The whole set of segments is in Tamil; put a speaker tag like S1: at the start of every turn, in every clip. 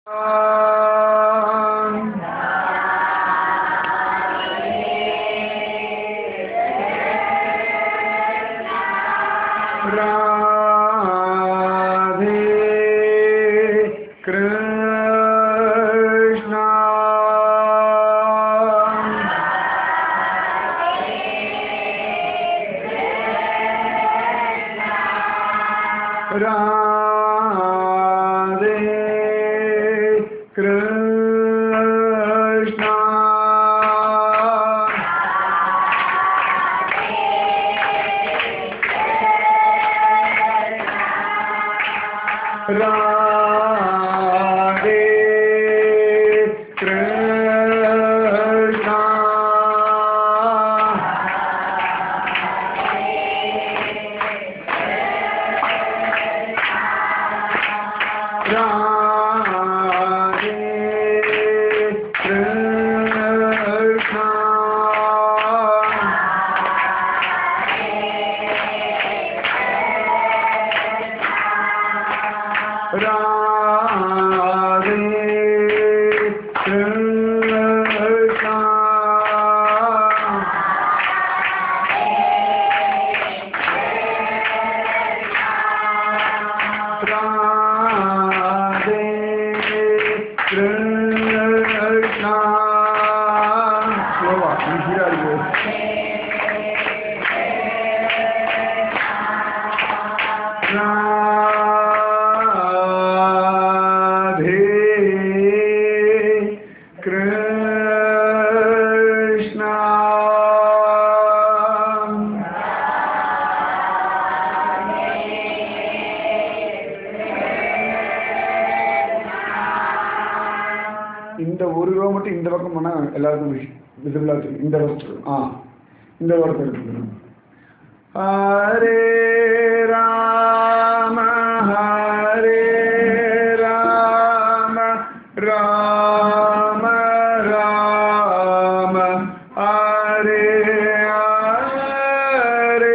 S1: Radhe Krishna Radhe Krishna Radhe Krishna Radhe Krishna Radhe Krishna Radhe Krishna slow up, you hear it. Radhe Krishna இந்த ஒரு ரூபா மட்டும் இந்த பக்கம் போனா எல்லாருக்கும் விசிபிளா தெரியும் இந்த வருஷம் ஆ இந்த வருஷம் எடுத்துக்கணும் Hare Rama Hare Rama Rama Rama Hare Hare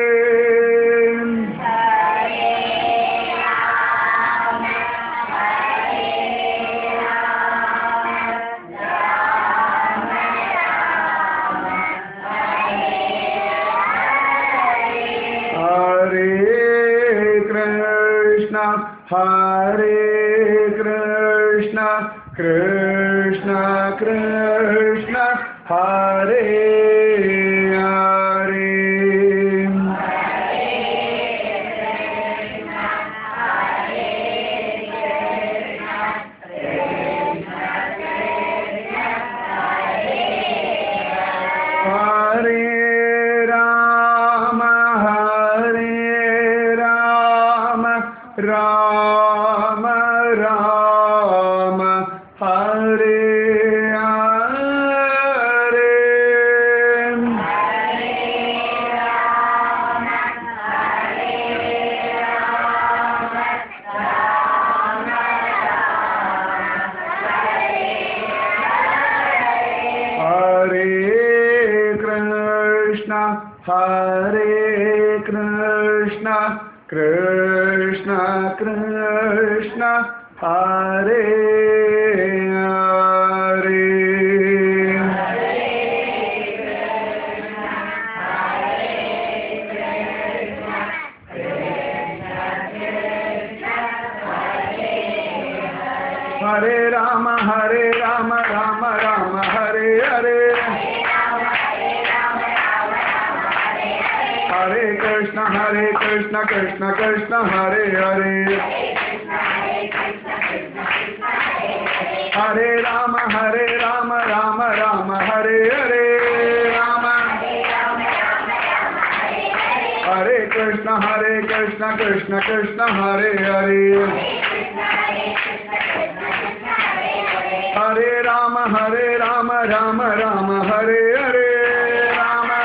S1: Hare Krishna, Hare Krishna, Krishna Krishna, Hare Hare. Hare Rama, Hare Rama, Rama Rama, Hare Hare. Hare Krishna, Hare Krishna, Krishna Krishna, Hare Hare. Hare Rama, Hare Rama, Rama Rama, Hare Hare. Hare Krishna, Hare Krishna, Krishna Krishna, Hare Hare. Hare Rama, Hare Rama, Rama Rama, Hare Hare. Rama. Hare Krishna, Hare Krishna, Krishna Krishna, Hare Hare. Hare Rama, Hare Rama, Rama Rama, Hare Hare. Rama.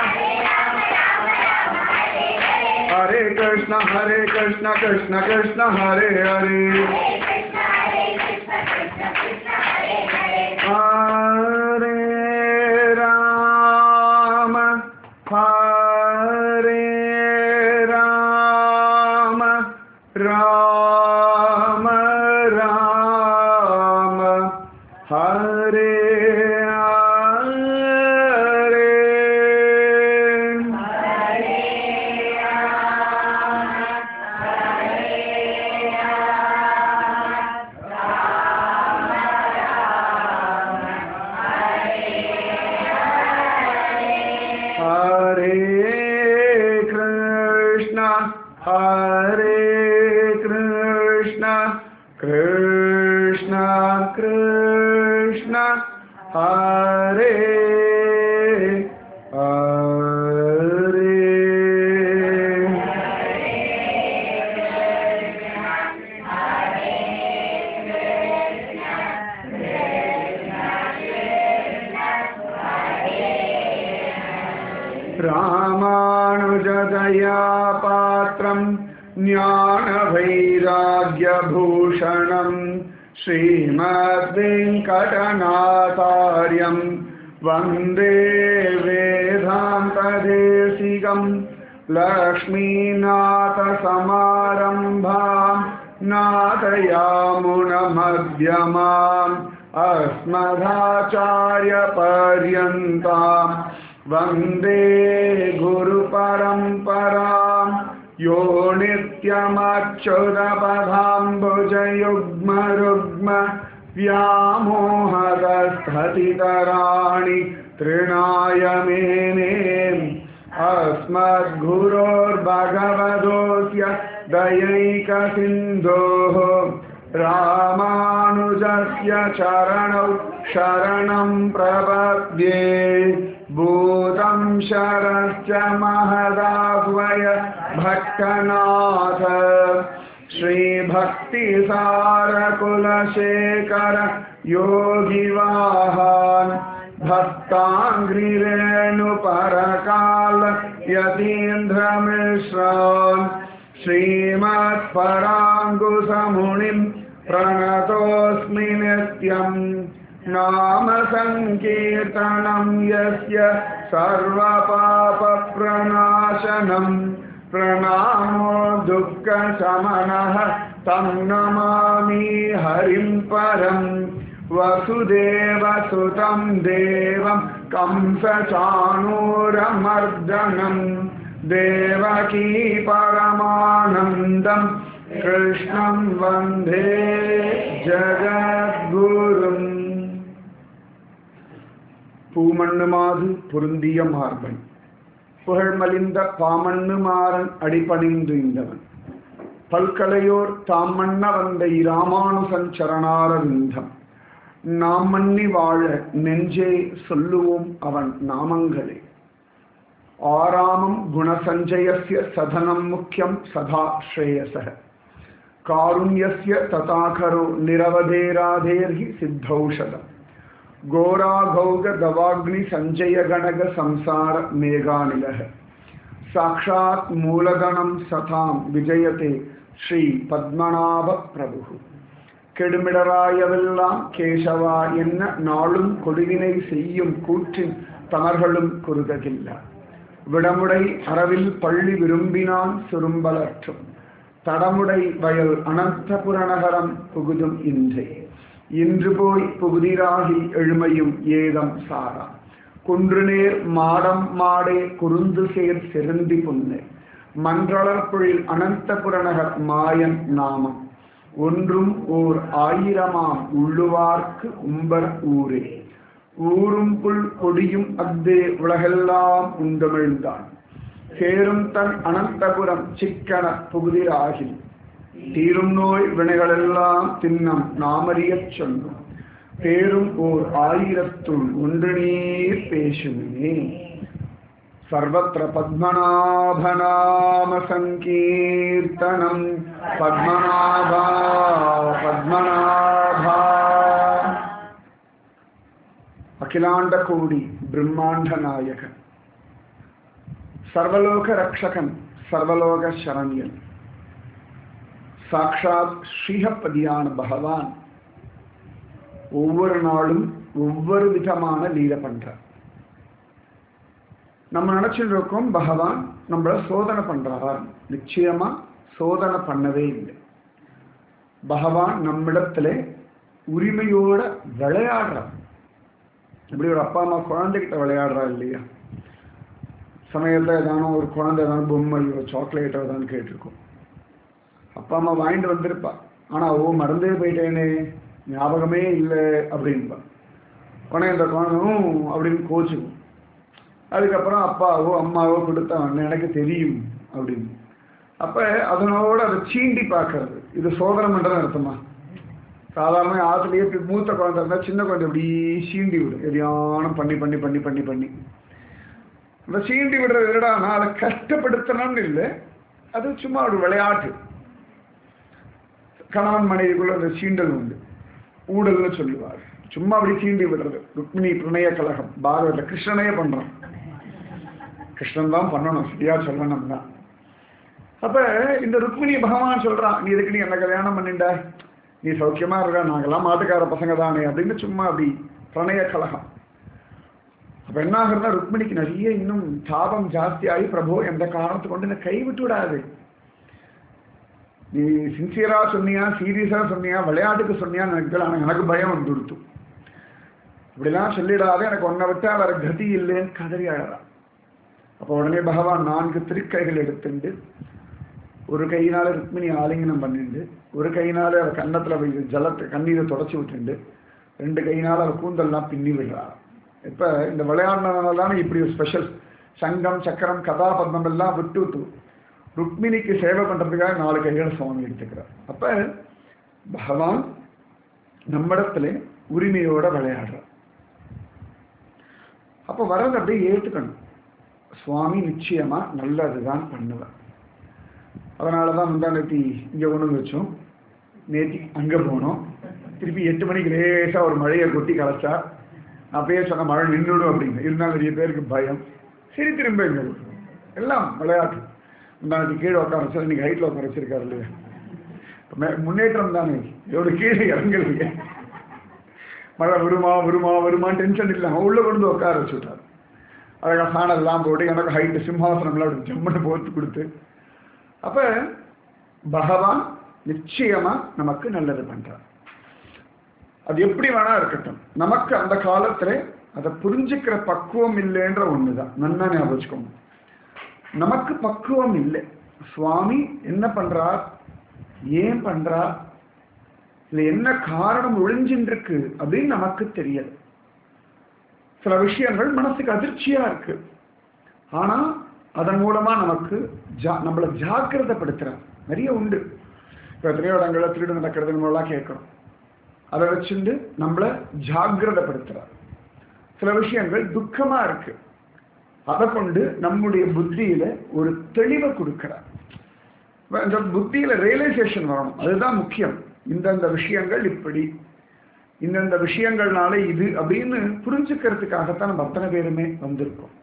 S1: Hare Krishna, Hare Krishna, Krishna Krishna, Hare Hare. Hare Rama, Hare Rama, Rama Hare Hare Hare Krishna, Hare Krishna, Krishna Krishna, Hare Hare. रामानुजदया पात्रम् ज्ञानवैराग्यभूषणम् श्रीमद्वेङ्कटनाथार्यम् वन्दे वेदान्तदेशिकम् लक्ष्मीनाथसमारम्भाम् नाथयामुनमध्यमाम् अस्मदाचार्यपर्यन्ताम् वन्दे गुरुपरम्पराम् यो नित्यमच्युतपदाम्बुजयुग्मरुग्म व्यामोहदस्थतितराणि तृणाय मेने अस्मद्गुरोर्भगवतोऽस्य दयैकसिन्धोः रामानुजस्य चरणौ शरणं प्रपद्ये भूतं शरश्च महदाह्वय भट्टनाथ श्रीभक्तिसारकुलशेखर योगिवाहान् भक्ताङ्घ्रिरेणुपरकाल यतीन्द्रमिश्रान् श्रीमत्पराङ्कुशमुनिम् प्रणतोऽस्मि नित्यम् नाम सङ्कीर्तनं यस्य सर्वपापप्रणाशनम् प्रणामो दुःखशमनः तं नमामि हरिं परम् वसुदेवसुतं देवं कंसचाणूरमर्दनम् देवकी परमानन्दम् कृष्णं वन्दे ஜகத்குரும் பூமண்ணுமாது பொருந்திய மார்பன் புகழ்மலிந்த பாமண்ணு மாறன் அடிபணிந்து இந்தவன் பல்கலையோர் தாம் மன்ன வந்த இராமானுசன் சரணாரவிந்தம் நாம் மன்னி வாழ நெஞ்சே சொல்லுவோம் அவன் நாமங்களே ஆராமம் குணசஞ்சயஸ்ய சதனம் முக்கியம் சதா ஸ்ரேயசः कारुण्यस्य तथाखरो निरवधेराधेर्हि सिद्धौषधम् घोराघौगदवाग्निसञ्जयगणगसंसारमेघानिलः साक्षात् मूलधनं सतां विजयते ஸ்ரீபத்மநாபப்பிரபு கெடுமிடராயவெல்லாம் கேசவா என்ன நாளும் கொடுவினை செய்யும் கூற்றின் தமர்களும் குறுதகில்ல விடமுடை அறவில் பள்ளி விரும்பினான் சுரும்பலற்றும் தடமுடை வயல் அனந்தபுரநகரம் புகுதும் இன்றே இன்று போய் புகுதிராகி எழுமையும் ஏதம் சாரா குன்றுநேர் மாடம் மாடே குறுந்து சேர் செருந்தி புன்னை மன்றளர்பொழில் அனந்தபுரநகர் மாயன் நாமம் ஒன்றும் ஓர் ஆயிரமாம் உள்ளுவார்க்கு உம்பர் ஊரே ஊரும் புல் கொடியும் அத்தே உலகெல்லாம் உண்டமிழ்ந்தான் சேரும் தன் அனந்தபுரம் சிக்கன புகுதிராகி தீரும் நோய் வினைகளெல்லாம் தின்னம் நாமறியச் சொன்னோம் பேரும் ஓர் ஆயிரத்துள் ஒன்று நீர் பேசுமே சர்வத்திர பத்மநாபநாம சங்கீர்த்தனம் பத்மநாபா பத்மநாபா அகிலாண்ட கோடி பிரம்மாண்ட நாயகன் சர்வலோக ரக்ஷகன் சர்வலோக சரண்யன் சாக்ஷாத் ஸ்ரீஹப்பதியான பகவான் ஒவ்வொரு நாளும் ஒவ்வொரு விதமான லீலை பண்றார் நம்ம நினைச்சிட்டு இருக்கோம் பகவான் நம்மள சோதனை பண்றார் நிச்சயமா சோதனை பண்ணவே இல்லை பகவான் நம்மிடத்துல உரிமையோட விளையாடுறா இப்படி ஒரு அப்பா அம்மா குழந்தைகிட்ட விளையாடுறா இல்லையா சமயத்தில் ஏதானோ ஒரு குழந்தை ஏதாவது பொம்மையோ சாக்லேட்டோ ஏதாவது கேட்டிருக்கோம் அப்பா அம்மா வாங்கிட்டு வந்திருப்பா ஆனா ஓ மறந்தே போயிட்டேனே ஞாபகமே இல்லை அப்படின்பா உடனே இந்த குழந்தையும் அப்படின்னு கோச்சுக்கும் அதுக்கப்புறம் அப்பாவோ அம்மாவோ கொடுத்தவன் எனக்கு தெரியும் அப்படின்னு அப்ப அதனோட அதை சீண்டி பார்க்கறது இது சோதனை பண்றது அர்த்தமா சாதாரண ஆத்துலயே இப்படி மூத்த குழந்தை இருந்தா சின்ன குழந்தை இப்படி சீண்டி விடும் எதையானும் பண்ணி பண்ணி பண்ணி பண்ணி பண்ணி அந்த சீண்டி விடுறது விடனா அதை கஷ்டப்படுத்தணும்னு இல்லை அது சும்மா ஒரு விளையாட்டு கணவன் மனைவிக்குள்ள அந்த சீண்டல் உண்டு ஊடல்னு சொல்லுவார் சும்மா அப்படி சீண்டி விடுறது ருக்மிணி பிரணய கழகம் பாகவத கிருஷ்ணனையே பண்றான் கிருஷ்ணன் தான் பண்ணணும் சரியா சொல்லணும் தான் அப்ப இந்த ருக்மிணி பகவான் சொல்றான் நீ இதுக்கு நீ என்ன கல்யாணம் பண்ணிண்ட நீ சௌக்கியமா இருக்க நாங்கெல்லாம் மாட்டுக்கார பசங்க தானே அப்படின்னு சும்மா அப்படி பிரணய கழகம் அப்ப என்ன ஆகுறதுனா ருக்மிணிக்கு நிறைய இன்னும் தாபம் ஜாஸ்தியாகி பிரபு எந்த காரணத்தை கொண்டு என்ன கைவிட்டு விடாது நீ சின்சியரா சொன்னியா சீரியஸா சொன்னியா விளையாட்டுக்கு சொன்னியான்னு எனக்கு தெரியல ஆனா எனக்கு பயம் வந்து கொடுத்து இப்படிலாம் சொல்லிடாத எனக்கு ஒன்றை விட்டா வேற கதி இல்லைன்னு கதறி அழறா அப்போ உடனே பகவான் நான்கு திருக்கைகள் எடுத்துண்டு ஒரு கையினால ருக்மிணி ஆலிங்கனம் பண்ணிண்டு ஒரு கையினால அவ கன்னத்துல போய் ஜலத்தை கண்ணீரை தொடச்சி விட்டுண்டு ரெண்டு கையினால அவ கூந்தல்லாம் பின்னி விடுறா இப்ப இந்த விளையாடினதுனால தானே இப்படி ஒரு ஸ்பெஷல் சங்கம் சக்கரம் கதாபத்மம் எல்லாம் விட்டு விட்டு ருக்மிணிக்கு சேவை பண்றதுக்காக நாலு கைகள் சுவாமி எடுத்துக்கிறார் அப்ப பகவான் நம்மிடத்துல உரிமையோட விளையாடுறார் அப்ப வர்றதை அப்படியே ஏத்துக்கணும் சுவாமி நிச்சயமா நல்லதுதான் பண்ணுவார் அதனாலதான் முந்தா நேத்தி இங்க கொண்டு வந்து வச்சோம் நேத்தி அங்க போனோம் திருப்பி எட்டு மணிக்கு லேசா ஒரு மழையை கொட்டி கலைச்சா நான் பேர் சொன்ன மழை நின்றுடும் அப்படின்னு இருந்தாலும் நிறைய பேருக்கு பயம் சரி திரும்ப இங்க விட்டுருவோம். எல்லாம் விளையாட்டு முந்தானத்தி கீழே உட்கார வச்சா இன்னைக்கு ஹைட்ல உட்கார வச்சிருக்காரு இல்லையா இப்ப மே- முன்னேற்றம் தானே எவ்வளவு கீழே இறங்கலையே மழை வருமா வருமா வருமான்னு டென்ஷன் இல்லாம உள்ள கொண்டு வந்து உட்கார வச்சுட்டார் அழகா சாணம் எல்லாம் போட்டு எனக்கு ஹைட்டு சிம்ஹாசனம்லாம் அப்படி ஜம்முன்னு போட்டு கொடுத்து அப்ப பகவான் நிச்சயமா நமக்கு நல்லது பண்றார் அது எப்படி வேணா இருக்கட்டும் நமக்கு அந்த காலத்துல அதை புரிஞ்சுக்கிற பக்குவம் இல்லைன்ற ஒண்ணுதான் நன்னா ஞாபகம் வச்சுக்கோங்க நமக்கு பக்குவம் இல்லை சுவாமி என்ன பண்றார் ஏன் பண்றார் இல்ல என்ன காரணம் ஒளிஞ்சின்னு இருக்கு அப்படின்னு நமக்கு தெரியல சில விஷயங்கள் மனசுக்கு அதிர்ச்சியா இருக்கு ஆனா அதன் மூலமா நமக்கு ஜா நம்மளை ஜாக்கிரதைப்படுத்துறார் நிறைய உண்டு இப்போ எத்தனையோ இடங்கள்ல திருடு நடக்கிறது நம்மளாம் கேட்கிறோம் அதை வச்சுட்டு நம்மளை ஜாக்கிரதைப்படுத்துறார் சில விஷயங்கள் துக்கமா இருக்கு அதை கொண்டு நம்முடைய புத்தியில ஒரு தெளிவை கொடுக்கிறார் இப்ப இந்த புத்தியில ரியலைசேஷன் வரணும் அதுதான் முக்கியம் இந்தந்த விஷயங்கள் இப்படி இந்தந்த விஷயங்கள்னால இது அப்படின்னு புரிஞ்சுக்கிறதுக்காகத்தான் நம்ம அத்தனை பேருமே வந்திருக்கோம்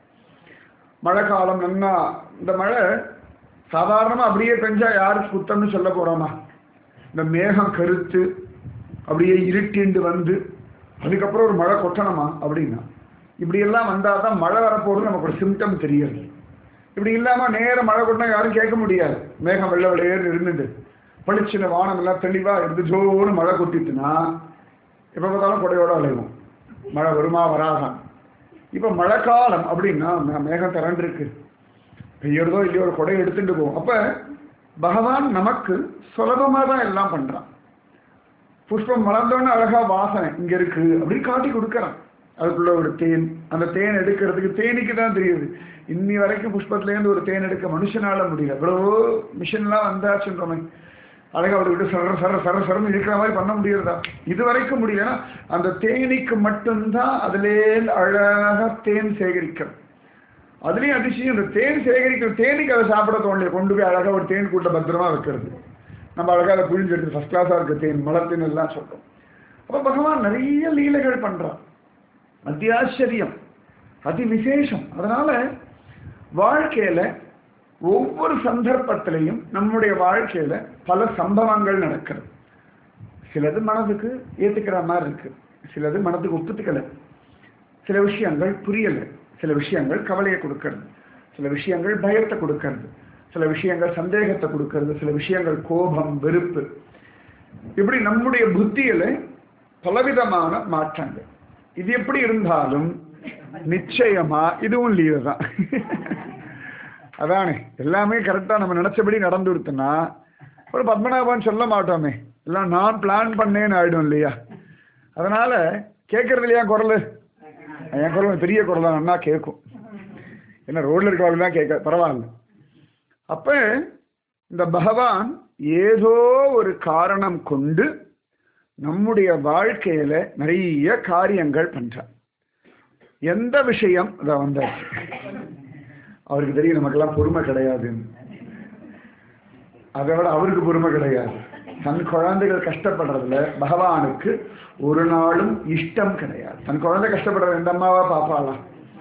S1: மழை காலம் நன்னா இந்த மழை சாதாரணமா அப்படியே பெஞ்சா யாருக்கு குத்தம்னு சொல்ல போறோமா இந்த மேகம் கருத்து அப்படியே இருட்டிண்டு வந்து அதுக்கப்புறம் ஒரு மழை கொட்டணுமா அப்படின்னா இப்படி எல்லாம் வந்தால் தான் மழை வரப்போகிறது நமக்கு ஒரு சிம்டம் தெரியுது இப்படி இல்லாம நேர மழை கொட்டினா யாரும் கேட்க முடியாது மேகம் வெள்ள வெள்ளையேன்னு இருந்துட்டு பளிச்சின வானம் எல்லாம் தெளிவா இருந்து ஜோன்னு மழை கொட்டிட்டுனா எப்ப பார்த்தாலும் கொடையோட அலைவோம் மழை வருமா வராதான் இப்ப மழைக்காலம் அப்படின்னா மே- மேகம் திரண்டிருக்கு பெய்யறதோ இல்லையோ ஒரு கொடை எடுத்துட்டு போவோம் அப்ப பகவான் நமக்கு சுலபமா தான் எல்லாம் பண்றான் புஷ்பம் மலர்ந்தோன்னு அழகா வாசனை இங்க இருக்கு அப்படின்னு காட்டி கொடுக்கறான் அதுக்குள்ள ஒரு தேன் அந்த தேன் எடுக்கிறதுக்கு தேனிக்கு தான் தெரியுது இன்னி வரைக்கும் புஷ்பத்துல இருந்து ஒரு தேன் எடுக்க மனுஷனால முடியல எவ்வளவோ மிஷின்லாம் வந்தாச்சுன்றோமே அழகா அப்படி விட்டு சர சர சர சரன்னு இருக்கிற மாதிரி பண்ண முடியறதா இது வரைக்கும் முடியலன்னா அந்த தேனிக்கு மட்டும்தான் அதுலேருந்து அழகா தேன் சேகரிக்கிறது அதுலயும் அதிசயம் இந்த தேன் சேகரிக்கிற தேனிக்கு அதை சாப்பிட தோணலையே கொண்டு போய் அழகா ஒரு தேன் கூட்ட பத்திரமா வைக்கிறது நம்ம அழகா அதை புழிஞ்சு எடுத்து ஃபர்ஸ்ட் கிளாஸா இருக்க தேன் மலர்த்தேன் எல்லாம் சொல்றோம் அப்ப பகவான் நிறைய லீலைகள் பண்றான் அத்தியாச்சரியம் அதி விசேஷம் அதனால வாழ்க்கையில ஒவ்வொரு சந்தர்ப்பத்திலையும் நம்முடைய வாழ்க்கையில பல சம்பவங்கள் நடக்கிறது சிலது மனதுக்கு ஏத்துக்கிற மாதிரி இருக்கு சிலது மனதுக்கு ஒப்புத்துக்கல சில விஷயங்கள் புரியல சில விஷயங்கள் கவலையை கொடுக்கறது சில விஷயங்கள் பயத்தை கொடுக்கறது சில விஷயங்கள் சந்தேகத்தை கொடுக்கறது சில விஷயங்கள் கோபம் வெறுப்பு இப்படி நம்முடைய புத்தியில பலவிதமான மாற்றங்கள் இது எப்படி இருந்தாலும் நிச்சயமா இதுவும் லீவு தான் அதானே எல்லாமே கரெக்டா நம்ம நினைச்சபடி நடந்துருத்துனா ஒரு பத்மநாபன் சொல்ல மாட்டோமே எல்லாம் நான் பிளான் பண்ணேன்னு ஆயிடும் இல்லையா அதனால கேட்கறது இல்லையா குரல் என் குரல் பெரிய குரல் தான் நல்லா கேட்கும் என்ன ரோட்ல இருக்கிறவங்க தான் கேட்க பரவாயில்ல அப்ப இந்த பகவான் ஏதோ ஒரு காரணம் கொண்டு நம்முடைய வாழ்க்கையில நிறைய காரியங்கள் பண்றார் எந்த விஷயம் இதை வந்தாச்சு அவருக்கு தெரியும் நமக்கெல்லாம் பொறுமை கிடையாதுன்னு அதை விட அவருக்கு பொறுமை கிடையாது தன் குழந்தைகள் கஷ்டப்படுறதுல பகவானுக்கு ஒரு நாளும் இஷ்டம் கிடையாது தன் குழந்தை கஷ்டப்படுறது எந்த அம்மாவா பாப்பாளா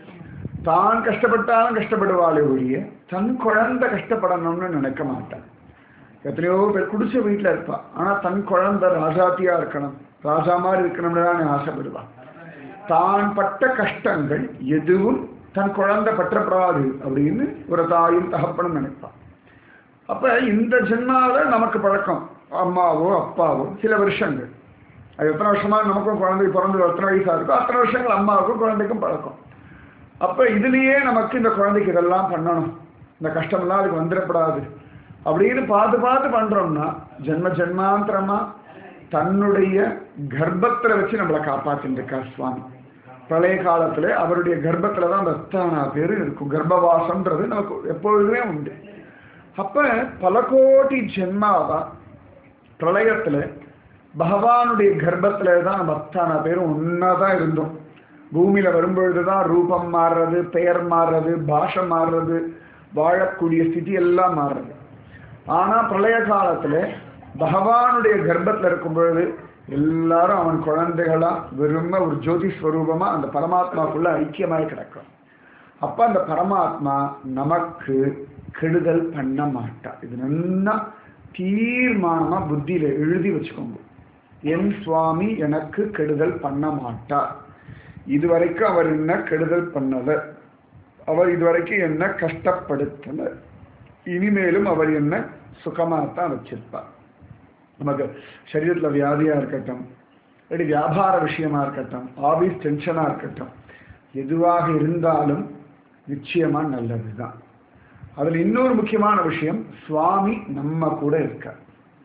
S1: தான் கஷ்டப்பட்டாலும் கஷ்டப்படுவாளே ஒழிய தன் குழந்தை கஷ்டப்படணும்னு நினைக்க மாட்டான் எத்தனையோ பேர் குடிச்ச வீட்டில் இருப்பா ஆனா தன் குழந்தை ராஜாத்தியா இருக்கணும் ராஜா மாதிரி இருக்கணும்னு தான் ஆசைப்படுவான் தான் பட்ட கஷ்டங்கள் எதுவும் தன் குழந்தை பற்றப்படாது அப்படின்னு ஒரு தாயும் தகப்பனும் நினைப்பான் அப்ப இந்த ஜென்மாவில நமக்கு பழக்கம் அம்மாவோ அப்பாவோ சில வருஷங்கள் அது எத்தனை வருஷமா நமக்கும் குழந்தை பிறந்து எத்தனை வயசா இருக்கோ அத்தனை வருஷங்கள் அம்மாவுக்கும் குழந்தைக்கும் பழக்கம் அப்ப இதுலயே நமக்கு இந்த குழந்தைக்கு இதெல்லாம் பண்ணணும் இந்த கஷ்டமெல்லாம் அதுக்கு வந்துடப்படாது அப்படின்னு பார்த்து பார்த்து பண்றோம்னா ஜென்ம ஜென்மாந்திரமா தன்னுடைய கர்ப்பத்துல வச்சு நம்மளை காப்பாத்திட்டு இருக்கா சுவாமி பழைய காலத்துல அவருடைய கர்ப்பத்துல தான் அந்த அத்தனை பேரு இருக்கும் கர்ப்பவாசம்ன்றது நமக்கு எப்பொழுதுமே உண்டு அப்ப பல கோடி ஜென்மாவா பிரளயத்துல பகவானுடைய கர்ப்பத்துல தான் நம்ம அத்தனை பேரும் ஒன்னாதான் இருந்தோம் பூமியில வரும்பொழுதுதான் ரூபம் மாறுறது பெயர் மாறுறது பாஷை மாறுறது வாழக்கூடிய ஸ்திதி எல்லாம் மாறுறது ஆனா பிரளய காலத்துல பகவானுடைய கர்ப்பத்துல இருக்கும் பொழுது எல்லாரும் அவன் குழந்தைகளா விரும்ப ஒரு ஜோதி ஸ்வரூபமா அந்த பரமாத்மாக்குள்ள ஐக்கியமாய் கிடக்கும் அப்ப அந்த பரமாத்மா நமக்கு கெடுதல் பண்ண மாட்டா இது நல்லா தீர்மானமா புத்தியில எழுதி வச்சுக்கோங்க என் சுவாமி எனக்கு கெடுதல் பண்ண மாட்டார் இதுவரைக்கும் அவர் என்ன கெடுதல் பண்ணல அவர் இதுவரைக்கும் என்ன கஷ்டப்படுத்தல இனிமேலும் அவர் என்ன சுகமாகத்தான் வச்சிருப்பார் நமக்கு சரீரத்தில் வியாதியா இருக்கட்டும் இல்லாட்டி வியாபார விஷயமா இருக்கட்டும் ஆபீஸ் டென்ஷனா இருக்கட்டும் எதுவாக இருந்தாலும் நிச்சயமா நல்லதுதான் அதுல இன்னொரு முக்கியமான விஷயம் சுவாமி நம்ம கூட இருக்கார்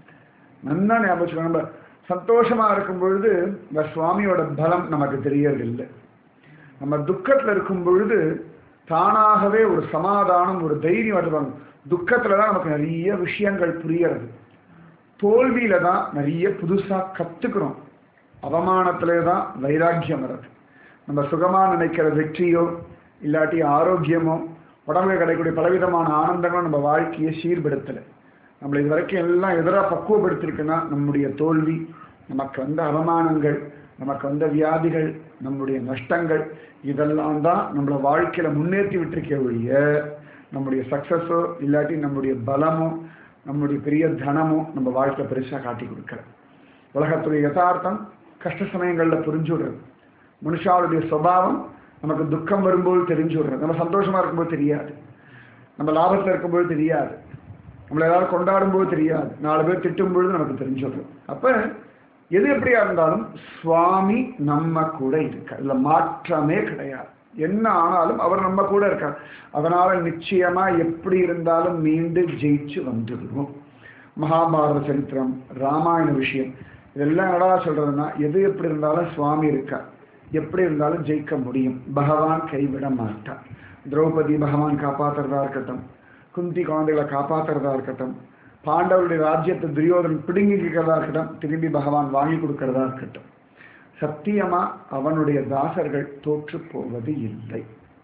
S1: நல்லா ஞாபகம் வச்சுக்கணும். நம்ம சந்தோஷமா இருக்கும் பொழுது இந்த சுவாமியோட பலம் நமக்கு தெரியறதில்லை நம்ம துக்கத்துல இருக்கும் பொழுது தானாகவே ஒரு சமாதானம் ஒரு தைரியம் வருவாங்க துக்கத்துல தான் நமக்கு நிறைய விஷயங்கள் புரியறது தோல்வியில தான் நிறைய புதுசா கத்துக்கிறோம் அவமானத்திலே தான் வைராக்கியம் வருது நம்ம சுகமா நினைக்கிற வெற்றியோ இல்லாட்டி ஆரோக்கியமோ உடம்புல கிடைக்கக்கூடிய பலவிதமான ஆனந்தங்களும் நம்ம வாழ்க்கையை சீர்படுத்தலை நம்மளை இது வரைக்கும் எல்லாம் எதிராக பக்குவப்படுத்திருக்குன்னா நம்முடைய தோல்வி நமக்கு வந்த அவமானங்கள் நமக்கு வந்த வியாதிகள் நம்முடைய நஷ்டங்கள் இதெல்லாம் தான் நம்மளை வாழ்க்கையில முன்னேற்றி விட்டுருக்கே ஒழிய நம்முடைய சக்சஸோ இல்லாட்டி நம்முடைய பலமோ நம்முடைய பெரிய தனமோ நம்ம வாழ்க்கை பெருசா காட்டி கொடுக்கல உலகத்துடைய யதார்த்தம் கஷ்ட சமயங்கள்ல புரிஞ்சு விடுறது மனுஷாவுடைய சுபாவம் நமக்கு துக்கம் வரும்போது தெரிஞ்சு விடுறது நம்ம சந்தோஷமா இருக்கும்போது தெரியாது நம்ம லாபத்துல இருக்கும்போது தெரியாது நம்மளை எல்லாரும் கொண்டாடும் போது தெரியாது நாலு பேர் திட்டும் பொழுது நமக்கு தெரிஞ்சிடும் அப்ப எது எப்படியா இருந்தாலும் சுவாமி நம்ம கூட இருக்கார் இதுல மாற்றமே கிடையாது என்ன ஆனாலும் அவர் நம்ம கூட இருக்கார் அதனால நிச்சயமா எப்படி இருந்தாலும் மீண்டு ஜெயிச்சு வந்துடுவோம் மகாபாரத சரித்திரம் ராமாயண விஷயம் இதெல்லாம் என்னடா சொல்றதுன்னா எது எப்படி இருந்தாலும் சுவாமி இருக்கார் எப்படி இருந்தாலும் ஜெயிக்க முடியும் பகவான் கைவிட மாட்டார் திரௌபதி பகவான் காப்பாத்துறதா இருக்கட்டும் குந்தி குழந்தைகளை காப்பாத்துறதா இருக்கட்டும் பாண்டவருடைய ராஜ்யத்தை துரியோதனன் பிடுங்கிக்கிறதா இருக்கட்டும் திரும்பி பகவான் வாங்கி கொடுக்கறதா இருக்கட்டும் சத்தியமா அவனுடைய தாசர்கள் தோற்று போவது இல்லை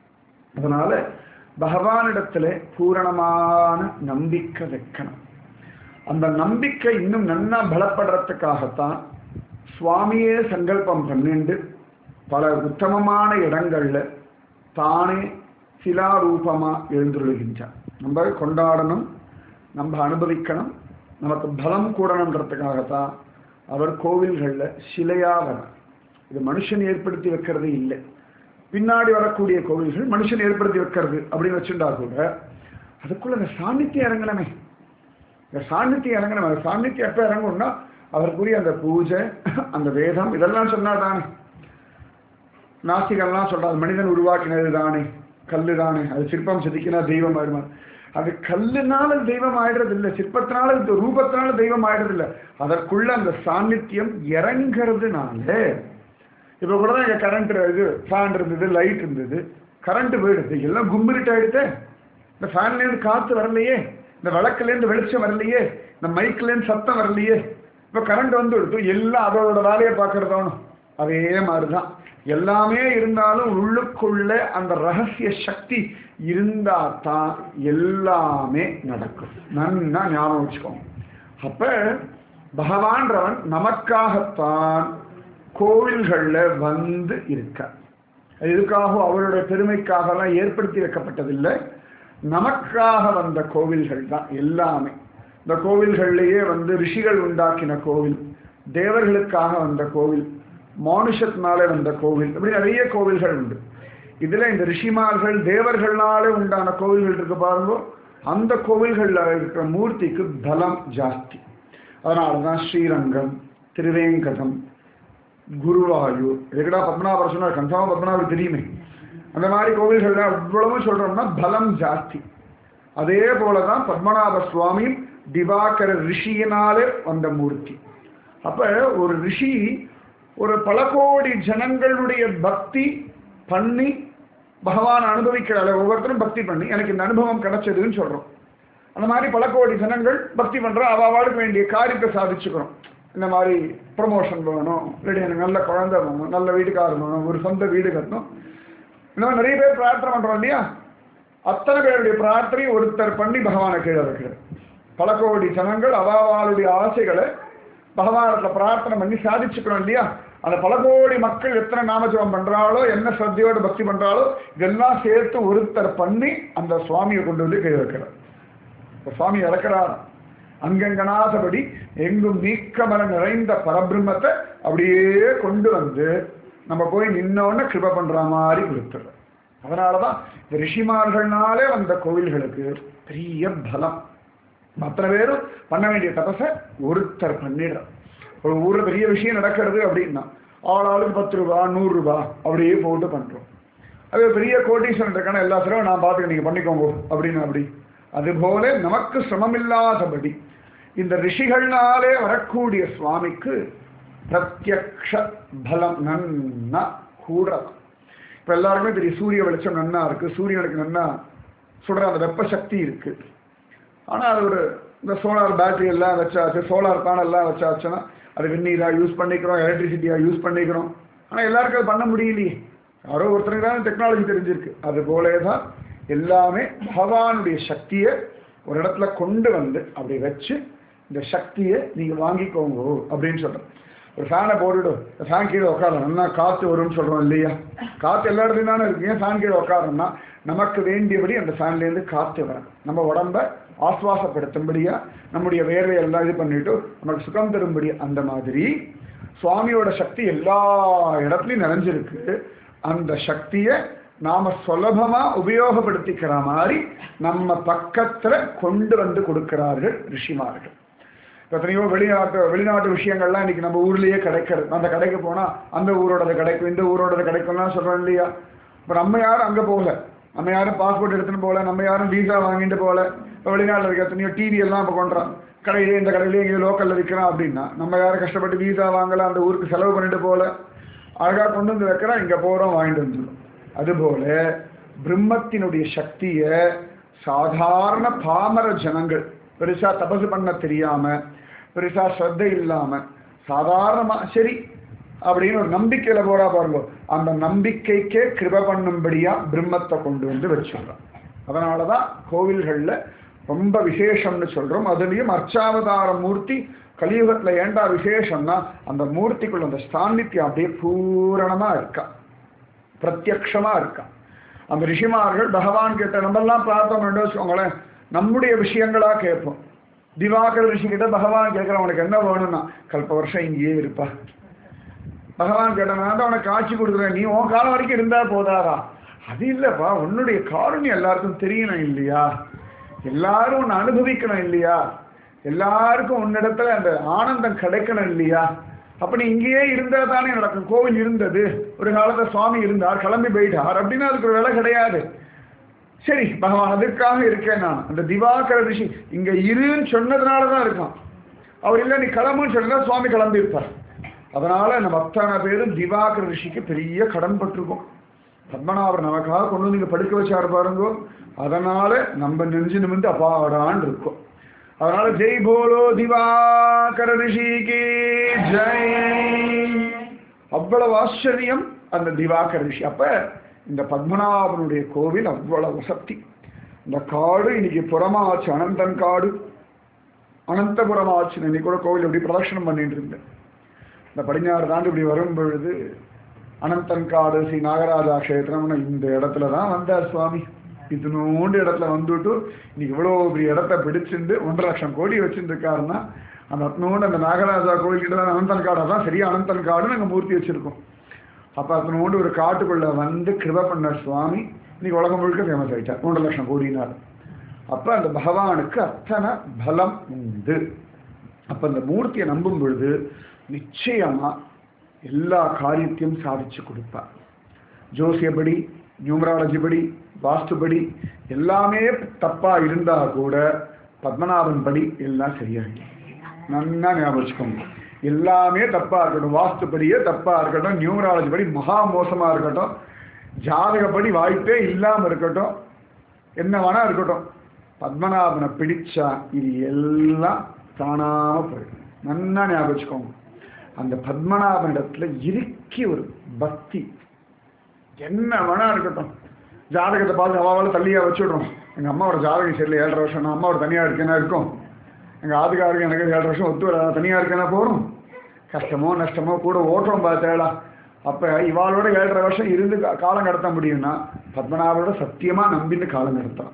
S1: அதனால பகவானிடத்துல பூரணமான நம்பிக்கை வைக்கணும் அந்த நம்பிக்கை இன்னும் நன்னா பலப்படுறதுக்காகத்தான் சுவாமியே சங்கல்பம் பண்ணிண்டு பல உத்தமமான இடங்கள்ல தானே சிலாரூபமா எழுந்துருகின்றார் நம்ம கொண்டாடணும் நம்ம அனுபவிக்கணும் நமக்கு பலம் கூடணுன்றதுக்காகத்தான் அவர் கோவில்கள்ல சிலையா வர இது மனுஷன் ஏற்படுத்தி வைக்கிறது இல்லை பின்னாடி வரக்கூடிய கோவில்கள் மனுஷன் ஏற்படுத்தி வைக்கிறது அப்படின்னு வச்சுட்டா கூட அதுக்குள்ள அந்த சாநித்தியம் இறங்கணுமே இந்த சாநித்தியம் இறங்கணும் அந்த சாநித்தியம் எப்போ இறங்கும்னா அதற்குரிய அந்த பூஜை அந்த வேதம் இதெல்லாம் சொன்னா தானே நாஸ்திகள்லாம் சொல்றாங்க மனிதன் உருவாக்கினது தானே கல்லு தானே அது சிற்பம் செதுக்கினா தெய்வம் ஆயிடுமா அது கல்லுனால தெய்வம் ஆயிடுறது இல்லை சிற்பத்தினால இந்த ரூபத்தினால தெய்வம் ஆயிடுறது இல்லை அதற்குள்ள அந்த சாநித்தியம் இறங்கிறதுனால இப்போ கூட தான் இங்கே கரண்ட் இது ஃபேன் இருந்தது லைட் இருந்தது கரண்ட் போயிடுது எல்லாம் கும்பிட்டு ஆயிடுதே இந்த ஃபேன்லேருந்து காற்று வரலையே இந்த விளக்குலேருந்து வெளிச்சம் வரலையே இந்த மைக்லேருந்து சத்தம் வரலையே இப்போ கரண்ட் வந்து எடுத்து எல்லாம் அதோட வேலையை பார்க்கறதானும் அதே மாதிரி தான் எல்லாமே இருந்தாலும் உள்ளுக்குள்ள அந்த ரகசிய சக்தி இருந்தா தான் எல்லாமே நடக்கும் நன்னா ஞாபகம் வச்சுக்கோங்க அப்ப பகவான்றவன் நமக்காகத்தான் கோவில்கள்ல வந்து இருக்க எதுக்காக அவருடைய பெருமைக்காகலாம் ஏற்படுத்தி வைக்கப்பட்டதில்லை நமக்காக வந்த கோவில்கள் தான் எல்லாமே இந்த கோவில்கள்லேயே வந்து ரிஷிகள் உண்டாக்கின கோவில் தேவர்களுக்காக வந்த கோவில் மானுஷத்தினாலே வந்த கோவில் இப்படி நிறைய கோவில்கள் உண்டு இதுல இந்த ரிஷிமார்கள் தேவர்கள்னாலே உண்டான கோவில்கள் இருக்கு பாருங்க அந்த கோவில்கள்ல இருக்கிற மூர்த்திக்கு பலம் ஜாஸ்தி அதனாலதான் ஸ்ரீரங்கம் திருவேங்கடம் குருவாயூர் எதுக்கடா பத்மநாபர் சொன்னார் கன்ஃபார்மா பத்மநாபர் தெரியுமே அந்த மாதிரி கோவில்கள்ல அவ்வளவு சொல்றோம்னா பலம் ஜாஸ்தி அதே போலதான் பத்மநாப சுவாமி திவாகர ரிஷியினாலே வந்த மூர்த்தி அப்ப ஒரு ரிஷி ஒரு பல கோடி ஜனங்களுடைய பக்தி பண்ணி பகவான் அனுபவிக்கிறாள் ஒவ்வொருத்தரும் பக்தி பண்ணி எனக்கு இந்த அனுபவம் கிடைச்சதுன்னு சொல்றோம் அந்த மாதிரி பல கோடி ஜனங்கள் பக்தி பண்ற அவ அவளுக்கு வேண்டிய காரியத்தை சாதிச்சுக்கிறோம் இந்த மாதிரி ப்ரமோஷன் வேணும் இல்லாட்டி எனக்கு நல்ல குழந்தை வேணும் நல்ல வீட்டுக்காரர் வேணும் ஒரு சொந்த வீடு கட்டணும் இந்த மாதிரி நிறைய பேர் பிரார்த்தனை பண்றோம் இல்லையா அத்தனை பேருடைய பிரார்த்தனை ஒருத்தர் பண்ணி பகவானை கீழே வைக்கிறார் பல கோடி ஜனங்கள் அவாவாளுடைய ஆசைகளை பகவானத்தில் பிரார்த்தனை பண்ணி சாதிச்சுக்கணும் இல்லையா அந்த பல கோடி மக்கள் எத்தனை நாமஜபம் பண்றாளோ என்ன ஸ்ரத்தையோட பக்தி பண்றாளோ இதெல்லாம் சேர்த்து ஒருத்தர் பண்ணி அந்த சுவாமியை கொண்டு வந்து கீழே வைக்கிறார் இப்ப சுவாமி இறக்கிறார் அங்கங்கனாதபடி எங்கும் நீக்கமர நிறைந்த பரபிரம்மத்தை அப்படியே கொண்டு வந்து நம்ம போய் நின்னோன்னு கிருப பண்ற மாதிரி கொடுத்துடுறோம் அதனாலதான் இந்த ரிஷிமார்கள்னாலே வந்த கோவில்களுக்கு பெரிய பலம் மற்ற பேரும் பண்ண வேண்டிய தபசை ஒருத்தர் பண்ணிடுறார் ஒரு ஊர்ல பெரிய விஷயம் நடக்கிறது அப்படின்னா ஆள் ஆளுக்கு பத்து ரூபா நூறு ரூபா அப்படியே போட்டு பண்றோம் அது பெரிய கோட்டீஸ்வரன் இருக்கான எல்லா சிரமம் நான் பார்த்துக்க நீங்க பண்ணிக்கோங்க அப்படின்னு அப்படி அதுபோல நமக்கு சிரமமில்லாதபடி இந்த ரிஷிகள்னாலே வரக்கூடிய சுவாமிக்கு பிரத்யக்ஷ பலம் நன்னா கூடலாம் இப்ப எல்லாருக்குமே தெரியும் சூரிய வெளிச்சம் நன்னா இருக்கு சூரியனுக்கு நன்னா சுடுற அந்த வெப்ப சக்தி இருக்கு ஆனா அது ஒரு இந்த சோலார் பேட்டரி எல்லாம் வச்சாச்சு சோலார் பேனல் எல்லாம் வச்சாச்சுன்னா அது வெந்நீரா யூஸ் பண்ணிக்கிறோம் எலக்ட்ரிசிட்டியா யூஸ் பண்ணிக்கிறோம் ஆனா எல்லாருக்கும் அது பண்ண முடியலையே யாரோ ஒருத்தருக்கு தான் டெக்னாலஜி தெரிஞ்சிருக்கு அது போலே தான் எல்லாமே பகவானுடைய சக்தியை ஒரு இடத்துல கொண்டு வந்து அப்படி வச்சு இந்த சக்தியை நீங்க வாங்கிக்கோங்க அப்படின்னு சொல்றேன் ஒரு ஃபேனை போட்டுடு ஃபேன் கீழே உட்காரணும் நல்லா காற்று வரும்னு சொல்றோம் இல்லையா காற்று எல்லா இடத்துலையும் தானே இருக்கு ஏன் ஃபேன் கீழே உட்காரணும்னா நமக்கு வேண்டியபடி அந்த ஃபேன்லேருந்து காற்று வரும் நம்ம உடம்ப ஆஸ்வாசப்படுத்தும்படியா நம்முடைய வேர்வை எல்லாம் இது பண்ணிட்டு நமக்கு சுகம் தரும்படி அந்த மாதிரி சுவாமியோட சக்தி எல்லா இடத்துலையும் நிறைஞ்சிருக்கு அந்த சக்தியை நாம சுலபமா உபயோகப்படுத்திக்கிற மாதிரி நம்ம பக்கத்துல கொண்டு வந்து கொடுக்கிறார்கள் ரிஷிமார்கள் எத்தனையோ வெளிநாட்டு வெளிநாட்டு விஷயங்கள்லாம் இன்னைக்கு நம்ம ஊர்லயே கிடைக்கிறது அந்த கடைக்கு போனா அந்த ஊரோடது கிடைக்கும் இந்த ஊரோடது கிடைக்கும்லாம் சொல்றோம் இல்லையா இப்போ நம்ம யாரும் அங்க போகல நம்ம யாரும் பாஸ்போர்ட் எடுத்துன்னு போகல நம்ம யாரும் வீசா வாங்கிட்டு போகல இப்போ வெளிநாட்டில் இருக்க எத்தனையோ டிவி எல்லாம் இப்போ கொண்டுறோம் கடையிலே இந்த கடையிலே இங்கே லோக்கல்ல விற்கிறோம் அப்படின்னா நம்ம யாரும் கஷ்டப்பட்டு வீசா வாங்கல அந்த ஊருக்கு செலவு பண்ணிட்டு போகல அழகா கொண்டு வந்து வைக்கிறோம் இங்க போறோம் வாங்கிட்டு வந்துடும் அதுபோல பிரம்மத்தினுடைய சக்தியை சாதாரண பாமர ஜனங்கள் பெருசா தபசு பண்ண தெரியாம பெருசா ஸ்ரத்தை இல்லாம சாதாரணமா சரி அப்படின்னு ஒரு நம்பிக்கையில போறா பாருங்க அந்த நம்பிக்கைக்கே கிருப பண்ணும்படியா பிரம்மத்தை கொண்டு வந்து வச்சிடுறோம் அதனாலதான் கோவில்கள்ல ரொம்ப விசேஷம்னு சொல்றோம் அதுலயும் அர்ச்சாவதார மூர்த்தி கலியுகத்துல ஏண்டா விசேஷம்னா அந்த மூர்த்திக்குள்ள அந்த ஸ்தானித்தியம் அப்படியே பூரணமா இருக்கா பிரத்யக்ஷமா இருக்கா அந்த ரிஷிமார்கள் பகவான் கிட்ட நம்மெல்லாம் பிரார்த்தனை பண்ணி வச்சுக்கோங்களேன் நம்முடைய விஷயங்களா கேட்போம் திவாகர் ரிஷி கிட்ட பகவான் கேட்கிறேன் உனக்கு என்ன வேணும்னா கல்ப வருஷம் இங்கேயே இருப்பா பகவான் கேட்டான் நான் தான் உனக்கு காட்சி கொடுக்குறேன் நீ உன் காலம் வரைக்கும் இருந்தா போதாதா அது இல்லப்பா உன்னுடைய காரணியம் எல்லாருக்கும் தெரியணும் இல்லையா எல்லாரும் உன்னை அனுபவிக்கணும் இல்லையா எல்லாருக்கும் உன்னிடத்துல அந்த ஆனந்தம் கிடைக்கணும் இல்லையா அப்ப நீ இங்கேயே இருந்தா தானே நடக்கும் கோவில் இருந்தது ஒரு காலத்துல சுவாமி இருந்தார் கிளம்பி போயிட்டார் அப்படின்னா அதுக்கு ஒரு வேலை கிடையாது சரி பகவான் அதற்காக இருக்கேன் நான் அந்த திவாகர ரிஷி இங்க இருன்னு சொன்னதுனால தான் இருக்கான் அவர் இல்லை நீ கிளம்புன்னு சொன்னா சுவாமி கிளம்பியிருப்பார் அதனால நம்ம அத்தனை பேரும் திவாகர ரிஷிக்கு பெரிய கடன் பட்டிருக்கோம் பத்மநாபர் நமக்காக கொண்டு வந்து இங்க படுக்க வச்சாரு பாருங்க அதனால நம்ம நெஞ்சு நிமிந்து அப்பாடான் இருக்கோம் அதனால ஜெய் போலோ திவாகர ரிஷிக்கு ஜெய் அவ்வளவு ஆச்சரியம் அந்த திவாகர ரிஷி அப்ப இந்த பத்மநாபனுடைய கோவில் அவ்வளவு சக்தி இந்த காடு இன்னைக்கு புறமாச்சு அனந்தன் காடு அனந்தபுரம் ஆச்சு இன்னைக்கு கூட கோவில் இப்படி பிரதட்சணம் பண்ணிட்டு இருந்தேன் இந்த படிஞ்சாறு தாண்டி இப்படி வரும் பொழுது அனந்தன் காடு ஸ்ரீ நாகராஜா கஷேத்திரம்னு இந்த இடத்துல தான் வந்தார் சுவாமி இத்தினோண்டு இடத்துல வந்துட்டு இன்னைக்கு இவ்வளோ பெரிய இடத்த பிடிச்சிருந்து ஒன்றரை லட்சம் கோடி வச்சுட்டு இருக்காருன்னா அந்த அத்தனோண்டு அந்த நாகராஜா கோயில்கிட்ட தான் அனந்தன் காடு அதான் சரியா அனந்தன் காடுன்னு நாங்கள் மூர்த்தி வச்சிருக்கோம் அப்போ அத்தனோண்டு ஒரு காட்டுக்குள்ள வந்து கிருப பண்ண சுவாமி இன்னைக்கு உலகம் முழுக்க ஃபேமஸ் ஆயிட்டார் மூன்று லட்சம் கோடினார் அப்போ அந்த பகவானுக்கு அத்தனை பலம் உண்டு அப்போ அந்த மூர்த்தியை நம்பும் பொழுது நிச்சயமா எல்லா காரியத்தையும் சாதிச்சு கொடுப்பார் ஜோசியபடி நியூமராலஜிபடி வாஸ்துபடி எல்லாமே தப்பா இருந்தா கூட பத்மநாபன் படி எல்லாம் சரியாயிடும் நன்னா ஞாபகம் வச்சுக்கோங்க எல்லாமே தப்பா இருக்கட்டும் வாஸ்துபடியே தப்பா இருக்கட்டும் நியூமராலஜி படி மகா மோசமா இருக்கட்டும் ஜாதகப்படி வாய்ப்பே இல்லாம இருக்கட்டும் என்ன வேணா இருக்கட்டும் பத்மநாபனை பிடிச்சா இது எல்லாம் காணாம போயிடும் நன்னா ஞாபகம் வச்சுக்கோங்க அந்த பத்மநாபன் இடத்துல இறுக்கி ஒரு பக்தி என்ன வேணா இருக்கட்டும் ஜாதகத்தை பார்த்து அவாவால் தள்ளியா வச்சுடுறோம் எங்கள் அம்மாவோட ஜாதகம் சரியில்லை ஏழரை வருஷம் நான் அம்மாவோட தனியாக இருக்கேன்னா இருக்கும் எங்கள் ஆதுகாருக்கு எனக்கு ஏழரை வருஷம் ஒத்து வராது தனியாக இருக்கேன்னா போகிறோம் கஷ்டமோ நஷ்டமோ கூட ஓட்டுறோம் பார்த்தேடா அப்போ இவாளோட ஏழரை வருஷம் இருந்து கா- காலம் கடத்த முடியும்னா பத்மநாபனோட சத்தியமாக நம்பின்னு காலம் கடத்தலாம்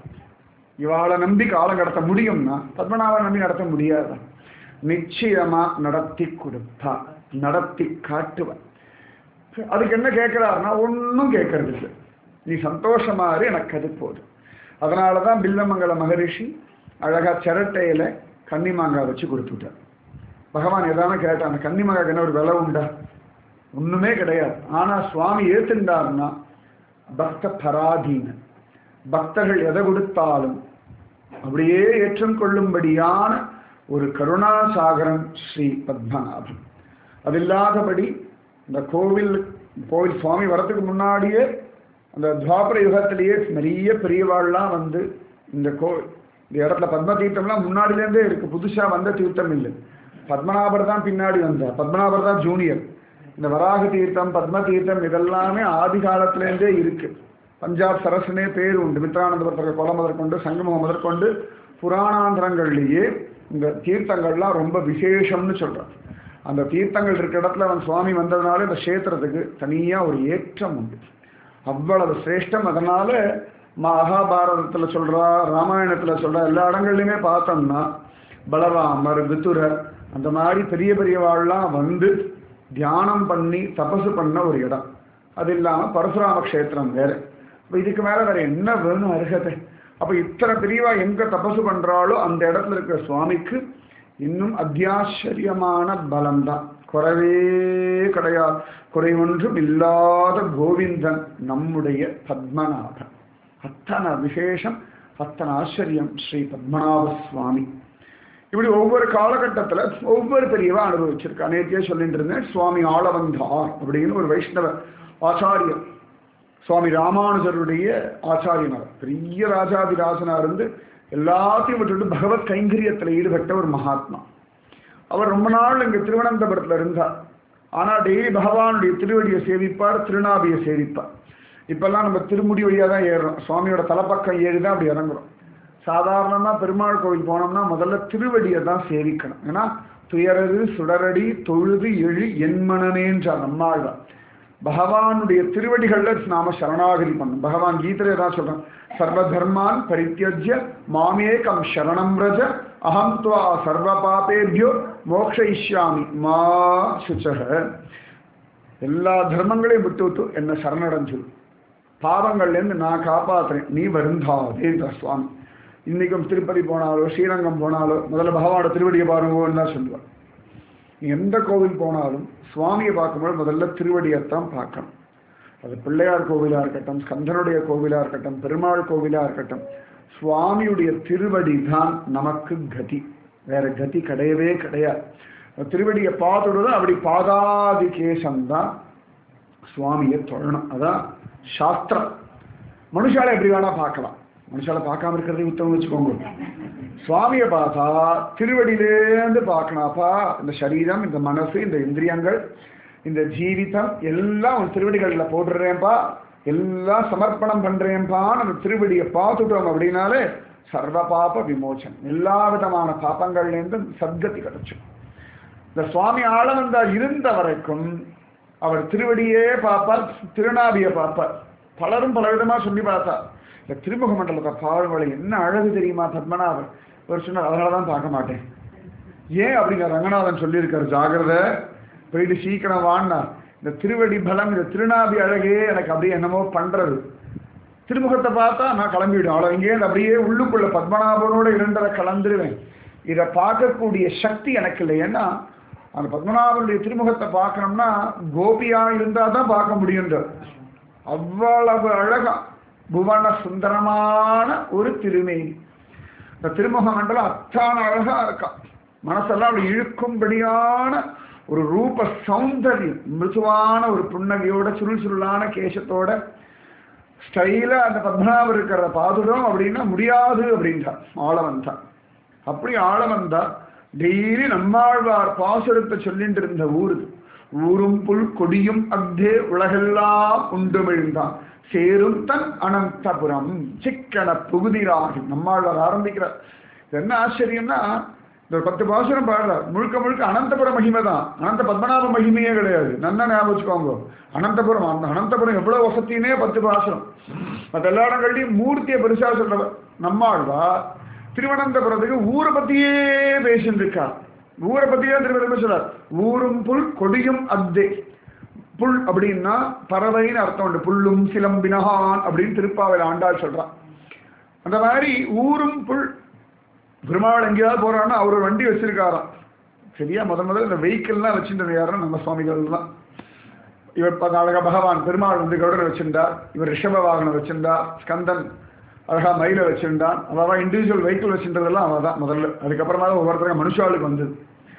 S1: இவாளை நம்பி காலம் கடத்த முடியும்னா பத்மநாபனை நம்பி நடத்த முடியாது நிச்சயமா நடத்தி கொடுப்பா நடத்தி காட்டுவா அதுக்கு என்ன கேட்கிறாருன்னா ஒன்றும் கேட்கறது இல்லை நீ சந்தோஷமா இரு எனக்கு அது போதும் அதனால தான் பில்லமங்கல மகரிஷி அழகா சிரட்டையில கன்னிமாங்காய் வச்சு கொடுத்துட்டார் பகவான் எதான கேட்டான் அந்த கன்னிமாங்காய்க்கு என்ன ஒரு விலை உண்டா ஒண்ணுமே கிடையாது ஆனா சுவாமி ஏத்துண்டாருன்னா பக்த பராதீன பக்தர்கள் எதை கொடுத்தாலும் அப்படியே ஏற்றம் கொள்ளும்படியான ஒரு கருணாசாகரம் ஸ்ரீ பத்மநாபன் அது இல்லாதபடி இந்த கோவில் கோவில் சுவாமி வரத்துக்கு முன்னாடியே அந்த துவாபர யுகத்திலேயே நிறைய பெரியவாள்லாம் வந்து இந்த கோ இந்த இடத்துல பத்ம தீர்த்தம்லாம் முன்னாடிலேருந்தே இருக்கு புதுசா வந்த தீர்த்தம் இல்லை பத்மநாபர் தான் பின்னாடி வந்தார் பத்மநாபர் தான் ஜூனியர் இந்த வராக தீர்த்தம் பத்ம தீர்த்தம் இதெல்லாமே ஆதி காலத்திலேருந்தே இருக்கு பஞ்சாப் சரஸ்னே பேர் உண்டு மித்ரானந்தபுரத்தில் கொலை முதற்கொண்டு சங்கமம் முதற்கொண்டு புராணாந்திரங்கள்லேயே இந்த தீர்த்தங்கள்லாம் ரொம்ப விசேஷம்னு சொல்றார் அந்த தீர்த்தங்கள் இருக்கிற இடத்துல அவன் சுவாமி வந்ததுனால இந்த கஷேத்திரத்துக்கு தனியா ஒரு ஏற்றம் உண்டு அவ்வளவு சிரேஷ்டம் அதனால மகாபாரதத்துல சொல்றா ராமாயணத்துல சொல்றா எல்லா இடங்கள்லையுமே பார்த்தோம்னா பலராமர் விதுரர் அந்த மாதிரி பெரிய பெரியவாள்லாம் வந்து தியானம் பண்ணி தபசு பண்ண ஒரு இடம் அது இல்லாம பரசுராம க்ஷேத்திரம் வேற அப்ப இதுக்கு மேல வேற என்ன வேணும் அருகதை அப்ப இத்தனை பெரியவா எங்க தபசு பண்றாளோ அந்த இடத்துல இருக்கிற சுவாமிக்கு இன்னும் அத்தியாச்சரியமான பலம்தான் குறைவே கிடையாது குறைவொன்றும் இல்லாத கோவிந்தன் நம்முடைய பத்மநாபன் அத்தனை விசேஷம் அத்தனை ஆச்சரியம் ஸ்ரீ பத்மநாப சுவாமி இப்படி ஒவ்வொரு காலகட்டத்துல ஒவ்வொரு பெரியவா அனுபவிச்சிருக்கா நேற்றே சொல்லிட்டு இருந்தேன் சுவாமி ஆளவந்தார் அப்படின்னு ஒரு வைஷ்ணவ ஆச்சாரியர் சுவாமி ராமானுஜருடைய ஆச்சாரியனார் பெரிய ராஜாதிராஜனா இருந்து எல்லாத்தையும் விட்டுட்டு பகவத் கைங்கரியத்தில் ஈடுபட்ட ஒரு மகாத்மா அவர் ரொம்ப நாள் இங்க திருவனந்தபுரத்துல இருந்தார் ஆனா டெய்லி பகவானுடைய திருவடியை சேவிப்பார் திருநாபியை சேவிப்பார் இப்பெல்லாம் நம்ம திருமுடி வழியா தான் ஏறுறோம் சுவாமியோட தலைப்பக்கம் ஏறி தான் அப்படி இறங்குறோம் சாதாரணமா பெருமாள் கோவில் போனோம்னா முதல்ல திருவடியை தான் சேவிக்கணும் ஏன்னா துயரது சுடரடி தொழுது எழு என்மனனேன்றார் நம்மாழ்வார் பகவானுடைய திருவடிகள்ல நாம சரணாகதி பண்ணணும் பகவான் கீதையில தான் சொல்றான் சர்வ தர்மான் பரித்தியஜ்ய மாமேகம் சரணம் ரஜ அகம் துவா சர்வ பாபேபியோ மோக்ஷயிஷ்யாமி மா சுச்சக எல்லா தர்மங்களையும் விட்டு விட்டு என்ன சரணடைஞ்சு பாவங்கள்லேருந்து நான் காப்பாத்துறேன் நீ வருந்தாதே சுவாமி இன்னைக்கும் திருப்பதி போனாலோ ஸ்ரீரங்கம் போனாலோ முதல்ல பகவானோட திருவடியை பாருங்கன்னு தான் சொல்லுவாள் நீ எந்த கோவில் போனாலும் சுவாமியை பார்க்கும்போது முதல்ல திருவடியைத்தான் பார்க்கணும் அது பிள்ளையார் கோவிலாக இருக்கட்டும் ஸ்கந்தனுடைய கோவிலாக இருக்கட்டும் பெருமாள் கோவிலாக இருக்கட்டும் சுவாமியுடைய திருவடி தான் நமக்கு கதி வேற கதி கிடையவே கிடையாது அந்த திருவடியை பார்த்துடுறது அப்படி பாதாதி கேசம்தான் சுவாமியை தொழணும் அதான் சாஸ்திரம் மனுஷால எப்படி வேணா பார்க்கலாம் மனுஷால பார்க்காம இருக்கிறதே உத்தமம் வச்சுக்கோங்க சுவாமியை பார்த்தா திருவடியிலேருந்து பார்க்கணாப்பா இந்த சரீரம் இந்த மனசு இந்த இந்திரியங்கள் இந்த ஜீவிதம் எல்லாம் உன் திருவடிகளில் போட்டுடுறேன்ப்பா எல்லாம் சமர்ப்பணம் பண்றேன்ப்பான்னு அந்த திருவடியை பார்த்துட்டோம் அப்படின்னாலே சர்வ பாப விமோசன் எல்லா விதமான பாப்பங்கள்லேருந்தும் சத்கதி கிடைச்சும் இந்த சுவாமி ஆளவந்தார் இருந்த வரைக்கும் அவர் திருவடியே பார்ப்பார் திருநாபியை பார்ப்பார் பலரும் பல விதமா சொல்லி பார்த்தார் இந்த திருமுக மண்டலத்தை பாருங்களை என்ன அழகு தெரியுமா பத்மநாபன் ஒரு சொன்னார் அதனால தான் பார்க்க மாட்டேன் ஏன் அப்படிங்க ரங்கநாதன் சொல்லியிருக்காரு ஜாகிரதை போயிட்டு சீக்கிரம் வாடினார் இந்த திருவடி பலம் இந்த திருநாபி அழகே எனக்கு அப்படியே என்னமோ பண்றது திருமுகத்தை பார்த்தா நான் கிளம்பிவிடும் அவ்வளோ இங்கேருந்து அப்படியே உள்ளுக்குள்ள பத்மநாபனோட இரண்டரை கலந்துருவேன் இதை பார்க்கக்கூடிய சக்தி எனக்கு இல்லை ஏன்னா அந்த பத்மநாபனுடைய திருமுகத்தை பார்க்கணும்னா கோபியா இருந்தால் தான் பார்க்க முடியுன்ற அவ்வளவு அழகா புவன சுந்தரமான ஒரு திருமேனி இந்த திருமுக மண்டலம் அத்தான அழகா இருக்கா மனசெல்லாம் அப்படி இழுக்கும்படியான ஒரு ரூப சௌந்தரியம் மிருதுவான ஒரு புன்னகையோட சுருள் சுருளான கேசத்தோட ஸ்டைலா அந்த பத்மநாபர் இருக்கிற பாதுரம் அப்படின்னா முடியாது அப்படின்றான் ஆளவன் தான் அப்படி ஆளவன் தான் டெய்லி நம்மாழ்வார் பாசுரத்தை சொல்லிட்டு இருந்த ஊர் இது. ஊரும் புல் கொடியும் அக்தே உலகெல்லாம் உண்டுமிழ்ந்தான் சேரும் தன் அனந்தபுரம் சிக்கன புகுதிராகி நம்மாழ்வார் ஆரம்பிக்கிறார் இது என்ன ஆச்சரியம்னா இந்த ஒரு பத்து பாசுரம் பாடுறார் முழுக்க முழுக்க அனந்தபுர மகிமை தான் அனந்த பத்மநாப மகிமையே கிடையாது நல்லா ஞாபகம் வச்சுக்கோங்க அனந்தபுரம் அந்த அனந்தபுரம் எவ்வளவு வசத்தினே பத்து பாசுரம் மற்ற எல்லா இடங்கள்லையும் மூர்த்தியை பெருசா சொல்றவர் நம்மாழ்வார் திருவனந்தபுரத்துக்கு ஊரை பத்தியே பேசிட்டு இருக்கார் ஊரை பத்தியே திருவனந்தபுரம் சொல்றார் ஊரும் புல் கொடியும் அத்தே புல் அப்படின்னா பறவைன்னு அர்த்தம் உண்டு புல்லும் சிலம்பினகான் அப்படின்னு திருப்பாவையில் ஆண்டாள் சொல்றான் அந்த மாதிரி ஊரும் புல் பெருமாள் எங்கேயாவது போறான்னா அவர் ஒரு வண்டி வச்சிருக்காராம் சரியா முதல் முதல்ல இந்த வெஹிக்கிள்லாம் வச்சுருந்தது யாருன்னா நம்ம சுவாமிகள் தான் இவர் பார்த்த அழகா பகவான் பெருமாள் வந்து கருடர் வச்சிருந்தார் இவர் ரிஷப வாகனம் வச்சிருந்தார் ஸ்கந்தன் அழகா மயில வச்சிருந்தான் அவன் இண்டிவிஜுவல் வெஹிக்கிள் வச்சிருந்ததெல்லாம் அவன் தான் முதல்ல அதுக்கப்புறமா தான் ஒவ்வொருத்தருக்கும் மனுஷாளுக்கு வந்தது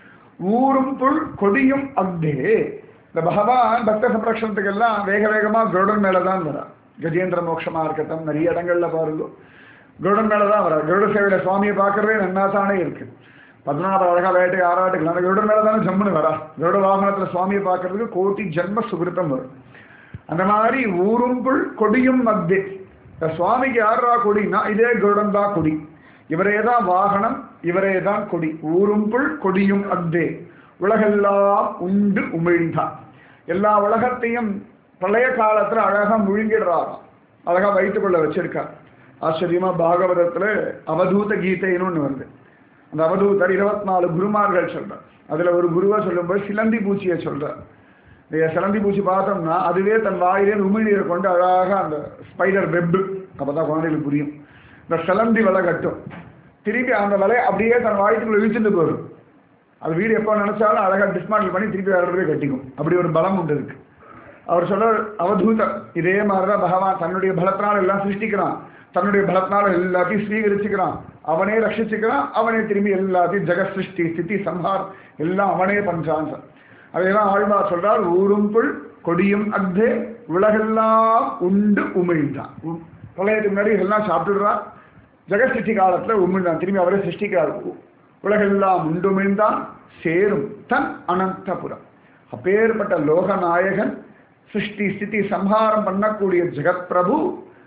S1: ஊரும் புல் கொடியும் அக்தே இந்த பகவான் பக்த சம்ரக்ஷணத்துக்கு எல்லாம் வேக வேகமா கருடன் மேல தான் வரா கஜேந்திர மோட்சமா இருக்கட்டும் நிறைய இடங்கள்ல பாருங்க கருடன் மேல தான் வரா கருட சேவையில சுவாமியை பார்க்கறதே நன்னா தானே இருக்கு பதினாறு அழகா வேட்டை ஆறாட்டுக்கலாம் அந்த கருடன் மேல தானே ஜம்முன்னு வரா கருட வாகனத்துல சுவாமியை பார்க்கறதுக்கு கோட்டி ஜென்ம சுகிருத்தம் வரும் அந்த மாதிரி ஊரும் புல் கொடியும் மக்தே இந்த சுவாமிக்கு யாரா கொடினா இதே கருடன் தான் கொடி இவரே தான் வாகனம் இவரே தான் கொடி ஊரும் புல் கொடியும் அக்தே உலகெல்லாம் உண்டு உமிழ்ந்தான் எல்லா உலகத்தையும் பழைய காலத்துல அழகா முழுங்கிடுறாராம் அழகா வைத்துக்கொள்ள வச்சிருக்கார் ஆச்சரியமா பாகவதத்துல அவதூத கீதைன்னு ஒண்ணு வருது அந்த அவதூதர் இருபத்தி நாலு குருமார்கள் சொல்றார் அதுல ஒரு குருவா சொல்லும்போது சிலந்தி பூச்சியை சொல்றார் இந்த சிலந்தி பூச்சி பார்த்தோம்னா அதுவே தன் வாயிலே உமிழ்நீரை கொண்டு அழகாக அந்த ஸ்பைடர் வெப் அப்பதான் குழந்தைகளுக்கு புரியும் இந்த சிலந்தி வலை கட்டும் திருப்பி அந்த வலை அப்படியே தன் வாய்க்குள்ள இழுத்துட்டு போகும் அது வீடு எப்போ நினைச்சாலும் அழகாக டிஸ்மாண்டில் பண்ணி திருப்பி வேற இடத்துல கட்டிக்கும் அப்படி ஒரு பலம் உண்டு இருக்கு அவர் சொல்ற அவதூதர் இதே மாதிரிதான் பகவான் தன்னுடைய பலத்தினால் எல்லாம் சிருஷ்டிக்கிறான் தன்னுடைய பலத்தினால எல்லாத்தையும் ஸ்வீகரிச்சுக்கிறான் அவனே ரட்சிச்சுக்கிறான் அவனே திரும்பி எல்லாத்தையும் ஜெகத் சிருஷ்டி ஸ்திதி சம்ஹார் எல்லாம் அவனே பண்றான் அதையெல்லாம் ஆழ்வார் சொல்றார் ஊரும் புல் கொடியும் அக்தே உலகெல்லாம் உண்டு உமிழ்ந்தான் உ- பிரளயத்துக்கு முன்னாடி எல்லாம் சாப்பிட்டுடுறான் ஜெகத் சிருஷ்டி காலத்துல உமிழ்ந்தான் திரும்பி அவரே சிருஷ்டிக்கிறார் உ- உலகெல்லாம் உண்டுமிழ்ந்தான் சேரும் தன் அனந்தபுரம் அப்பேற்பட்ட லோகநாயகன் சிருஷ்டி ஸ்திதி சம்ஹாரம் பண்ணக்கூடிய ஜெகத் பிரபு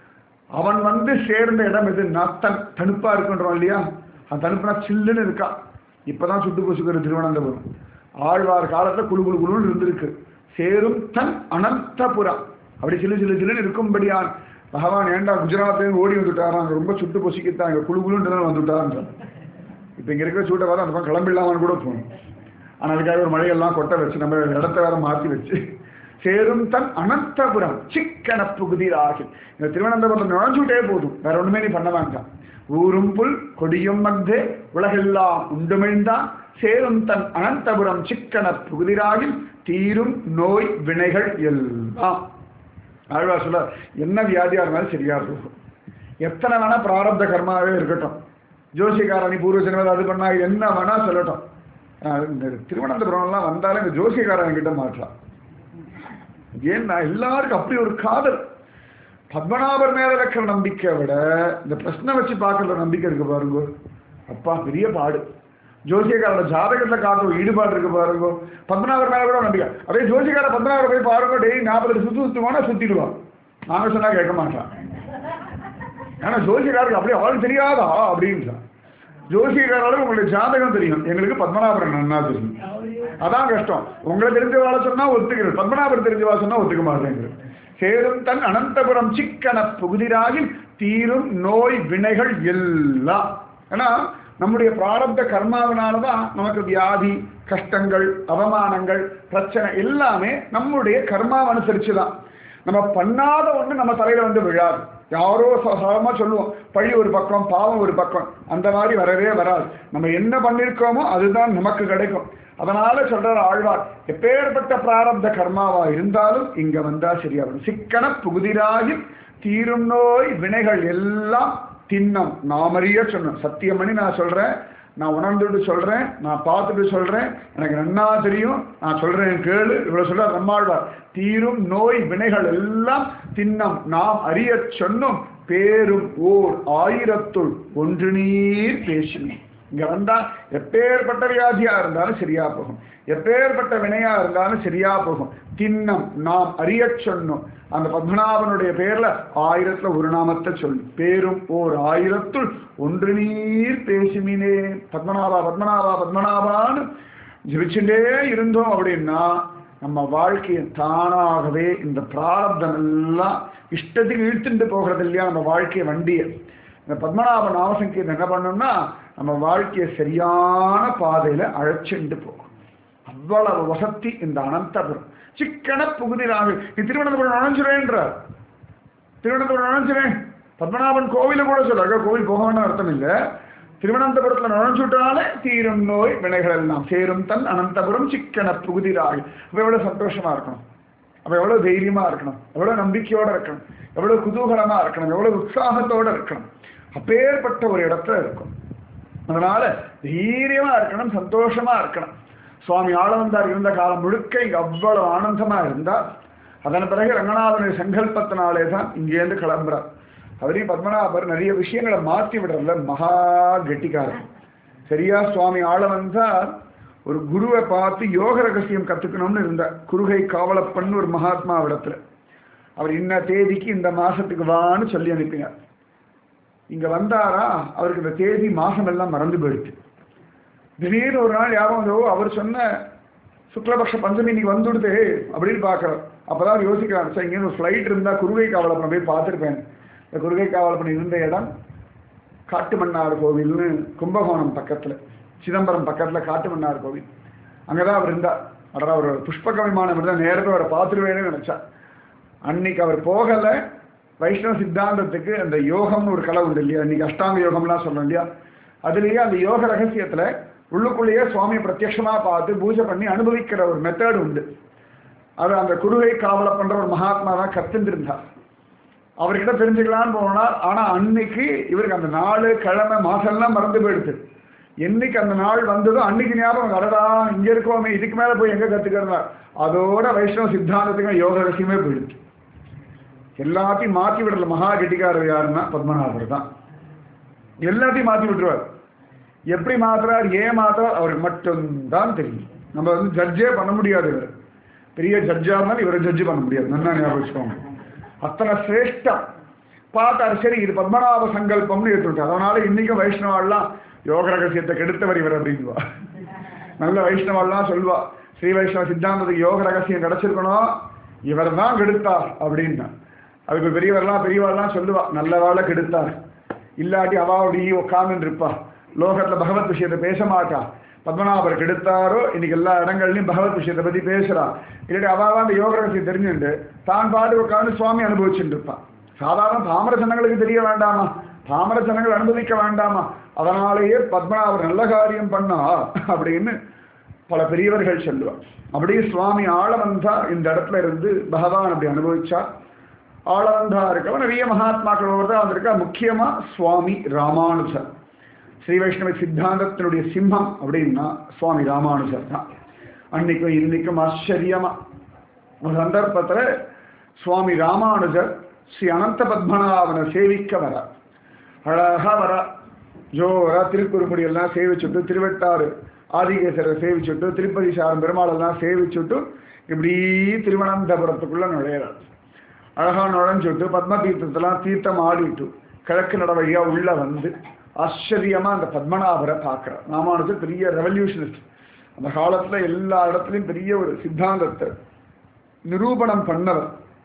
S1: அவன் வந்து சேர்ந்த இடம் எதுன்னா தன் தணுப்பா இருக்குன்றோம் இல்லையா அந்த தணுப்புனா சில்லுன்னு இருக்கா இப்பதான் சுட்டு பூசுக்கிற திருவனந்தபுரம் ஆழ்வார் காலத்துல குழு குழு குழுன்னு இருந்திருக்கு சேரும் தன் அனந்தபுரம் அப்படி சில்லு சில்லு சில்லுன்னு இருக்கும்படியான் பகவான் ஏன்டா குஜராத்லேருந்து ஓடி வந்துட்டாராம் அங்க ரொம்ப சுட்டு பொசிக்கித்தான் இங்க குழு குழுன்னு தான் வந்துட்டாரான் இப்போ இங்க இருக்கிற சூட்டை பார்த்தா அந்த பக்கம் கிளம்பிடலாமான்னு கூட போகணும் ஆனால் அதுக்காக ஒரு மழையெல்லாம் கொட்ட வச்சு நம்ம இடத்த வேற மாற்றி வச்சு சேரும் தன் அனந்தபுரம் சிக்கன புகுதிராகி இந்த திருவனந்தபுரம் நுழைஞ்சுட்டே போதும் வேற ஒண்ணுமே நீ பண்ண வேண்டாம் ஊரும் புல் கொடியும் மத்தே உலகெல்லாம் உண்டுமிழ்ந்தான் சேரும் தன் அனந்தபுரம் சிக்கன புகுதிராகில் தீரும் நோய் வினைகள் எல்லாம் ஆழ்வார் சொல்ல என்ன வியாதியா இருந்தாலும் சரியா இருக்கும் எத்தனை வேணா பிராரப்த கர்மாவே இருக்கட்டும் ஜோசியக்காரணி பூர்வ ஜென்மத்தில் அது பண்ணா என்ன வேணா சொல்லட்டும் ஆஹ் இந்த திருவனந்தபுரம்லாம் வந்தாலும் இந்த ஜோசியக்காரன் கிட்ட மாட்டலாம் ஏன்னா எல்லாருக்கும் அப்படி ஒரு காதல் பத்மநாபர் மேல வைக்கிற நம்பிக்கை விட இந்த பிரச்சனை வச்சு பார்க்கற நம்பிக்கை இருக்கு பாருங்க அப்பா பெரிய பாடு ஜோசியக்காரோட ஜாதகத்துல காட்டுற ஈடுபாடு இருக்கு பாருங்க பத்மநாபர் மேல கூட நம்பிக்கை அதே ஜோசியக்கார பத்மநாபர் போய் பாருங்க டெய்லி நாற்பது சுத்து சுத்துவானா சுத்திடுவான் நாங்க சொன்னா கேட்க மாட்டான் ஆனா ஜோசியக்காரருக்கு அப்படியே அவளுக்கு தெரியாதா அப்படின்றான் ஜோசியக்காரர்களுக்கு உங்களுக்கு ஜாதகம் தெரியும் எங்களுக்கு பத்மநாபரன் நன்னா தெரியும் அதான் கஷ்டம் உங்களை தெரிஞ்ச வாழ சொன்னா ஒத்துக்கிறது பத்மநாபர் தெரிஞ்ச வாழ சொன்னா ஒத்துக்க மாட்டேங்கிறது சேரும் தன் அனந்தபுரம் சிக்கன புகுதிராகில் தீரும் நோய் வினைகள் எல்லாம் ஏன்னா நம்முடைய பிராரப்த கர்மாவினாலதான் நமக்கு வியாதி கஷ்டங்கள் அவமானங்கள் பிரச்சனை எல்லாமே நம்முடைய கர்மாவை அனுசரிச்சு தான் நம்ம பண்ணாத ஒண்ணு நம்ம தலையில வந்து விழாது யாரோ சாதாரணமா சொல்லுவோம் பழி ஒரு பக்கம் பாவம் ஒரு பக்கம் அந்த மாதிரி வரவே வராது நம்ம என்ன பண்ணிருக்கோமோ அதுதான் நமக்கு கிடைக்கும் அதனால சொல்றார் ஆழ்வார் எப்பேற்பட்ட பிராரப்த கர்மாவா இருந்தாலும் இங்க வந்தா சரியாகும் சிக்கன புகுதிராகி தீரும் நோய் வினைகள் எல்லாம் தின்னம் நாமறிய சொன்னோம் சத்தியமணி நான் சொல்றேன் நான் உணர்ந்துட்டு சொல்றேன் நான் பார்த்துட்டு சொல்றேன் எனக்கு நன்னா தெரியும் நான் சொல்றேன் கேளு இவ்வளவு சொல்ல நம்மாழ்வார் தீரும் நோய் வினைகள் எல்லாம் தின்னம் நாம் அறிய சொன்னோம் பேரும் ஓர் ஆயிரத்துள் ஒன்று நீர் பேசினோம் இங்க வந்தா எப்பேற்பட்ட வியாதியா இருந்தாலும் சரியா போகும் எப்பேற்பட்ட வினையா இருந்தாலும் சரியா போகும் தின்னம் நாம் அறிய சொன்னோம் அந்த பத்மநாபனுடைய பேர்ல ஆயிரத்துல ஒரு நாமத்தை சொல்லு பேரும் ஓர் ஆயிரத்துள் ஒன்று நீர் பேசுமினே பத்மநாபா பத்மநாபா பத்மநாபான்னு ஜெபிச்சுட்டே இருந்தோம் அப்படின்னா நம்ம வாழ்க்கையை தானாகவே இந்த பிராரப்தம் எல்லாம் இஷ்டத்துக்கு இழுத்துட்டு போகிறது இல்லையா நம்ம வாழ்க்கையை வண்டியை இந்த பத்மநாப நாமசங்கீதம் என்ன பண்ணோம்னா நம்ம வாழ்க்கையை சரியான பாதையில அழைச்சிட்டு போகும் அவ்வளவு வசதி இந்த அனந்தபுரம் சிக்கன புகுதிராக நீ திருவனந்தபுரம் நுழைஞ்சிரேன்றார் திருவனந்தபுரம் நுழைஞ்சிரேன் பத்மநாபன் கோவில கூட சொல்றாங்க கோவில் போக வேண்டாம் அர்த்தம் இல்லை திருவனந்தபுரத்துல நுழைஞ்சுட்டாலே தீரும் நோய் வினைகள் எல்லாம் சேரும் தன் அனந்தபுரம் சிக்கன புகுதிராக அப்ப எவ்வளவு சந்தோஷமா இருக்கணும் அப்ப எவ்வளவு தைரியமா இருக்கணும் எவ்வளவு நம்பிக்கையோட இருக்கணும் எவ்வளவு குதூகலமா இருக்கணும் எவ்வளவு உற்சாகத்தோட இருக்கணும் அப்பேற்பட்ட ஒரு இடத்துல இருக்கும் அதனால தைரியமா இருக்கணும் சந்தோஷமா இருக்கணும் சுவாமி ஆளவந்தார் இருந்த காலம் முழுக்க இங்க அவ்வளவு ஆனந்தமா இருந்தார் அதன் பிறகு ரங்கநாதனுடைய சங்கல்பத்தினாலே தான் இங்கேருந்து கிளம்புறார் அவரையும் பத்மநாபர் நிறைய விஷயங்களை மாற்றி விடுறதுல மகா கெட்டிக்காரர் சரியா சுவாமி ஆளவந்தார் ஒரு குருவை பார்த்து யோக ரகசியம் கத்துக்கணும்னு இருந்தார் குருகை காவலப்பன் ஒரு மகாத்மா இடத்துல அவர் இன்ன தேதிக்கு இந்த மாசத்துக்கு வான்னு சொல்லி அனுப்பினார் இங்க வந்தாரா அவருக்கு இந்த தேதி மாசம் எல்லாம் மறந்து போயிடுச்சு திடீர்னு ஒரு நாள் யாரும் வந்தோ அவர் சொன்ன சுக்லபக்ஷ பஞ்சமி இன்னைக்கு வந்துடுது அப்படின்னு பார்க்குறார் அப்பதான் யோசிக்கிறார் சார் இங்கே ஒரு ஃப்ளைட் இருந்தா குருகை காவலப்பனை போய் பார்த்துருப்பேன் இந்த குருகை காவலப்பன் இருந்த இடம் காட்டுமன்னார் கோவில்னு கும்பகோணம் பக்கத்துல சிதம்பரம் பக்கத்துல காட்டுமன்னார் கோவில் அங்கதான் அவர் இருந்தார் அடரா ஒரு புஷ்பக விமானம் இருந்தால் நேரத்தை அவரை பார்த்துருவேன்னு நினைச்சா அன்னைக்கு அவர் போகல வைஷ்ணவ சித்தாந்தத்துக்கு அந்த யோகம்னு ஒரு கலை உண்டு இல்லையா இன்னைக்கு அஷ்டாங்க யோகம்லாம் சொல்றோம் இல்லையா அதுலயே அந்த யோக ரகசியத்துல உள்ளுக்குள்ளேயே சுவாமியை பிரத்யட்சமா பார்த்து பூஜை பண்ணி அனுபவிக்கிற ஒரு மெத்தட் உண்டு அது அந்த குருவை காவலை பண்ற ஒரு மகாத்மா தான் கத்துட்டு இருந்தார் அவர்கிட்ட தெரிஞ்சுக்கலான்னு போனார் ஆனா அன்னைக்கு இவருக்கு அந்த நாலு கிழமை மாசம் எல்லாம் மறந்து போயிடுது என்னைக்கு அந்த நாள் வந்ததோ அன்னைக்கு ஞாபகம் வரடா இங்க இருக்கோமே இதுக்கு மேல போய் எங்க கத்துக்கிறதா அதோட வைஷ்ணவ சித்தாந்தத்துக்கு யோக ரகசியமே போயிடுச்சு எல்லாத்தையும் மாத்தி விடல மகா கெட்டிக்காரர் யாருன்னா பத்மநாபர் தான் எல்லாத்தையும் மாத்தி விட்டுருவார் எப்படி மாத்துறார் ஏன் மாத்துறார் அவருக்கு மட்டும்தான் தெரியும் நம்ம வந்து ஜட்ஜே பண்ண முடியாது இவர் பெரிய ஜட்ஜா இருந்தாலும் இவரை ஜட்ஜ் பண்ண முடியாது நல்லா ஞாபகம் வச்சுக்கோங்க அத்தனை சிரேஷ்டம் பார்த்தாரு சரி இது பத்மநாப சங்கல்பம்னு எடுத்துட்டார் அதனால இன்னைக்கும் வைஷ்ணவாலாம் யோக ரகசியத்தை கெடுத்தவர் இவர் அப்படின்வா நல்ல வைஷ்ணவாலாம் சொல்வா ஸ்ரீ வைஷ்ணவ சித்தாந்தத்துக்கு யோக ரகசியம் கிடைச்சிருக்கணும் இவர் தான் கெடுத்தார் அப்படின்னா அதுக்கு பெரியவர்லாம் பெரியவர்லாம் சொல்லுவா நல்ல வேலை கெடுத்தார் இல்லாட்டி அவாவுடி உட்கார்ந்து இருப்பா லோகத்துல பகவத் விஷயத்தை பேச மாட்டா பத்மநாபர் கெடுத்தாரோ இன்னைக்கு எல்லா இடங்கள்லயும் பகவத் விஷயத்தை பத்தி பேசுறா இல்லாட்டி அவாவா அந்த யோக ரகசியம் தெரிஞ்சுட்டு தான் பாடு உட்காந்து சுவாமி அனுபவிச்சுட்டு இருப்பான் சாதாரண பாமர ஜனங்களுக்கு தெரிய வேண்டாமா பாமர ஜனங்கள் அனுமதிக்க வேண்டாமா அதனாலேயே பத்மநாபர் நல்ல காரியம் பண்ணா அப்படின்னு பல பெரியவர்கள் சொல்லுவார் அப்படியே சுவாமி ஆளவந்தா இந்த இடத்துல இருந்து பகவான் அப்படி அனுபவிச்சார் ஆளவந்தா இருக்கவன் நிறைய மகாத்மாக்கள் ஒருத்தர் வந்திருக்கா முக்கியமா சுவாமி ராமானுஜர் ஸ்ரீ வைஷ்ணவ சித்தாந்தத்தினுடைய சிம்மம் அப்படின்னா சுவாமி ராமானுஜர் தான் அன்னைக்கும் இன்னைக்கும் ஆச்சரியமா ஒரு சந்தர்ப்பத்துல சுவாமி ராமானுஜர் ஸ்ரீ அனந்த பத்மநாபனை சேவிக்க வர அழகா வர ஜோரா திருக்குறுங்குடி எல்லாம் சேவிச்சுட்டு திருவெட்டாறு ஆதிகேசரை சேவிச்சுட்டு திருப்பதி சாரம் பெருமாள் எல்லாம் சேவிச்சுட்டு இப்படி திருவனந்தபுரத்துக்குள்ள நுழையிறார் அழகா நுழைஞ்சுட்டு பத்ம தீர்த்தத்தெல்லாம் தீர்த்தம் ஆடிட்டு கிழக்கு நட வழியா உள்ள வந்து ஆச்சரியமா அந்த பத்மநாபரை பார்க்கிறார் ராமானுஜர் பெரிய ரெவல்யூஷனிஸ்ட் அந்த காலத்துல எல்லா இடத்துலயும் பெரிய ஒரு சித்தாந்தத்தை நிரூபணம் பண்ணவர்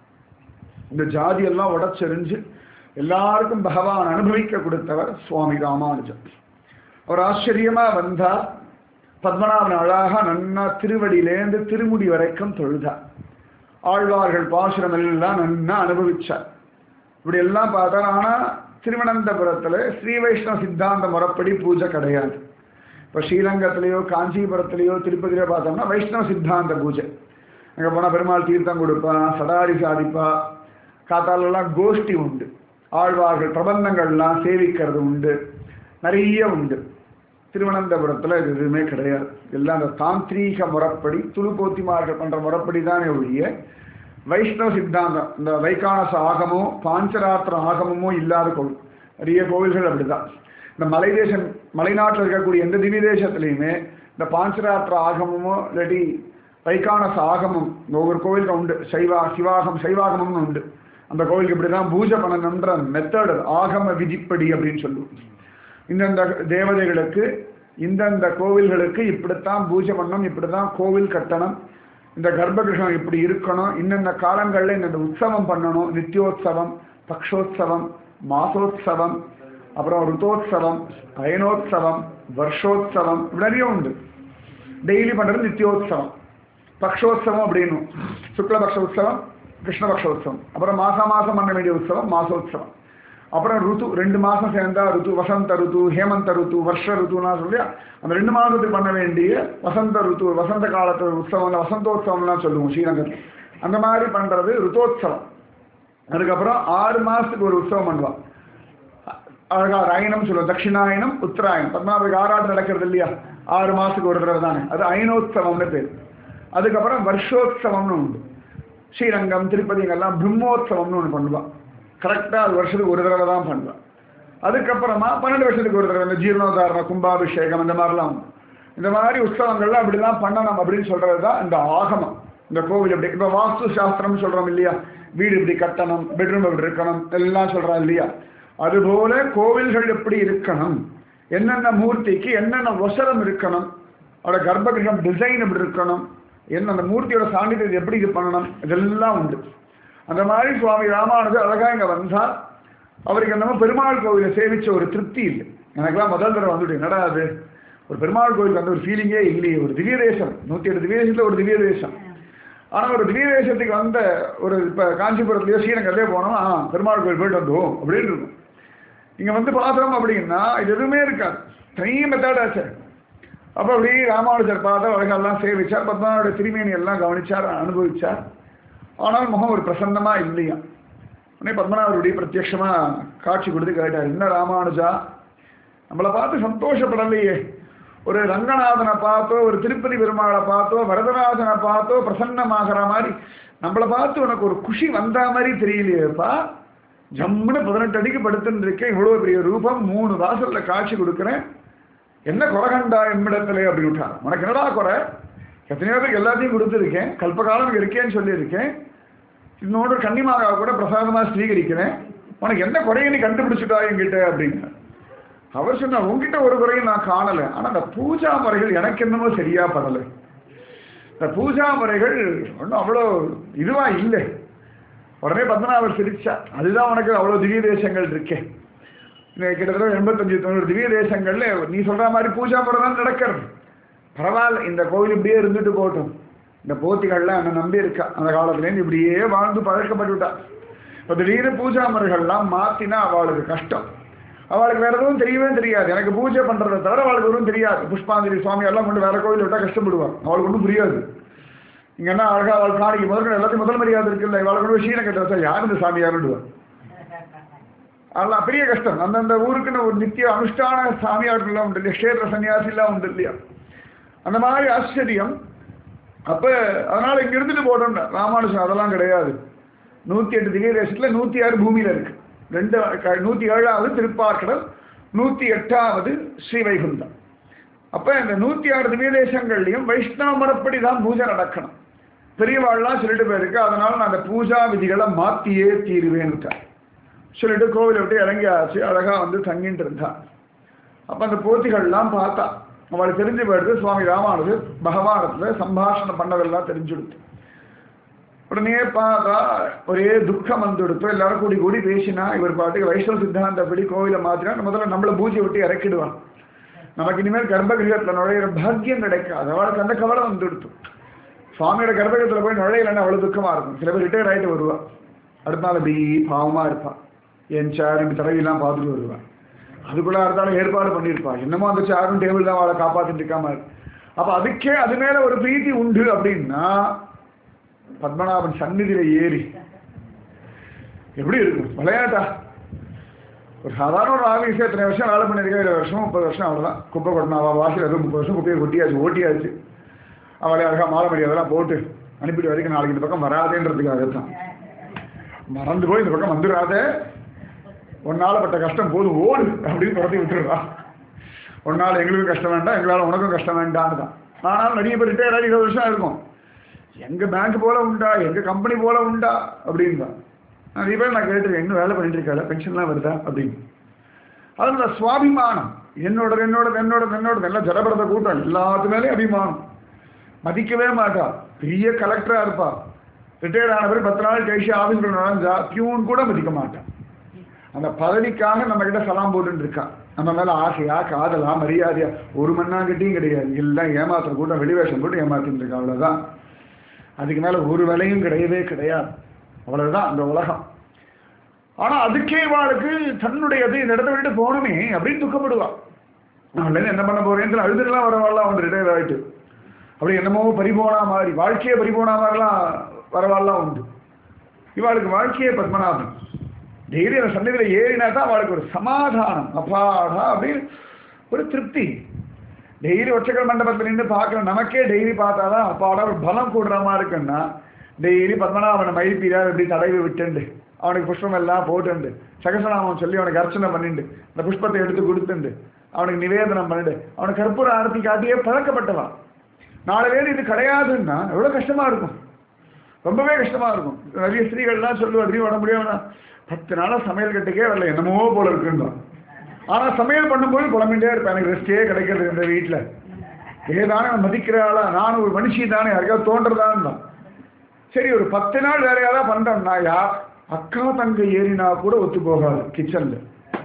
S1: இந்த ஜாதி எல்லாம் உடச்செறிஞ்சு எல்லாருக்கும் பகவான் அனுபவிக்க கொடுத்தவர் சுவாமி ராமானுஜர் அவர் ஆச்சரியமா வந்தா பத்மநாபன் அழகா நன்னா திருவடியிலேருந்து திருமுடி வரைக்கும் தொழுதார் ஆழ்வார்கள் பாசுரம் எல்லாம் நன்னா அனுபவிச்சார் இப்படி எல்லாம் பார்த்தார் ஆனா திருவனந்தபுரத்துல ஸ்ரீ வைஷ்ணவ சித்தாந்த முறைப்படி பூஜை கிடையாது இப்போ ஸ்ரீரங்கத்திலேயோ காஞ்சிபுரத்திலேயோ திருப்பதியிலோ பார்த்தோம்னா வைஷ்ணவ சித்தாந்த பூஜை அங்கே போனால் பெருமாள் தீர்த்தம் கொடுப்பா சடாரி சாதிப்பா காத்தாலெல்லாம் கோஷ்டி உண்டு ஆழ்வார்கள் பிரபந்தங்கள்லாம் சேவிக்கிறது உண்டு நிறைய உண்டு திருவனந்தபுரத்தில் இது எதுவுமே கிடையாது எல்லாம் அந்த தாந்திரீக முறைப்படி துளுபோத்திமார்கள் பண்ணுற முறைப்படி தானே ஒழிய வைஷ்ணவ சித்தாந்தம் இந்த வைகானச ஆகமோ பாஞ்சராத்திர ஆகமமோ இல்லாத கோவில் நிறைய கோவில்கள் அப்படிதான் இந்த மலை தேசம் மலைநாட்டில் இருக்கக்கூடிய எந்த திவ்ய தேசத்துலையுமே இந்த பாஞ்சராத்திர ஆகமமோ இல்லாட்டி வைகானச ஆகமம் ஒவ்வொரு கோவிலுக்கு உண்டு சைவா சிவாகம் சைவாகமம்னு உண்டு அந்த கோவிலுக்கு இப்படி தான் பூஜை பண்ணணுன்ற மெத்தட் ஆகம விதிப்படி அப்படின்னு சொல்லுவோம் இந்தந்த தேவதைகளுக்கு இந்தந்த கோவில்களுக்கு இப்படித்தான் பூஜை பண்ணணும் இப்படித்தான் கோவில் கட்டணும் இந்த கர்ப்பகிருஷ்ணம் இப்படி இருக்கணும் இன்னென்ன காலங்களில் இந்த உற்சவம் பண்ணணும் நித்தியோத்சவம் பக்ஷோத்சவம் மாசோத்சவம் அப்புறம் ருத்தோத்சவம் அயனோத்சவம் வருஷோத்சவம் இப்படி நிறைய உண்டு டெய்லி பண்ணுறது நித்தியோத்சவம் பக்ஷோத்சவம் அப்படின்னு சுக்லபக்ஷ உற்சவம் கிருஷ்ணபக்ஷ உற்சவம் அப்புறம் மாசம் மாசம் பண்ண வேண்டிய உற்சவம் மாசோத்சவம் அப்புறம் ருத்து ரெண்டு மாசம் சேர்ந்தா ருத்து வசந்த ருத்து ஹேமந்த ருத்து வருஷ ருத்துனா சொல்லி அந்த ரெண்டு மாதத்துக்கு பண்ண வேண்டிய வசந்த ருத்து வசந்த காலத்து உற்சவம் வசந்தோத்சவம்லாம் சொல்லுவோம் ஸ்ரீரங்கத்தில் அந்த மாதிரி பண்றது ருத்தோத்சவம் அதுக்கப்புறம் ஆறு மாசத்துக்கு ஒரு உற்சவம் பண்ணுவான் அழகா அயனம் சொல்லுவோம் தட்சிணாயனம் உத்தராயணம் பத்மநாபருக்கு ஆராதனை நடக்கிறது இல்லையா ஆறு மாசத்துக்கு ஒரு தடவை தானே அது அயனோத்சவம்னு பேர் அதுக்கப்புறம் வருஷோத்சவம்னு உண்டு ஸ்ரீரங்கம் திருப்பதி இங்கெல்லாம் பிரம்மோத்சவம்னு ஒன்று பண்ணுவான் கரெக்டாக அது வருஷத்துக்கு ஒரு தடவை தான் பண்ணுவான் அதுக்கப்புறமா பன்னெண்டு வருஷத்துக்கு ஒரு தடவை இந்த ஜீர்ணோதாரண கும்பாபிஷேகம் இந்த மாதிரிலாம் உண்டு இந்த மாதிரி உற்சவங்கள்லாம் அப்படிலாம் பண்ணணும் அப்படின்னு சொல்றது தான் இந்த ஆகமம் இந்த கோவில் இப்படி இப்போ வாஸ்து சாஸ்திரம் சொல்றோம் இல்லையா வீடு இப்படி கட்டணும் பெட்ரூம் இப்படி இருக்கணும் எல்லாம் சொல்றோம் இல்லையா அதுபோல கோவில்கள் எப்படி இருக்கணும் என்னென்ன மூர்த்திக்கு என்னென்ன வசரம் இருக்கணும் அவரோட கர்ப்பகிரகம் டிசைன் எப்படி இருக்கணும் என்ன அந்த மூர்த்தியோட சாநித்தியத்தை எப்படி இது பண்ணணும் இதெல்லாம் உண்டு அந்த மாதிரி சுவாமி ராமானுஜர் அழகா இங்க வந்தார் அவருக்கு என்னமோ பெருமாள் கோவிலை சேவிச்ச ஒரு திருப்தி இல்லை எனக்கெல்லாம் முதல் தடவை வந்துட்டு என்னடா அது ஒரு பெருமாள் கோயிலுக்கு அந்த ஒரு ஃபீலிங்கே இல்லையே ஒரு திவ்ய தேசம் நூற்றி எட்டு திவ்ய தேசத்தில் ஒரு திவ்ய தேசம் ஆனால் ஒரு திவ்ய தேசத்துக்கு வந்த ஒரு இப்போ காஞ்சிபுரத்துலையோ ஸ்ரீரங்கத்திலேயோ போனோம் ஆ பெருமாள் கோயில் போயிட்டு வந்தோம் அப்படின்னு இருக்கும் இங்கே வந்து பார்த்தோம் அப்படின்னா இது எதுவுமே இருக்காது தனி மெத்தடாச்சு அப்போ அப்படி ராமானுஜர் பார்த்தா அழகெல்லாம் சேவிச்சார் பத்மநாபோட திருமேனி எல்லாம் கவனிச்சார் அனுபவிச்சார் ஆனால் முகம் ஒரு பிரசன்னமா இல்லையா உடனே பத்மநாபருடைய பிரத்யட்சமா காட்சி கொடுத்து கேட்டார் என்ன ராமானுஜா நம்மளை பார்த்து சந்தோஷப்படலையே ஒரு ரங்கநாதனை பார்த்தோ ஒரு திருப்பதி பெருமாளை பார்த்தோ வரதராஜனை பார்த்தோ பிரசன்னமாகிற மாதிரி நம்மளை பார்த்து உனக்கு ஒரு குஷி வந்த மாதிரி தெரியலையேப்பா ஜம்முன்னு பதினெட்டு அடிக்கு படுத்துன்னு இருக்கேன் இவ்வளோ பெரிய ரூபம் மூணு வாசல்ல காட்சி கொடுக்குறேன் என்ன குறை கண்டா எம்மிடத்துல அப்படின்னு விட்டார் உனக்கு என்னடா குறை எத்தனையோ பேருக்கு எல்லாத்தையும் கொடுத்துருக்கேன் கல்பகாலம் இங்க இருக்கேன்னு சொல்லியிருக்கேன் இன்னொன்று கன்னிமாகா கூட பிரசாதமா ஸ்வீகரிக்கிறேன் உனக்கு என்ன குறையை நீ கண்டுபிடிச்சிட்டா என்கிட்ட அப்படின்னு அவர் சொன்ன உங்ககிட்ட ஒரு குறையும் நான் காணல ஆனா அந்த பூஜா முறைகள் எனக்கு என்னமோ சரியா படலை இந்த பூஜா முறைகள் ஒன்றும் அவ்வளோ இதுவா இல்லை உடனே பத்மநாபர் சிரிச்சா அதுதான் உனக்கு அவ்வளோ திவ்ய தேசங்கள் இருக்கே இன்னைக்கு கிட்டத்தட்ட எண்பத்தஞ்சு தொண்ணூறு திவ்ய தேசங்கள்ல நீ சொல்ற மாதிரி பூஜா முறை தான் நடக்கிறது பரவாயில்ல இந்த கோவில் இப்படியே இருந்துட்டு போகட்டும் இந்த போத்திகள்லாம் என்னை நம்பி இருக்கா அந்த காலத்துலேருந்து இப்படியே வாழ்ந்து பழக்கப்பட்டுவிட்டா இப்போ திடீர்னு பூஜா முறைகள்லாம் மாற்றினா அவளுக்கு கஷ்டம் அவளுக்கு வேற எதுவும் தெரியவே தெரியாது எனக்கு பூஜை பண்றதை தவிர அவளுக்கு எதுவும் தெரியாது புஷ்பாஞ்சலி சுவாமி எல்லாம் கொண்டு வேற கோவில் விட்டா கஷ்டப்படுவாள் அவளுக்கு ஒன்றும் புரியாது இங்க என்ன அழகா அவள் காணிக்கு முதல்ல எல்லாத்தையும் முதல் மரியாதை இருக்குல்ல இவளை கொண்டு போய் ஷீனை கட்ட வச்சா யார் இந்த சாமியாருடுவா அதெல்லாம் பெரிய கஷ்டம் அந்தந்த ஊருக்குன்னு ஒரு நித்திய அனுஷ்டான சாமியார்கள்லாம் உண்டு இல்லையா கஷேத்திர சன்னியாசிலாம் உண்டு இல்லையா அந்த மாதிரி ஆச்சரியம் அப்ப அதனால இங்க இருந்துட்டு போட்டோம் ராமானுஜன் அதெல்லாம் கிடையாது நூத்தி எட்டு திவ்ய தேசத்துல நூத்தி ஆறு பூமியில இருக்கு ரெண்டு க- நூத்தி ஏழாவது திருப்பார்கடல் நூத்தி எட்டாவது ஸ்ரீவைகுண்டம் அப்ப இந்த நூத்தி ஆறு திவ்ய தேசங்கள்லயும் வைஷ்ணவ முறைப்படி தான் பூஜை நடக்கணும் பெரியவாள்லாம் சொல்லிட்டு போயிருக்கு அதனால நான் அந்த பூஜா விதிகளை மாத்தியே தீருவேன்னு சொல்லிட்டு கோவிலை விட்டு இறங்கியாச்சு அழகா வந்து தங்கிட்டு இருந்தா அப்ப அந்த போத்திகள்லாம் பார்த்தா அவளுக்கு தெரிஞ்சு போயிடுது சுவாமி ராமானுஜர் பகவானத்துல சம்பாஷணம் பண்ணதெல்லாம் தெரிஞ்சுடுத்து உடனே பார்த்தா ஒரே துக்கம் வந்துடுத்து எல்லாரும் கூடி கூடி பேசினா இவர் பாட்டுக்கு வைஷ்ணவ சித்தாந்தப்படி கோவிலை மாத்தினா முதல்ல நம்மள பூஜை விட்டு இறக்கிடுவான் நமக்கு இனிமேல் கர்ப்பகிரகத்துல நுழையிற பாக்கியம் கிடைக்காது அவளுக்கு அந்த கவலை வந்துடுத்து சுவாமியோட கர்ப்பகிரகத்துல போய் நுழையலன்னா அவ்வளவு துக்கமா இருக்கும் சில பேர் ரிட்டையர் ஆயிட்டு வருவா அடுத்த நாள் அப்படி பாவமா இருப்பா என் சேர் இப்படி தடவிலாம் பார்த்துட்டு வருவா அதுக்குள்ள இருந்தாலும் ஏற்பாடு பண்ணியிருப்பா என்னமோ அந்த சேரும் டேபிள் தான் அவளை காப்பாத்திட்டு இருக்காம இருக்கு. அப்ப அதுக்கே அது மேல ஒரு பிரீத்தி உண்டு அப்படின்னா பத்மநாபன் சந்நிதியில ஏறி எப்படி இருக்கும் விளையாட்டா ஒரு சாதாரண ஒரு ஆஃபீஸ் எத்தனை வருஷம் வேலை பண்ணியிருக்கா இருபது வருஷம் முப்பது வருஷம் அவ்வளோதான் குப்பை கொட்டணும் அவள் வாசியில் ஏதோ முப்பது வருஷம் குப்பையை கொட்டியாச்சு ஓட்டியாச்சு அவளை அழகாக மாலை மடி அதெல்லாம் போட்டு அனுப்பிட்டு வரைக்கும் நாளைக்கு இந்த பக்கம் வராதேன்றதுக்காக தான் மறந்து போய் இந்த பக்கம் வந்துடாத உன்னால பட்ட கஷ்டம் போதும் ஓடு அப்படின்னு துரத்தி விட்டுருவா உன்னால எங்களுக்கும் கஷ்டம் வேண்டாம் எங்களால் உனக்கும் கஷ்டம் வேண்டான்னு தான் ஆனால் நிறைய பேர் ரிட்டையர் ஆகி இருபது வருஷம் இருக்கும் எங்க பேங்க் போல உண்டா எங்க கம்பெனி போல உண்டா அப்படின்னு தான் நிறைய பேர் நான் கேட்டிருக்கேன் இன்னும் வேலை பண்ணிட்டு இருக்கால பென்ஷன்லாம் வருதா அப்படின்னு அது இந்த சுவாபிமானம் என்னோட என்னோட என்னோட என்னோட எல்லாம் ஜடபரத கூட்டம் எல்லாத்து மேலேயும் அபிமானம் மதிக்கவே மாட்டா பெரிய கலெக்டரா இருப்பா ரிட்டையர்ட் ஆன பிறகு பத்து நாள் கழிச்சு ஆஃபீஸ்ல நுழைஞ்சா பியூன் கூட மதிக்க மாட்டான் அந்த பதவிக்காக நம்ம கிட்ட சலாம் போட்டுட்டு இருக்கான் நம்ம மேல ஆசையா காதலா மரியாதையா ஒரு மண்ணாங்கட்டியும் கிடையாது எல்லாம் ஏமாத்துற கூட்டம் வெளிவேஷம் போட்டு ஏமாத்திட்டு இருக்கா அவ்வளவுதான் அதுக்கு மேல ஒரு வேலையும் கிடையவே கிடையாது அவ்வளவுதான் அந்த உலகம் ஆனா அதுக்கே வாழ்க்கு தன்னுடையது இந்த இடத்த விட்டு போகணுமே அப்படின்னு துக்கப்படுவா அவள் என்ன பண்ண போறேன்னு அழுதுலாம் வரவாள்லாம் வந்து ரிட்டையர் ஆயிட்டு அப்படி என்னமோ பறிபோனா மாதிரி வாழ்க்கையே பறிபோனா மாதிரிலாம் வரவாள்லாம் உண்டு இவாளுக்கு வாழ்க்கையே பத்மநாபன் டெய்லி அந்த சந்தையில் ஏறினா தான் அவளுக்கு ஒரு சமாதானம் அப்பாடா அப்படின்னு ஒரு திருப்தி டெய்லி ஒற்றைக்கல் மண்டபத்தில் நின்று பார்க்குற நமக்கே டெய்லி பார்த்தா தான் அப்பாடா ஒரு பலம் கூடுற மாதிரி இருக்குன்னா டெய்லி பத்மநாபனை மயில்பீரா இப்படி தடவி விட்டுண்டு அவனுக்கு புஷ்பம் எல்லாம் போட்டுண்டு சகசநாமம் சொல்லி அவனுக்கு அர்ச்சனை பண்ணிண்டு அந்த புஷ்பத்தை எடுத்து கொடுத்துண்டு அவனுக்கு நிவேதனம் பண்ணிட்டு அவனுக்கு கற்பூர ஆரத்தி காட்டியே பழக்கப்பட்டவா நாலு பேர் இது கிடையாதுன்னா எவ்வளோ கஷ்டமா இருக்கும் ரொம்பவே கஷ்டமா இருக்கும் நிறைய ஸ்திரீகள்லாம் சொல்லுவா திடீர் உடம்பு முடியாம பத்து நாளா சமையல் கட்டுக்கே வரல என்னமோ போல இருக்குன்னு ஆனா சமையல் பண்ணும்போது புலம்பிட்டே இருப்பேன் எனக்கு ரெஸ்டே கிடைக்கிறது இந்த வீட்டுல ஏதானே மதிக்கிற ஆளா நானும் ஒரு மனுஷி தானே யாருக்காவது தோன்றதான் தான் சரி ஒரு பத்து நாள் வேற யாராவது பண்றோம்னா யா அக்கா தங்க ஏறினா கூட ஒத்து போகாது கிச்சன்ல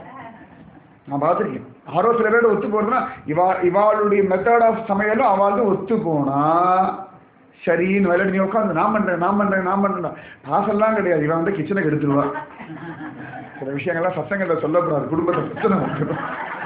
S1: நான் பார்த்துருக்கேன் ஆரோ சில பேர் ஒத்து போறதுன்னா இவா இவாளுடைய மெத்தட் ஆஃப் சமையலும் அவளுக்கு ஒத்து போனா சரின்னு விளையாடி நீ உட்காந்து நான் பண்றேன் நான் பண்றேன் நான் பண்றேன் காசெல்லாம் கிடையாது இவன் வந்து கிச்சனை கெடுத்துருவா சில விஷயங்கள்லாம் சசங்கள்ல சொல்லக்கூடாது குடும்பத்தை பிரச்சனை வந்துடும்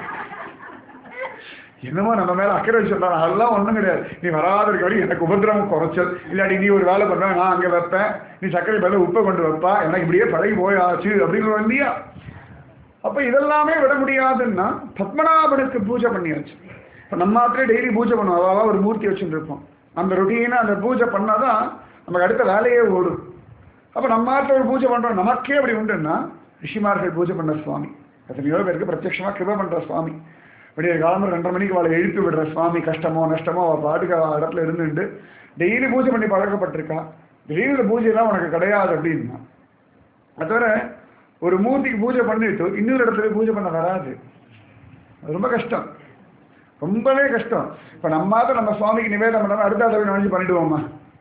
S1: என்னமோ நம்ம மேல அக்கறை வச்சிருந்தாங்க அதெல்லாம் ஒண்ணும் கிடையாது நீ வராத இருக்கபடி எனக்கு உபதிரவம் குறைச்சல் இல்லாட்டி நீ ஒரு வேலை பண்ற நான் அங்க வைப்பேன் நீ சர்க்கரை பதில உப்பை கொண்டு வைப்பா எனக்கு இப்படியே பழகி போயாச்சு அப்படின்னு இல்லையா அப்ப இதெல்லாமே விட முடியாதுன்னா பத்மநாபனுக்கு பூஜை பண்ணியாச்சு இப்ப நம்ம மாத்திரம் டெய்லி பூஜை பண்ணுவோம் அதாவது ஒரு மூர்த்தி வச்சுட்டு இருப்போம் அந்த ரொட்டீனா அந்த பூஜை பண்ணாதான் நமக்கு அடுத்த வேலையே ஓடும் அப்ப நம்ம மாத்திரம் ஒரு பூஜை பண்றோம் நமக்கே அப்படி உண்டுன்னா ரிஷிமார்கள் பூஜை பண்ண சுவாமி எத்தனையோ பேருக்கு பிரத்யட்சமா கிருப பண்ற சுவாமி விடிய காலம்பரம் ரெண்டரை மணிக்கு அவளை எழுப்பி விடுற சுவாமி கஷ்டமோ நஷ்டமோ அவள் பாட்டுக்கு அவள் இடத்துல இருந்துட்டு டெய்லி பூஜை பண்ணி பழக்கப்பட்டிருக்கா திடீர்னு பூஜைலாம் உனக்கு கிடையாது அப்படின்னா அது தவிர ஒரு மூர்த்திக்கு பூஜை பண்ணிட்டு இன்னொரு இடத்துல பூஜை பண்ண வராது அது ரொம்ப கஷ்டம் ரொம்பவே கஷ்டம் இப்ப நம்மாவது நம்ம சுவாமிக்கு நிவேதனம் பண்ணாம அடுத்த தடவை நினைச்சு பண்ணிடுவோமா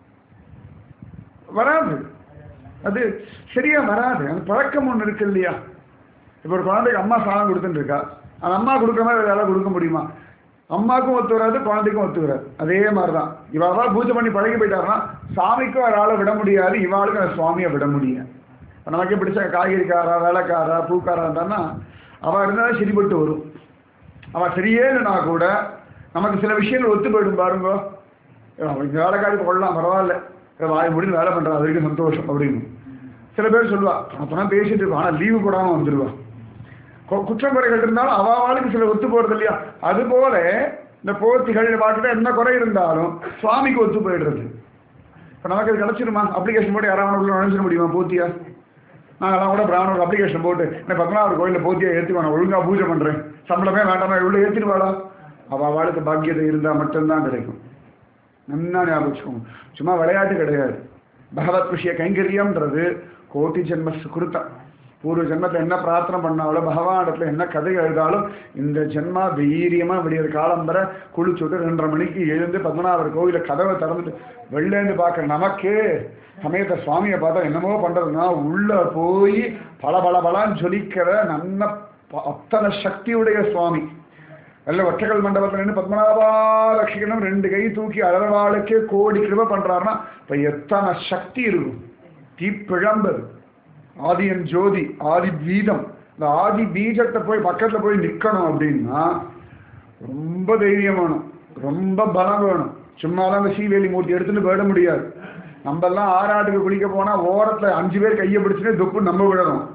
S1: வராது அது சரியா வராது அந்த பழக்கம் ஒன்று இருக்கு இல்லையா இப்போ ஒரு குழந்தைக்கு அம்மா சாதம் கொடுத்துட்டு இருக்கா அந்த அம்மா கொடுக்குற மாதிரி வேலை கொடுக்க முடியுமா அம்மாவுக்கும் ஒத்து வராது குழந்தைக்கும் ஒத்து வராது அதே மாதிரி தான் இவாவா பூஜை பண்ணி பழகி போயிட்டாருன்னா சாமிக்கும் ஒரு ஆளை விட முடியாது இவாளுக்கும் அந்த சுவாமியை விட முடியாது இப்போ நமக்கு பிடிச்ச காய்கறிக்காரா வேலைக்காரா பூக்காரா இருந்தான்னா அவள் இருந்தாலும் சரிப்பட்டு வரும் அவள் சரியே இல்லைனா கூட நமக்கு சில விஷயங்கள் ஒத்து போயிடும் பாருங்க அவன் இந்த வேலைக்காரி கொள்ளலாம் பரவாயில்ல இவ வாய் முடிந்து வேலை பண்ணுறா அது வரைக்கும் சந்தோஷம் அப்படின்னு சில பேர் சொல்லுவா அப்போனா பேசிட்டு இருப்பா ஆனால் லீவு போடாமல் வந்துடுவா கு- குற்றக்குறைகள் இருந்தாலும் அவாவாளுக்கு சில ஒத்து போறது இல்லையா அதுபோல இந்த போத்திகள் பாட்டுல என்ன குறை இருந்தாலும் சுவாமிக்கு ஒத்து போயிடுறது இப்போ நமக்கு அது கிடைச்சிருமா அப்ளிகேஷன் போட்டு யாராவது உள்ள நுழைஞ்சிட முடியுமா போத்தியா நாங்கெல்லாம் கூட பிராமணர் அப்ளிகேஷன் போட்டு நான் பத்மநாபர் கோயிலில் போத்தியா ஏற்றுவேன் நான் ஒழுங்கா பூஜை பண்ணுறேன் சம்பளமே வேண்டாமா உள்ள ஏற்றிடுவாளா அவள் அவளுக்கு பாக்கியத்தை இருந்தால் மட்டும்தான் கிடைக்கும் நல்லா ஞாபகம் வச்சுக்கோங்க சும்மா விளையாட்டு கிடையாது பகவத் விஷய கைங்கரியம்ன்றது கோட்டி ஜென்ம சுகிருத்தம் பூர்வ ஜென்மத்தில் என்ன பிரார்த்தனை பண்ணாலும் பகவானிடத்துல என்ன கதை எழுதாலும் இந்த ஜென்மா வீரியமா விடியற காலம் வர குளிச்சுட்டு ரெண்டரை மணிக்கு எழுந்து பத்மநாபர் கோவில கதவை திறந்துட்டு வெளிலேந்து பார்க்க நமக்கே சமயத்தை சுவாமியை பார்த்தா என்னமோ பண்றதுன்னா உள்ள போய் பல பல பலான்னு ஜொலிக்கிற நல்ல ப- அத்தனை சக்தியுடைய சுவாமி நல்ல ஒற்றைக்கல் மண்டபத்தில் நின்று பத்மநாபா லட்சிக்கணும் ரெண்டு கை தூக்கி அழவாளுக்கே கோடி கிருப பண்றாருன்னா இப்ப எத்தனை சக்தி இருக்கும் தீப்பிழம்பது ஆதியன் ஜோதி ஆதி பீதம் இந்த ஆதி பீஜத்தை போய் பக்கத்துல போய் நிக்கணும் அப்படின்னா ரொம்ப தைரியம் வேணும் ரொம்ப பலம் வேணும் சும்மாலாம் அந்த சீவேலி மூர்த்தி எடுத்துட்டு போயிட முடியாது நம்ம எல்லாம் ஆறாட்டுக்கு குளிக்க போனா ஓரத்துல அஞ்சு பேர் கையை பிடிச்சுட்டு தொப்பு நம்ம விடணும்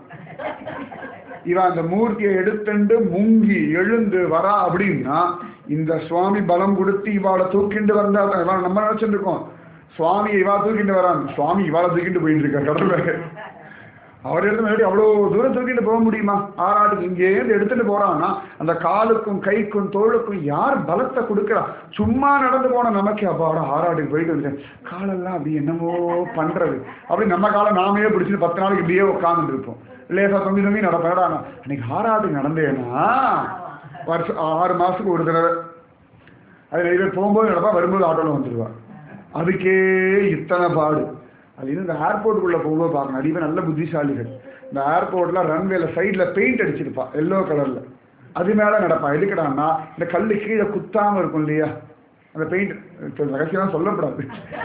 S1: இவன் அந்த மூர்த்தியை எடுத்துண்டு முங்கி எழுந்து வரா அப்படின்னா இந்த சுவாமி பலம் கொடுத்து இவாளை தூக்கிண்டு வந்தா தான் இவளை நம்ம நினைச்சிட்டு இருக்கோம் சுவாமி இவா தூக்கிட்டு வரான் சுவாமி இவாளை தூக்கிட்டு போயிட்டு இருக்கார் கடவுள அவர் எடுத்து முன்னாடி அவ்வளோ தூரம் தூக்கிட்டு போக முடியுமா ஆறாட்டுக்கு இங்கேருந்து எடுத்துட்டு போறான்னா அந்த காலுக்கும் கைக்கும் தோளுக்கும் யார் பலத்தை கொடுக்குறா சும்மா நடந்து போன நமக்கு அப்பாடா ஆறாட்டுக்கு போயிட்டு வந்துட்டேன் காலெல்லாம் அப்படி என்னமோ பண்றது அப்படி நம்ம காலை நாமே பிடிச்சிட்டு பத்து நாளைக்கு இப்படியே உட்காந்துட்டு இருப்போம் லேசா தொங்கி தொங்கி நடப்பேடா அன்னைக்கு ஆறாட்டுக்கு நடந்தேன்னா வருஷம் ஆறு மாசத்துக்கு ஒரு தடவை அது நிறைய பேர் போகும்போது நடப்பா வரும்போது ஆட்டோவில் வந்துடுவா அதுக்கே இத்தனை பாடு அது இன்னும் இந்த ஏர்போர்ட்டுக்குள்ளே போகும்போது பார்க்கணும் நிறைய பேர் நல்ல புத்திசாலிகள் இந்த ஏர்போர்ட்ல ரன்வேல சைடில் பெயிண்ட் அடிச்சிருப்பா எல்லோ கலரில் அது மேலே நடப்பா எதுக்குடான்னா இந்த கல் கீழே குத்தாமல் இருக்கும் இல்லையா அந்த பெயிண்ட் ரகசியமாக சொல்லக்கூடாது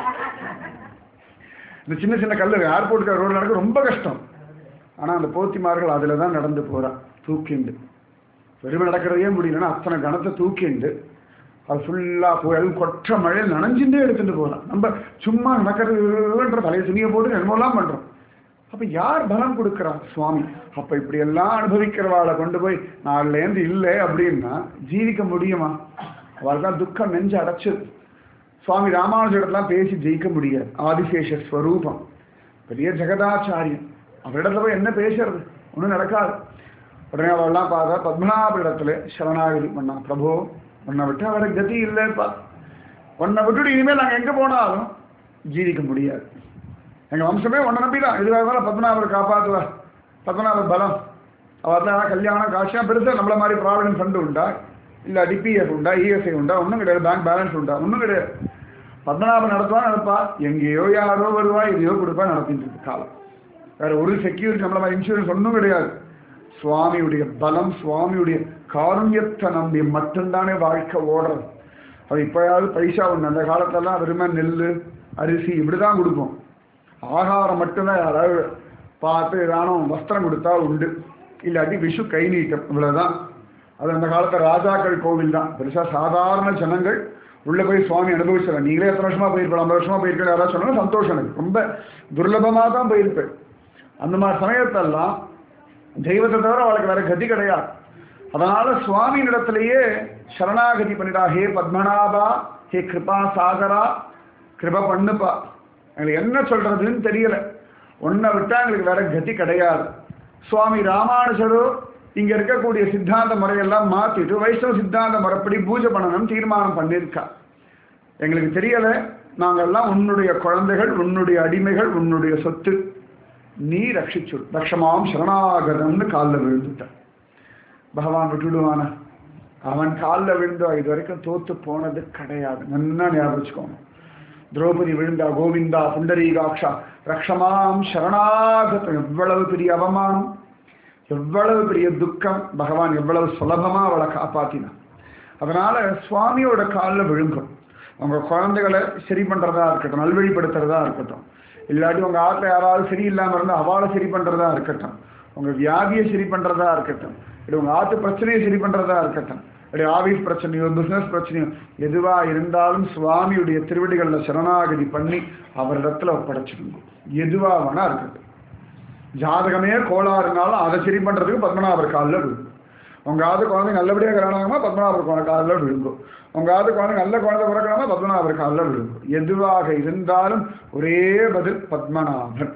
S1: இந்த சின்ன சின்ன கல் ஏர்போர்ட்டுக்கு ரோடு நடக்க ரொம்ப கஷ்டம் ஆனால் அந்த போத்திமார்கள் அதில் தான் நடந்து போறா தூக்கிண்டு வெறுமை நடக்கிறதே முடியலன்னா அத்தனை கணத்தை தூக்கிண்டு அது ஃபுல்லாக போய் அது கொற்ற மழையில் நனைஞ்சுட்டே எடுத்துட்டு போகிறான் நம்ம சும்மா நடக்கிறதுன்ற தலையை துணியை போட்டு என்னமோலாம் பண்ணுறோம் அப்போ யார் பலம் கொடுக்குறா சுவாமி அப்போ இப்படியெல்லாம் அனுபவிக்கிறவாளை கொண்டு போய் நாலுலேருந்து இல்லை அப்படின்னா ஜீவிக்க முடியுமா அவளுக்கு துக்கம் நெஞ்சு அடைச்சது சுவாமி ராமானுஜிடத்தெல்லாம் பேசி ஜெயிக்க முடியாது ஆதிசேஷ ஸ்வரூபம் பெரிய ஜெகதாச்சாரியன் அவரிடத்துல போய் என்ன பேசுறது ஒன்றும் நடக்காது உடனே அவள்லாம் பார்த்தா பத்மநாப இடத்துல சரணாகதி பண்ணா பிரபு உன்னை விட்டு அவரை கதி இல்லைப்பா உன்னை விட்டுட்டு இனிமேல் நாங்கள் எங்கே போனாலும் ஜீவிக்க முடியாது எங்கள் வம்சமே உன்னை நம்பி தான் இதுவாக இருந்தாலும் பத்மநாபர் காப்பாற்றுவார் பத்மநாபர் பலம் அவர்லாம் கல்யாணம் காட்சியாக பெருசாக நம்மள மாதிரி ப்ராவிடன்ட் ஃபண்டு உண்டா இல்லை டிபிஎஃப் உண்டா இஎஸ்ஐ உண்டா ஒன்றும் கிடையாது பேங்க் பேலன்ஸ் உண்டா ஒன்றும் கிடையாது பத்மநாபன் நடத்துவா நடப்பா எங்கேயோ யாரோ வருவா இதையோ கொடுப்பா நடத்திட்டு இருக்கு காலம் வேற ஒரு செக்யூரிட்டி நம்மள மாதிரி இன்சூரன்ஸ் ஒன்றும் கிடையாது சுவாமியுடைய பலம் சுவாமியுடைய காருண்யத்தை நம்பி மட்டும்தானே வாழ்க்கை ஓடுறது அது இப்போயாவது பைசா ஒன்று அந்த காலத்துலலாம் வெறுமை நெல் அரிசி இப்படி தான் கொடுப்போம் ஆகாரம் மட்டும்தான் யாராவது பார்த்து ஏதானும் வஸ்திரம் கொடுத்தா உண்டு இல்லாட்டி விஷு கை நீட்டம் இவ்வளவுதான் அது அந்த காலத்து ராஜாக்கள் கோவில் தான் பெருசாக சாதாரண ஜனங்கள் உள்ளே போய் சுவாமி அனுபவிச்சிடலாம் நீங்களே எத்தனை வருஷமா போயிருப்பேன் ஐம்பது வருஷமா போயிருக்கேன் யாராவது சொன்னாலும் சந்தோஷம் எனக்கு ரொம்ப துர்லபமாக தான் போயிருப்பேன் அந்த மாதிரி சமயத்தெல்லாம் தெய்வத்தை தவிர அவளுக்கு வேற கதி கிடையாது அதனால சுவாமி இடத்திலேயே சரணாகதி பண்ணிடா ஹே பத்மநாபா ஹே கிருபா சாகரா கிருப பண்ணுப்பா எங்களுக்கு என்ன சொல்றதுன்னு தெரியல உன்னை விட்டா எங்களுக்கு வேற கதி கிடையாது சுவாமி ராமானுஜரோ இங்க இருக்கக்கூடிய சித்தாந்த முறையெல்லாம் மாத்திட்டு வைஷ்ணவ சித்தாந்த முறைப்படி பூஜை பண்ணணும் தீர்மானம் பண்ணியிருக்கா எங்களுக்கு தெரியல நாங்கெல்லாம் உன்னுடைய குழந்தைகள் உன்னுடைய அடிமைகள் உன்னுடைய சொத்து நீ ரட்சிச்சு ரக்ஷமாம் சரணாகதம்னு காலில் விழுந்துட்டான் பகவான் விட்டுடுவானா அவன் காலில் விழுந்தா இது வரைக்கும் தோத்து போனது கிடையாது நல்லா ஞாபகம் வச்சுக்கோங்க திரௌபதி விழுந்தா கோவிந்தா புண்டரீகாட்சா ரக்ஷமாம் சரணாகதம் எவ்வளவு பெரிய அவமானம் எவ்வளவு பெரிய துக்கம் பகவான் எவ்வளவு சுலபமா அவளை காப்பாத்தினான் அதனால சுவாமியோட காலில் விழுங்கும் உங்க குழந்தைகளை சரி பண்றதா இருக்கட்டும் நல்வழிப்படுத்துறதா இருக்கட்டும் இல்லாட்டி உங்க ஆத்துல யாராவது சரியில்லாம இருந்தா அவளை சரி பண்றதா இருக்கட்டும் உங்க வியாதியை சரி பண்றதா இருக்கட்டும் இப்படி உங்க ஆத்து பிரச்சனையை சரி பண்றதா இருக்கட்டும் இப்படி ஆபீஸ் பிரச்சனையோ பிசினஸ் பிரச்சனையோ எதுவா இருந்தாலும் சுவாமியுடைய திருவடிகள்ல சரணாகதி பண்ணி அவரிடத்துல ஒப்படைச்சிடுங்க எதுவா வேணா இருக்கட்டும் ஜாதகமே கோளாறுனாலும் அதை சரி பண்றதுக்கு பத்மநாபர் காலில் விழுங்கும் உங்க ஆது குழந்தை நல்லபடியாக கல்யாணமா பத்மநாபர் குழந்தை காலில் விழுங்கும் உங்க ஆது குழந்தை நல்ல குழந்தை பிறக்கணுமா பத்மநாபர் காலில் விழுங்கும் எதுவாக இருந்தாலும் ஒரே பதில் பத்மநாபன்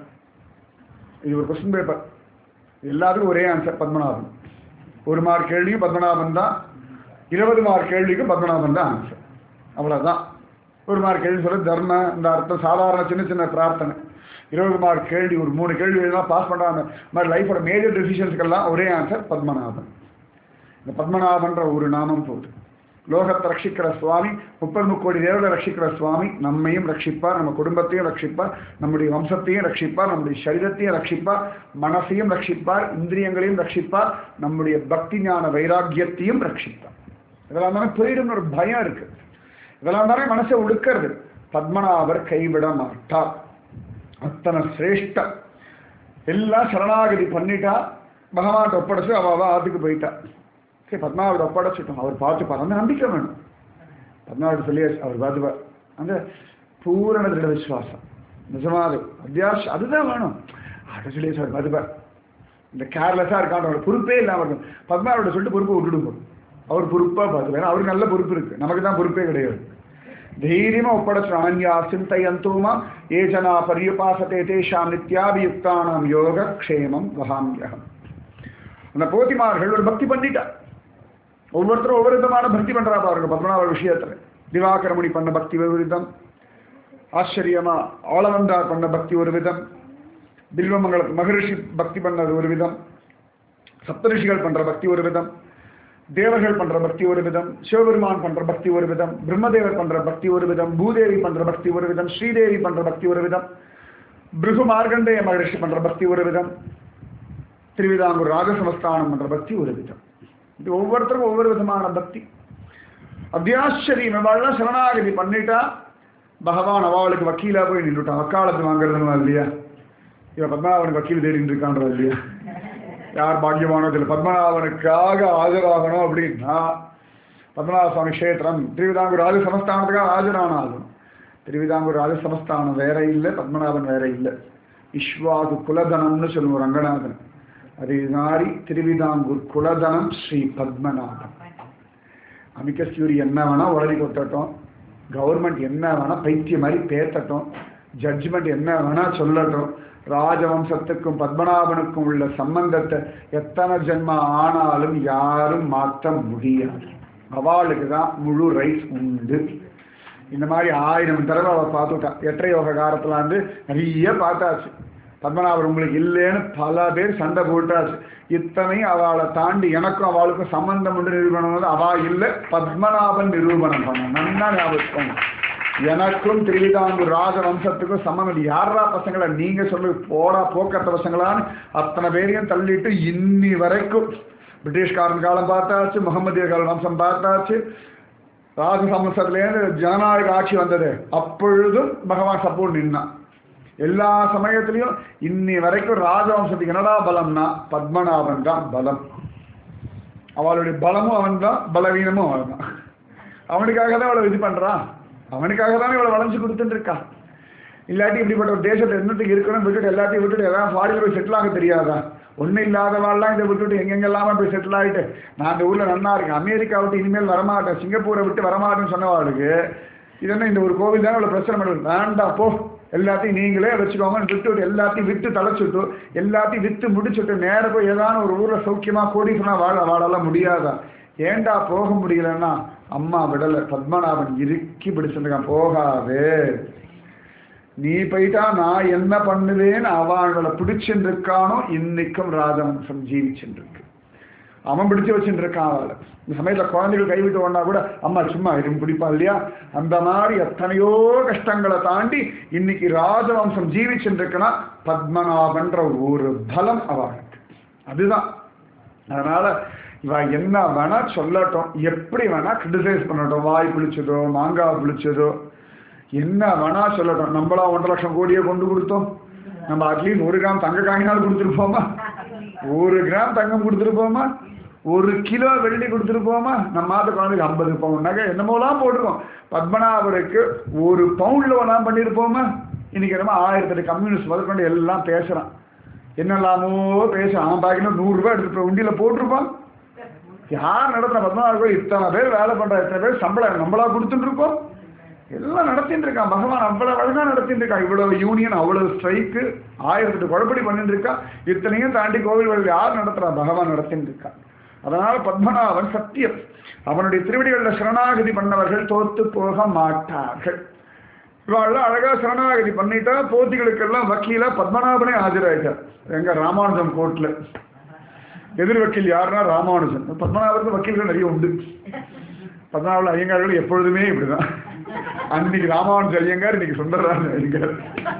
S1: இது ஒரு கொஸ்டின் பேப்பர் எல்லாத்துக்கும் ஒரே ஆன்சர் பத்மநாபன் ஒரு மார்க் கேள்வியும் பத்மநாபன் தான் இருபது மார்க் கேள்விக்கும் பத்மநாபன் தான் ஆன்சர் அவ்வளோதான் ஒரு மார்க் கேள்வி சொல்ல தர்ம இந்த அர்த்தம் சாதாரண சின்ன சின்ன பிரார்த்தனை இருபது மார்க் கேள்வி ஒரு மூணு கேள்வி எல்லாம் பாஸ் பண்ணுறாங்க மாதிரி லைஃபோட மேஜர் டெசிஷன்ஸ்க்கெல்லாம் ஒரே ஆன்சர் பத்மநாபன் இந்த பத்மநாபன்ற ஒரு நாமம் போது லோகத்தை ரட்சிக்கிற சுவாமி முப்பது முக்கோடி தேவதை ரட்சிக்கிற சுவாமி நம்மையும் ரட்சிப்பார் நம்ம குடும்பத்தையும் ரட்சிப்பார் நம்முடைய வம்சத்தையும் ரட்சிப்பார் நம்முடைய சரீரத்தையும் ரட்சிப்பார் மனசையும் ரட்சிப்பார் இந்திரியங்களையும் ரட்சிப்பார் நம்முடைய பக்தி ஞான வைராக்கியத்தையும் ரட்சிப்பார் இதெல்லாம் தானே போயிடும் ஒரு பயம் இருக்கு இதெல்லாம் தானே மனசை உடுக்கிறது பத்மநாபர் கைவிட மாட்டார் அத்தனை சிரேஷ்ட எல்லாம் சரணாகதி பண்ணிட்டா பகவான்கிட்ட ஒப்படைச்சு அவ அவ ஆத்துக்கு போயிட்டா சரி பத்மாவோட ஒப்படைச்சிட்டோம் அவர் பார்த்துப்பார் அந்த நம்பிக்கை வேணும் பத்மாவோட சொல்லியாச்சு அவர் பார்த்துப்பார் அந்த பூரண திருட விசுவாசம் நிஜமாது அத்தியாவசியம் அதுதான் வேணும் அதை சொல்லியாச்சு அவர் பார்த்துப்பார் இந்த கேர்லெஸ்ஸாக இருக்கான்ற ஒரு பொறுப்பே இல்லாமல் இருக்கும் பத்மாவோட சொல்லிட்டு பொறுப்பை விட்டுடுங்க அவர் பொறுப்பாக பார்த்துப்பார் ஏன்னா அவருக்கு நல்ல பொறுப்பு இருக்கு நமக்கு தான் பொறுப்பே கிடையாது தைரியமா ஒப்படைச்சு அனன்யா சிந்தையந்தோமா ஏஜனா பரியுபாசத்தை தேஷாம் நித்யாபியுக்தானாம் யோக க்ஷேமம் வகாமியகம் அந்த போத்திமார்கள் ஒரு பக்தி பண்ணிட்டா ஒவ்வொருத்தரும் ஒவ்வொரு விதமான பக்தி பண்றா பாருங்க பத்மநாப விஷயத்துல திவாகரமுனி பண்ண பக்தி ஒரு விதம் ஆச்சரியமா ஆளவந்தார் பண்ண பக்தி ஒரு விதம் பில்வமங்கல மகரிஷி பக்தி பண்ணது ஒரு விதம் சப்தரிஷிகள் பண்ற பக்தி ஒரு விதம் தேவர்கள் பண்ற பக்தி ஒரு விதம் சிவபெருமான் பண்ற பக்தி ஒரு விதம் பிரம்மதேவர் பண்ற பக்தி ஒரு விதம் பூதேவி பண்ற பக்தி ஒரு விதம் ஸ்ரீதேவி பண்ற பக்தி ஒரு விதம் பிருகு மார்கண்டேய மகரிஷி பண்ற பக்தி ஒரு விதம் திருவிதாங்கூர் ராஜசமஸ்தானம் பண்ற பக்தி ஒரு விதம் இது ஒவ்வொருத்தருக்கும் ஒவ்வொரு விதமான பக்தி அத்தியாச்சரியம் இவாள்லாம் சரணாகதி பண்ணிட்டா பகவான் அவளுக்கு வக்கீலா போய் நின்றுட்டான் வக்காலத்து வாங்குறதுன்னு இல்லையா இவன் பத்மநாபனுக்கு வக்கீல் தேடிட்டு இருக்கான்றா இல்லையா யார் பாக்கியமானோ தெரியல பத்மநாபனுக்காக ஆஜராகணும் அப்படின்னா பத்மநாப சுவாமி கஷேத்திரம் திருவிதாங்கூர் ராஜ சமஸ்தானத்துக்காக ஆஜரான ஆகணும் திருவிதாங்கூர் ராஜ சமஸ்தானம் வேற இல்லை பத்மநாபன் வேற இல்லை விஸ்வாது குலதனம்னு சொல்லுவோம் ரங்கநாதன் அதே மாதிரி திருவிதாங்கூர் குலதனம் ஸ்ரீ பத்மநாபன் அமிக்கஸ்யூரி என்ன வேணா உளறி கொட்டட்டும் கவர்மெண்ட் என்ன வேணா பைத்திய மாதிரி பேத்தட்டும் ஜட்ஜ்மெண்ட் என்ன வேணா சொல்லட்டும் ராஜவம்சத்துக்கும் பத்மநாபனுக்கும் உள்ள சம்பந்தத்தை எத்தனை ஜென்மம் ஆனாலும் யாரும் மாற்ற முடியாது அவளுக்கு தான் முழு ரைட்ஸ் உண்டு இந்த மாதிரி ஆயிரம் தடவை அவள் பார்த்துட்டா எட்டரை யோக காலத்துல வந்து நிறைய பார்த்தாச்சு பத்மநாபர் உங்களுக்கு இல்லைன்னு பல பேர் சண்டை போட்டாச்சு இத்தனையும் அவளை தாண்டி எனக்கும் அவளுக்கும் சம்பந்தம் உண்டு நிரூபணம் வந்து அவா இல்லை பத்மநாபன் நிரூபணம் பண்ண நன்னா ஞாபகம் எனக்கும் திருவிதாங்கூர் ராஜவம்சத்துக்கும் சம்மந்தம் யாரா பசங்களை நீங்க சொல்லு போடா போக்கத்த பசங்களான்னு அத்தனை பேரையும் தள்ளிட்டு இன்னி வரைக்கும் பிரிட்டிஷ்காரன் காலம் பார்த்தாச்சு முகமதிய கால வம்சம் பார்த்தாச்சு ராஜசம்சத்துலேருந்து ஜனநாயக ஆட்சி வந்தது அப்பொழுதும் பகவான் சப்போர்ட் நின்னான் எல்லா சமயத்திலையும் இன்னி வரைக்கும் ராஜவம்சத்துக்கு என்னடா பலம்னா பத்மநாபன் தான் பலம் அவளுடைய பலமும் அவன் தான் பலவீனமும் அவன் தான் அவனுக்காக தான் அவளை இது பண்றான் அவனுக்காக தானே இவளை வளைஞ்சு கொடுத்துட்டு இருக்கான் இல்லாட்டி இப்படிப்பட்ட ஒரு தேசத்தை என்னத்துக்கு இருக்கணும் விட்டுட்டு எல்லாத்தையும் விட்டுட்டு எதாவது ஃபாரின் போய் செட்டில் ஆக தெரியாதா ஒன்றும் இல்லாதவாள்லாம் இதை விட்டுட்டு எங்கெங்கெல்லாம போய் செட்டில் ஆகிட்டு நான் அந்த ஊரில் நன்னா இருக்கேன் அமெரிக்கா விட்டு இனிமேல் வரமாட்டேன் சிங்கப்பூரை விட்டு வரமாட்டேன்னு சொன்னவாளுக்கு இது என்ன இந்த ஒரு கோவில் தானே இவ்வளோ பிரச்சனை பண்ணுறது வேண்டாம் போ எல்லாத்தையும் நீங்களே வச்சுக்கோங்க விட்டு விட்டு எல்லாத்தையும் விட்டு தலைச்சுட்டு எல்லாத்தையும் வித்து முடிச்சுட்டு நேர போய் ஏதான ஒரு ஊரில் சௌக்கியமாக கோடீஸ்வரனா வாழ வாழலாம் முடியாதா ஏண்டா போக முடியலன்னா அம்மா விடலை பத்மநாபன் இறுக்கி பிடிச்சிருக்கான் போகாதே நீ போயிட்டா நான் என்ன பண்ணுவேன்னு அவங்கள பிடிச்சுட்டு இருக்கானோ இன்னைக்கும் ராஜவம்சம் ஜீவிச்சுட்டு இருக்கு அவன் பிடிச்சு வச்சுட்டு இருக்கான் அவளை இந்த சமயத்தில் குழந்தைகள் கைவிட்டு ஒன்னா கூட அம்மா சும்மா இரும் பிடிப்பா இல்லையா அந்த மாதிரி எத்தனையோ கஷ்டங்களை தாண்டி இன்னைக்கு ராஜவம்சம் ஜீவிச்சுட்டு இருக்குன்னா பத்மநாபன்ற ஒரு பலம் அவளுக்கு அதுதான் அதனால இவ என்ன வேணா சொல்லட்டும் எப்படி வேணா கிரிட்டிசைஸ் பண்ணட்டும் வாய் பிடிச்சதோ மாங்காய் பிடிச்சதோ என்ன வேணா சொல்லட்டும் நம்மளா ஒன்றரை லட்சம் கோடியை கொண்டு கொடுத்தோம் நம்ம அட்லீஸ்ட் ஒரு கிராம் தங்க காயினால் கொடுத்துருப்போமா ஒரு கிராம் தங்கம் கொடுத்துருப்போமா ஒரு கிலோ வெள்ளி கொடுத்துருப்போமா நம்ம மாத குழந்தைக்கு ஐம்பது பவுன் நகை என்னமோலாம் போட்டிருக்கோம் பத்மநாபருக்கு ஒரு பவுண்ட் லோனாம் பண்ணியிருப்போமா இன்னைக்கு என்னமோ ஆயிரத்தெட்டு கம்யூனிஸ்ட் முதற்கொண்டு எல்லாம் பேசுறான் என்னெல்லாமோ பேசுறான் அவன் பாக்கணும் நூறுரூவா எடுத்துட்டு உண்டியில போட்டிருப்பான் யார் நடத்துற பத்மநாபர் கோயில் இத்தனை பேர் வேலை பண்ற இத்தனை பேர் சம்பளம் நம்மளா கொடுத்துட்டு இருக்கோம் எல்லாம் நடத்திட்டு இருக்கான் பகவான் அவ்வளவு அழகா நடத்திட்டு இருக்கான் இவ்வளவு யூனியன் அவ்வளவு ஸ்ட்ரைக்கு ஆயிரத்தெட்டு குழப்படி பண்ணிட்டு இருக்கான் இத்தனையும் தாண்டி கோவில்கள் யார் நடத்துறா பகவான் நடத்திட்டு இருக்கான் அதனால பத்மநாபன் சத்தியம் அவனுடைய திருவடிகளில் சரணாகதி பண்ணவர்கள் தோத்து போக மாட்டார்கள் இவாள்லாம் அழகா சரணாகதி பண்ணிட்டா போத்திகளுக்கெல்லாம் வக்கீலா பத்மநாபனே ஆஜராயிட்டார் எங்க ராமானுஜம் கோர்ட்ல எதிர் வக்கீல் யாருன்னா ராமானுஜன் பத்மநாபருக்கு வக்கீல்கள் நிறைய உண்டு பத்மநாபல ஐயங்கார்கள் எப்பொழுதுமே இப்படிதான் அன்னைக்கு ராமானுஜ ஐயங்கார் இன்னைக்கு சுந்தரராஜ ஐயங்கார்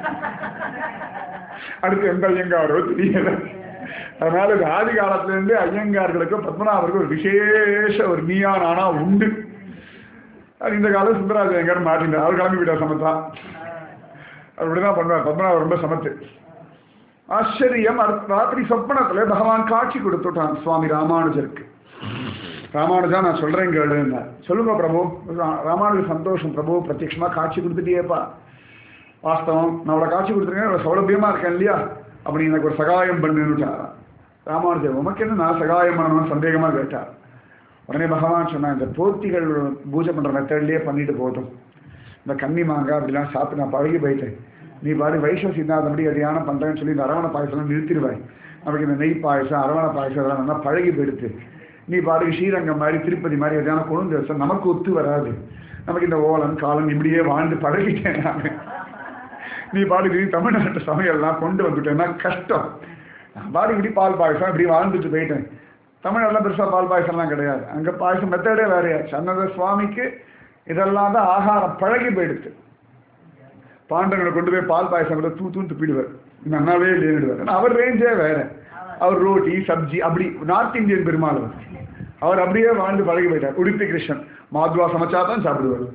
S1: அடுத்து எந்த ஐயங்காரோ தெரியல அதனால இது ஆதி காலத்துல இருந்து ஐயங்கார்களுக்கும் பத்மநாபருக்கும் ஒரு விசேஷ ஒரு நீயான் ஆனா உண்டு அது இந்த காலம் சுந்தரராஜ ஐயங்கார் மாட்டினார் அவர் கிளம்பி விட்டார் சமத்தா அவர் இப்படிதான் பண்ணுவார் பத்மநாபர் ரொம்ப சமத்து ஆச்சரியம் அடுத்த ராத்திரி சொப்பனத்துல பகவான் காட்சி கொடுத்துட்டான் சுவாமி ராமானுஜருக்கு ராமானுஜா நான் சொல்றேன் கேளுங்க சொல்லுங்க பிரபு ரா- ராமானுஜ சந்தோஷம் பிரபு பிரத்யட்சமா காட்சி கொடுத்துட்டியேப்பா வாஸ்தவம் நான் அவளை காட்சி கொடுத்துருக்கேன் அவளை சௌலபியமா இருக்கேன் இல்லையா அப்படி எனக்கு ஒரு சகாயம் பண்ணுன்னுட்டாராம் ராமானுஜர் உமக்கு என்ன நான் சகாயம் பண்ணணும்னு சந்தேகமா கேட்டார் உடனே பகவான் சொன்னா இந்த போத்திகள் பூஜை பண்ற மெத்தட்லயே பண்ணிட்டு போதும் இந்த கன்னி மாங்காய் அப்படிலாம் சாப்பிட்டு நான் பழகி போயிட்டேன் நீ பாரு வைஷவ சித்தாந்தபடி கல்யாணம் பண்றேன்னு சொல்லி இந்த அரவண பாயசம் நிறுத்திடுவாய் நமக்கு இந்த நெய் பாயசம் அரவண பாயசம் இதெல்லாம் நல்லா பழகி போயிடுத்து நீ பாரு ஸ்ரீரங்கம் மாதிரி திருப்பதி மாதிரி எதான கொண்டு வச்சா நமக்கு ஒத்து வராது நமக்கு இந்த ஓலன் காலன் இப்படியே வாழ்ந்து பழகிட்டேன் நான் நீ பாடு நீ தமிழ்நாட்டு சமையல்லாம் கொண்டு வந்துட்டேன்னா கஷ்டம் நான் பாடு இப்படி பால் பாயசம் இப்படி வாழ்ந்துட்டு போயிட்டேன் தமிழ்நாட்டில் பெருசாக பால் பாயசம்லாம் கிடையாது அங்கே பாயசம் மெத்தடே வேறையாச்சு அன்னத சுவாமிக்கு இதெல்லாம் தான் ஆகாரம் பழகி போயிடுச்சு பாண்டவங்களை கொண்டு போய் பால் பாயசம் கூட தூ தூன்னு துப்பிடுவார் நன்னாவே இல்லைன்னுடுவார் ஆனா அவர் ரேஞ்சே வேற அவர் ரோட்டி சப்ஜி அப்படி நார்த் இந்தியன் பெருமாள் அவர் அவர் அப்படியே வாழ்ந்து பழகி போயிட்டார் உடுப்பி கிருஷ்ணன் மாதுவா சமைச்சா தான் சாப்பிடுவார்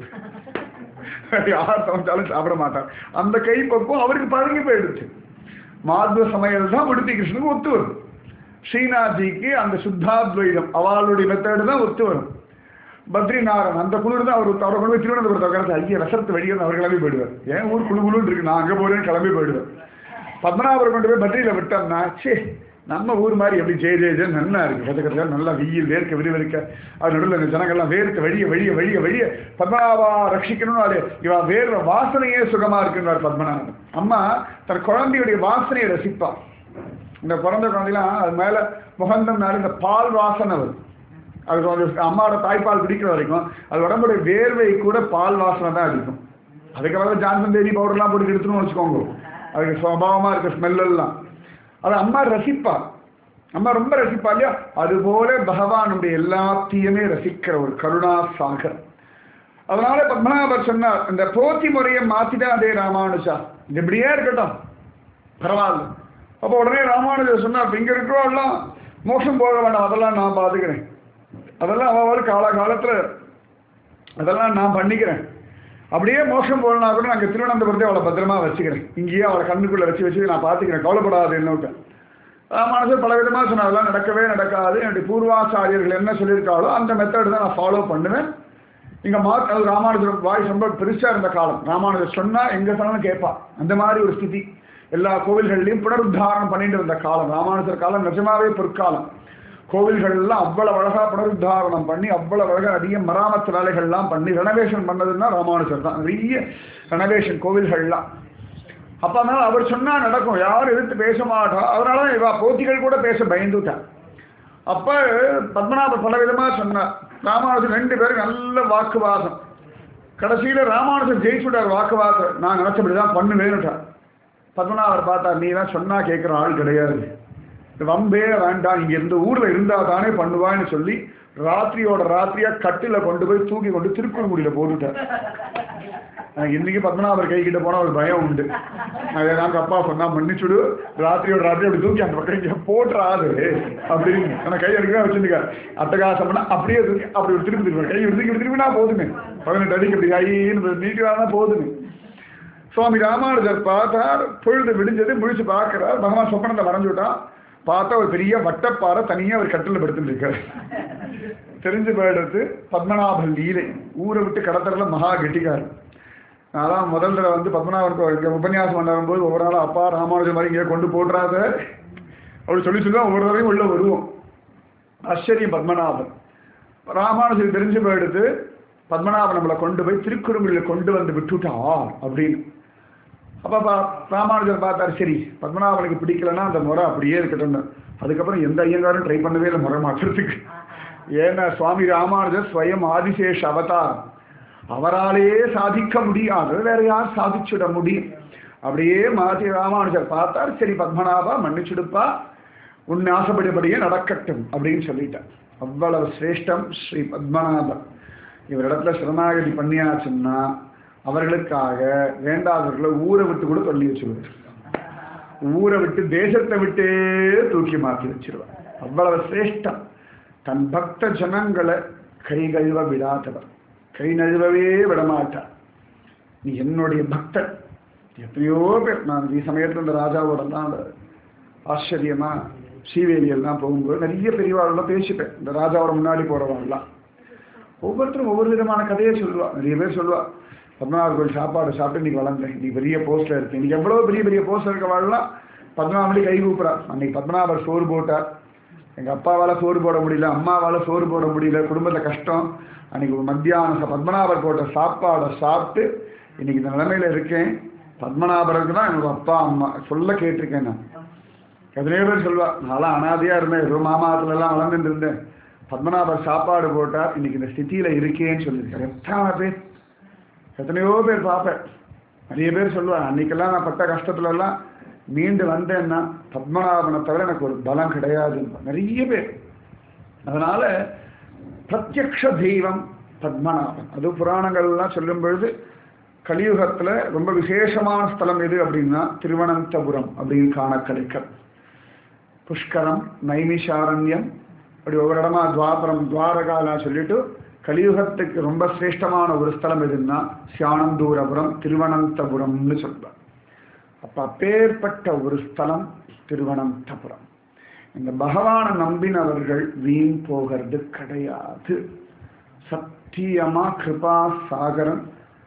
S1: யார் சமைச்சாலும் சாப்பிட மாட்டார் அந்த கை பக்குவம் அவருக்கு பழகி போயிடுச்சு மாதுவ சமையல் தான் உடுப்பி கிருஷ்ணனுக்கு ஒத்து வரும் ஸ்ரீநாத்ஜிக்கு அந்த சுத்தாத்வைதம் அவளுடைய மெத்தடு தான் ஒத்து வரும் பத்ரிநாரன் அந்த குளிர் தான் அவர் அவரை கொண்டு போய் திருவனந்தபுரத்தை உட்காந்து ஐயா ரசத்து வெளியே அவர் கிளம்பி போயிடுவார் ஏன் ஊர் குழு குழுன்னு இருக்கு நான் அங்கே போறேன்னு கிளம்பி போயிடுவேன் பத்மநாபரை கொண்டு போய் பத்ரியில விட்டோம்னா சே நம்ம ஊர் மாதிரி எப்படி ஜெய ஜெய ஜெய நல்லா இருக்கு கதை கதை நல்லா வெயில் வேர்க்க விறுவிறுக்க அது நடுவில் இந்த ஜனங்கள்லாம் வேர்க்க வெளிய வெளிய வெளிய வெளிய பத்மநாபா ரட்சிக்கணும்னு அது இவ வேர்ற வாசனையே சுகமா இருக்குன்றார் பத்மநாபன் அம்மா தன் குழந்தையுடைய வாசனையை ரசிப்பா இந்த பிறந்த குழந்தைலாம் அது மேல முகந்தம்னால இந்த பால் வாசனை வரும் அது கொஞ்சம் அம்மாவோட தாய்ப்பால் குடிக்கிற வரைக்கும் அது உடம்புடைய வேர்வை கூட பால் வாசனை தான் அடிக்கும் அதுக்கப்புறம் ஜான்சன் பேபி பவுடர்லாம் போட்டு எடுத்துன்னு வச்சுக்கோங்க அதுக்கு சுவாவமா இருக்க ஸ்மெல் எல்லாம் அது அம்மா ரசிப்பா அம்மா ரொம்ப ரசிப்பா இல்லையா அதுபோல பகவானுடைய எல்லாத்தையுமே ரசிக்கிற ஒரு கருணா சாகர் அதனால பத்மநாபர் சொன்னார் இந்த போத்தி முறையை மாத்திட்டாதே ராமானுஜா இது இப்படியே இருக்கட்டும் பரவாயில்ல அப்போ உடனே ராமானுஜர் சொன்னார் "இப்ப இங்க இருக்கிறோம்லாம் மோசம் போக வேண்டாம் அதெல்லாம் நான் பார்த்துக்கிறேன் அதெல்லாம் அவள் காலகாலத்துல அதெல்லாம் நான் பண்ணிக்கிறேன் அப்படியே மோசம் போகலனா கூட நாங்கள் திருவனந்தபுரத்தை அவளை பத்திரமா வச்சுக்கிறேன் இங்கேயே அவளை கண்ணுக்குள்ள வச்சு வச்சு நான் பார்த்துக்கிறேன் கவலைப்படாது என்னோட்ட ராமானுஜர் பல விதமாக சொன்னார் அதெல்லாம் நடக்கவே நடக்காது என்னுடைய பூர்வாச்சாரியர்கள் என்ன சொல்லியிருக்காளோ அந்த மெத்தட் தான் நான் ஃபாலோ பண்ணுவேன் இங்க மா அது ராமானுஜர் வாய்ஸ் ரொம்ப பெருசா இருந்த காலம் ராமானுஜர் சொன்னா எங்க சொன்னாலும் கேட்பா அந்த மாதிரி ஒரு ஸ்திதி எல்லா கோவில்கள்லையும் புனருத்தாரணம் பண்ணிட்டு இருந்த காலம் ராமானுஜர் காலம் நிஜமாவே பொற்காலம் கோவில்கள்லாம் அவ்வளவு அழகா புனருத்தாரணம் பண்ணி அவ்வளவு அழகா நிறைய மராமத்து வேலைகள்லாம் பண்ணி ரெனோவேஷன் பண்ணதுன்னா ராமானுஜர் தான் நிறைய ரெனோவேஷன் கோவில்கள்லாம் அப்ப அதனால அவர் சொன்னா நடக்கும் யாரும் எதிர்த்து பேச மாட்டா அதனால இவ போத்திகள் கூட பேச பயந்துட்டா அப்ப பத்மநாபர் பல விதமா சொன்னார் ராமானுஜன் ரெண்டு பேரும் நல்ல வாக்குவாதம் கடைசியில ராமானுஜன் ஜெயிச்சுட்டார் வாக்குவாதம் நான் நினைச்சபடிதான் பண்ணுவேன்னுட்டார் பத்மநாபர் பார்த்தா நீ தான் சொன்னா கேட்கிற ஆள் கிடையாது இது வம்பே வேண்டாம் இங்க இருந்து ஊர்ல இருந்தா தானே பண்ணுவான்னு சொல்லி ராத்திரியோட ராத்திரியா கட்டில கொண்டு போய் தூக்கி கொண்டு திருக்குறங்குடியில போட்டுட்டார் எனக்கு இன்னைக்கு பத்மநாபர் கை கிட்ட போனா ஒரு பயம் உண்டு நான் ஏதாவது அப்பா சொன்னா மன்னிச்சுடு ராத்திரியோட ராத்திரி அப்படி தூக்கி அந்த பக்கம் இங்க போட்டுறாது அப்படின்னு ஆனா கை எடுக்கவே வச்சிருக்க அட்டகாசம் பண்ணா அப்படியே தூக்கி அப்படி ஒரு திருப்பி திருப்பி கை எடுத்து இப்படி திரும்பினா போதுமே பதினெட்டு அடிக்கு இப்படி கைன்னு நீட்டுவானா போதுமே சுவாமி ராமானுஜர் பார்த்தார் பொழுது விடிஞ்சது முழிச்சு பார்க்கிறார் பகவான் சொப்பனத்தை வரைஞ்சு விட்டான் பார்த்தா ஒரு பெரிய வட்டப்பாறை தனியா ஒரு கட்டில் படுத்துட்டு இருக்காரு தெரிஞ்சு போயிடுறது பத்மநாபன் லீலை ஊரை விட்டு கடத்தறதுல மகா கெட்டிக்காரு நான் தான் முதல் தடவை வந்து பத்மநாபன் கோ- இங்க உபன்யாசம் பண்ண போது ஒவ்வொரு நாளும் அப்பா ராமானுஜன் மாதிரி இங்கே கொண்டு போடுறாத அப்படி சொல்லி சொல்லி தான் ஒவ்வொரு தடவையும் உள்ள வருவோம் ஆச்சரியம் பத்மநாபன் ராமானுஜன் தெரிஞ்சு போயிடுது பத்மநாபன் நம்மளை கொண்டு போய் திருக்குறுங்குடியில் கொண்டு வந்து விட்டுட்டா அப்படின்னு அப்போ பா ராமானுஜர் பார்த்தாரு சரி பத்மநாபனுக்கு பிடிக்கலன்னா அந்த முறை அப்படியே இருக்கட்டும் அதுக்கப்புறம் எந்த ஐயங்காரும் ட்ரை பண்ணவே இல்லை முறை மாற்றுறதுக்கு ஏன்னா சுவாமி ராமானுஜர் ஸ்வயம் ஆதிசேஷ அவதாரம் அவராலேயே சாதிக்க முடியாது வேற யார் சாதிச்சுட முடியும் அப்படியே மாத்தி ராமானுஜர் பார்த்தார் சரி பத்மநாபா மன்னிச்சுடுப்பா உன் ஆசைப்படிபடியே நடக்கட்டும் அப்படின்னு சொல்லிட்டார் அவ்வளவு சிரேஷ்டம் ஸ்ரீ பத்மநாபன் இவரிடத்துல சரணாகதி பண்ணியாச்சுன்னா அவர்களுக்காக வேண்டாதவர்களை ஊரை விட்டு கூட தள்ளி வச்சிருவார் ஊரை விட்டு தேசத்தை விட்டே தூக்கி மாற்றி வச்சிருவார் அவ்வளவு சிரேஷ்டம் தன் பக்த ஜனங்களை கை கழுவ விடாதவர் கை நழுவவே விடமாட்டார் நீ என்னுடைய பக்தன் எத்தனையோ பேர் நான் இந்த சமயத்தில் இந்த ராஜாவோடலாம் அந்த ஆச்சரியமா ஸ்ரீவேலியெல்லாம் போகும்போது நிறைய பெரியவாளெல்லாம் பேசிப்பேன் இந்த ராஜாவோட முன்னாடி போகிறவாள்லாம் ஒவ்வொருத்தரும் ஒவ்வொரு விதமான கதையை சொல்லுவா நிறைய பேர் சொல்லுவா பத்மநாபர் கோயில் சாப்பாடு சாப்பிட்டு இன்னைக்கு வளர்ந்தேன் இன்னைக்கு பெரிய போஸ்ட்ல இருக்கு இன்னைக்கு எவ்வளவு பெரிய பெரிய போஸ்ட்ல இருக்கவாள்லாம் பத்மநாபடி கை கூப்பிடா அன்னைக்கு பத்மநாபர் சோறு போட்டார் எங்க அப்பாவால சோறு போட முடியல அம்மாவால சோறு போட முடியல குடும்பத்துல கஷ்டம் அன்னைக்கு ஒரு மத்தியானம் ச- பத்மநாபர் போட்ட சாப்பாடை சாப்பிட்டு இன்னைக்கு இந்த நிலைமையில இருக்கேன் பத்மநாபருக்கு தான் என்னோட அப்பா அம்மா சொல்ல கேட்டிருக்கேன் நான் எத்தனையோ பேர் சொல்லுவா நான்லாம் அனாதையா இருந்தேன் ஏதோ மாமாத்துல எல்லாம் வளர்ந்துட்டு இருந்தேன் பத்மநாபர் சாப்பாடு போட்டார் இன்னைக்கு இந்த ஸ்திதியில இருக்கேன்னு சொல்லியிருக்காரு எத்தனை பேர் எத்தனையோ பேர் பார்ப்பேன் நிறைய பேர் சொல்லுவாங்க அன்னைக்கெல்லாம் நான் பட்ட கஷ்டத்துல எல்லாம் மீண்டு வந்தேன்னா பத்மநாபனை தவிர எனக்கு ஒரு பலம் கிடையாது நிறைய பேர் அதனால பிரத்யக்ஷ தெய்வம் பத்மநாபன் அது புராணங்கள்லாம் சொல்லும் பொழுது கலியுகத்துல ரொம்ப விசேஷமான ஸ்தலம் எது அப்படின்னா திருவனந்தபுரம் அப்படின்னு காண கிடைக்கும் புஷ்கரம் நைமிஷாரண்யம் அப்படி ஒவ்வொரு இடமா துவாபரம் துவாரகாலாம் சொல்லிட்டு கலியுகத்துக்கு ரொம்ப சிரேஷ்டமான ஒரு ஸ்தலம் எதுன்னா சியானந்தூரபுரம் திருவனந்தபுரம்னு சொல்றார் அப்ப அப்பேற்பட்ட ஒரு ஸ்தலம் திருவனந்தபுரம் இந்த பகவானை நம்பினவர்கள் வீண் போகிறது கிடையாது சத்தியமா கிருபா சாகரம்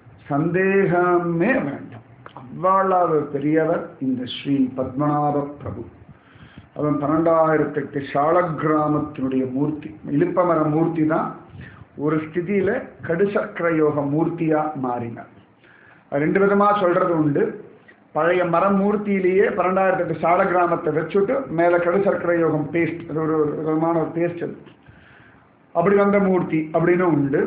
S1: சந்தேகமே வேண்டாம் அவ்வளவு பெரியவர் இந்த ஸ்ரீ பத்மநாப பிரபு அவன் பன்னெண்டாயிரத்தி எட்டு சாலக்கிராமத்தினுடைய மூர்த்தி இழுப்பமர மூர்த்தி தான் ஒரு ஸ்திதியில கடுசக்கர யோக மூர்த்தியா மாறினார் அது ரெண்டு விதமா சொல்றது உண்டு பழைய மரமூர்த்தியிலேயே பன்னெண்டாயிரத்தி எட்டு சாலக்கிராமத்தை வச்சுட்டு மேல கடுசக்கர யோகம் பேஸ்ட் அது ஒரு ஒரு விதமான ஒரு பேஸ்ட் அது அப்படி வந்த மூர்த்தி அப்படின்னு உண்டு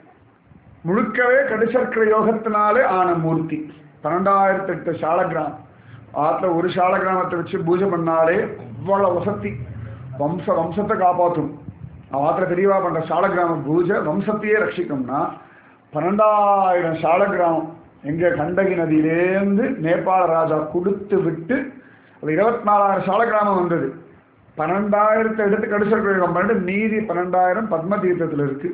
S1: முழுக்கவே கடுசக்கர யோகத்தினாலே ஆன மூர்த்தி பன்னெண்டாயிரத்தி எட்டு சாலக்கிராமம் ஆத்துல ஒரு சாலக்கிராமத்தை வச்சு பூஜை பண்ணாலே அவ்வளவு வசதி வம்ச வம்சத்தை காப்பாற்றும் ஆத்துல பெரியவா பண்ற சாலக்கிராம பூஜை வம்சத்தையே ரட்சிக்கும்னா பன்னெண்டாயிரம் சாலக்கிராமம் எங்க கண்டகி நதியிலேருந்து நேபாள ராஜா கொடுத்து விட்டு அது இருபத்தி நாலாயிரம் சாலக்கிராமம் வந்தது பன்னெண்டாயிரத்தை எடுத்து கடுசக்கர யோகம் பண்ணிட்டு மீதி பன்னெண்டாயிரம் பத்ம தீர்த்தத்தில் இருக்கு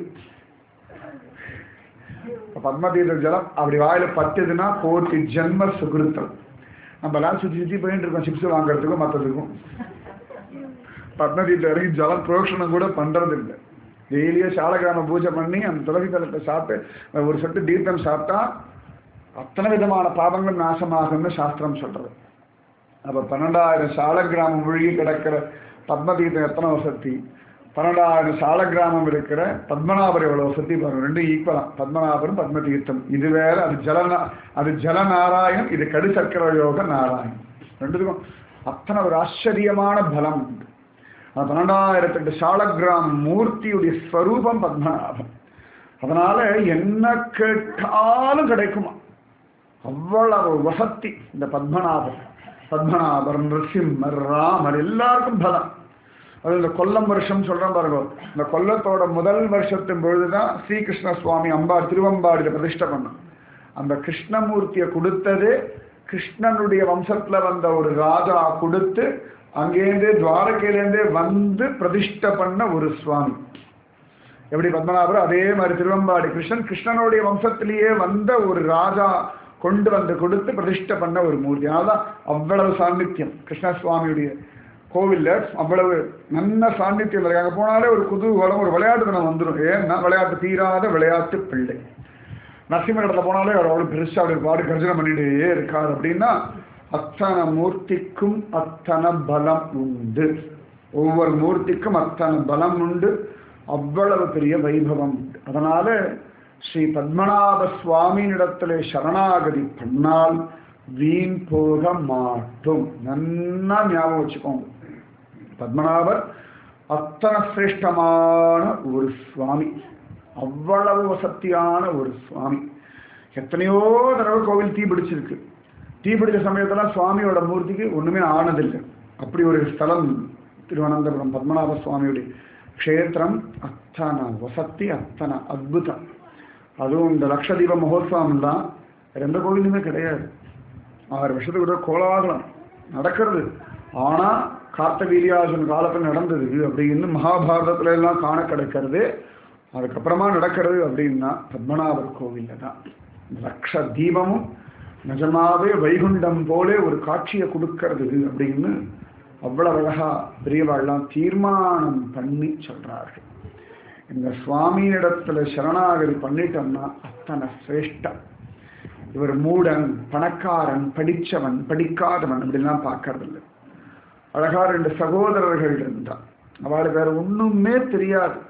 S1: இப்ப பத்ம தீர்த்த ஜலம் அப்படி வாயில பத்துதுன்னா கோட்டி ஜென்ம சுகிருத்தம் நம்ம எல்லாம் சுற்றி சுற்றி போயிட்டு இருக்கோம் சிப்ஸ் வாங்குறதுக்கும் மற்றதுக்கும் பத்ம தீர்த்தம் இறங்கி ஜலம் புரோஷனம் கூட பண்றது இல்லை டெய்லியும் சாலகிராம பூஜை பண்ணி அந்த துளசி தலத்தை சாப்பிட்டு ஒரு சொட்டு தீர்த்தம் சாப்பிட்டா அத்தனை விதமான பாவங்கள் நாசமாகும்னு சாஸ்திரம் சொல்றது அப்ப பன்னெண்டாயிரம் சாலக்கிராமம் மூழ்கி கிடக்கிற பத்ம தீர்த்தம் எத்தனை வசதி பன்னெண்டாயிரம் சாலக்கிராமம் இருக்கிற பத்மநாபர் எவ்வளவு வசதி பாருங்க ரெண்டும் ஈக்குவலாம் பத்மநாபரும் பத்ம தீர்த்தம் இது வேற அது ஜல அது ஜல நாராயணம் இது கடு சக்கர யோக நாராயணம் ரெண்டுத்துக்கும் அத்தனை ஒரு ஆச்சரியமான பலம் உண்டு அந்த பன்னெண்டாயிரத்தி எட்டு சாலக்கிராம் மூர்த்தியுடைய ஸ்வரூபம் பத்மநாபம் அதனால என்ன கேட்டாலும் கிடைக்குமா அவ்வளவு வசத்தி இந்த பத்மநாபர் பத்மநாபர் நிருசிம்மர் ராமர் எல்லாருக்கும் பலம் அது இந்த கொல்லம் வருஷம் சொல்றேன் பாருங்க இந்த கொல்லத்தோட முதல் வருஷத்தின் பொழுதுதான் ஸ்ரீகிருஷ்ண சுவாமி அம்பாள் திருவம்பாடியில பிரதிஷ்டை பண்ணோம் அந்த கிருஷ்ணமூர்த்தியை கொடுத்தது கிருஷ்ணனுடைய வம்சத்துல வந்த ஒரு ராஜா கொடுத்து அங்கேருந்தே துவாரகையிலேருந்தே வந்து பிரதிஷ்டை பண்ண ஒரு சுவாமி எப்படி பத்மநாபர் அதே மாதிரி திருவம்பாடி கிருஷ்ணன் கிருஷ்ணனுடைய வம்சத்திலேயே வந்த ஒரு ராஜா கொண்டு வந்து கொடுத்து பிரதிஷ்டை பண்ண ஒரு மூர்த்தி அதனால்தான் அவ்வளவு சாநித்தியம் கிருஷ்ணசுவாமியுடைய கோவில்ல அவ்வளவு நல்ல சாநித்தியம் இருக்கு அங்கே போனாலே ஒரு குதூகலம் ஒரு விளையாட்டு தினம் வந்துடும் ஏன்னா விளையாட்டு தீராத விளையாட்டு பிள்ளை நரசிம்ம இடத்துல போனாலே அவர் அவ்வளோ பெருசாக அப்படி பாடு கர்ஜனை பண்ணிட்டே இருக்கார் அப்படின்னா அத்தனை மூர்த்திக்கும் அத்தனை பலம் உண்டு ஒவ்வொரு மூர்த்திக்கும் அத்தனை பலம் உண்டு அவ்வளவு பெரிய வைபவம் உண்டு அதனால ஸ்ரீ பத்மநாப சுவாமியினிடத்திலே சரணாகதி பண்ணால் வீண் போக மாட்டோம் நன்னா ஞாபகம் வச்சுக்கோங்க பத்மநாபர் அத்தனை சிரேஷ்டமான ஒரு சுவாமி அவ்வளவு வசத்தியான ஒரு சுவாமி எத்தனையோ தடவை கோவில் தீ பிடிச்சிருக்கு தீ பிடிச்ச சமயத்துல சுவாமியோட மூர்த்திக்கு ஒண்ணுமே ஆனதில்லை அப்படி ஒரு ஸ்தலம் திருவனந்தபுரம் பத்மநாப சுவாமியுடைய க்ஷேத்திரம் அத்தனை வசத்தி அத்தனை அத்புதம் அதுவும் இந்த லக்ஷதீப மகோத்சவம் தான் எந்த கோவிலுமே கிடையாது ஆறு வருஷத்துக்கு கூட கோலாகலம் நடக்கிறது ஆனா கார்த்தவீரியாசன் காலத்தில் நடந்தது அப்படின்னு மகாபாரதத்துல எல்லாம் காண கிடைக்கிறது அதுக்கப்புறமா நடக்கிறது அப்படின்னா பத்மநாபர் கோவில்ல தான் லக்ஷ தீபமும் நிஜமாவே வைகுண்டம் போலே ஒரு காட்சியை கொடுக்கறது அப்படின்னு அவ்வளவு அழகா பெரியவாள்லாம் தீர்மானம் பண்ணி சொல்றார்கள் இந்த சுவாமியிடத்துல சரணாகதி பண்ணிட்டோம்னா அத்தனை சிரேஷ்டம் இவர் மூடன் பணக்காரன் படிச்சவன் படிக்காதவன் அப்படிலாம் பார்க்கறது இல்லை அழகா ரெண்டு சகோதரர்கள் இருந்தா அவளுக்கு வேற ஒண்ணுமே தெரியாது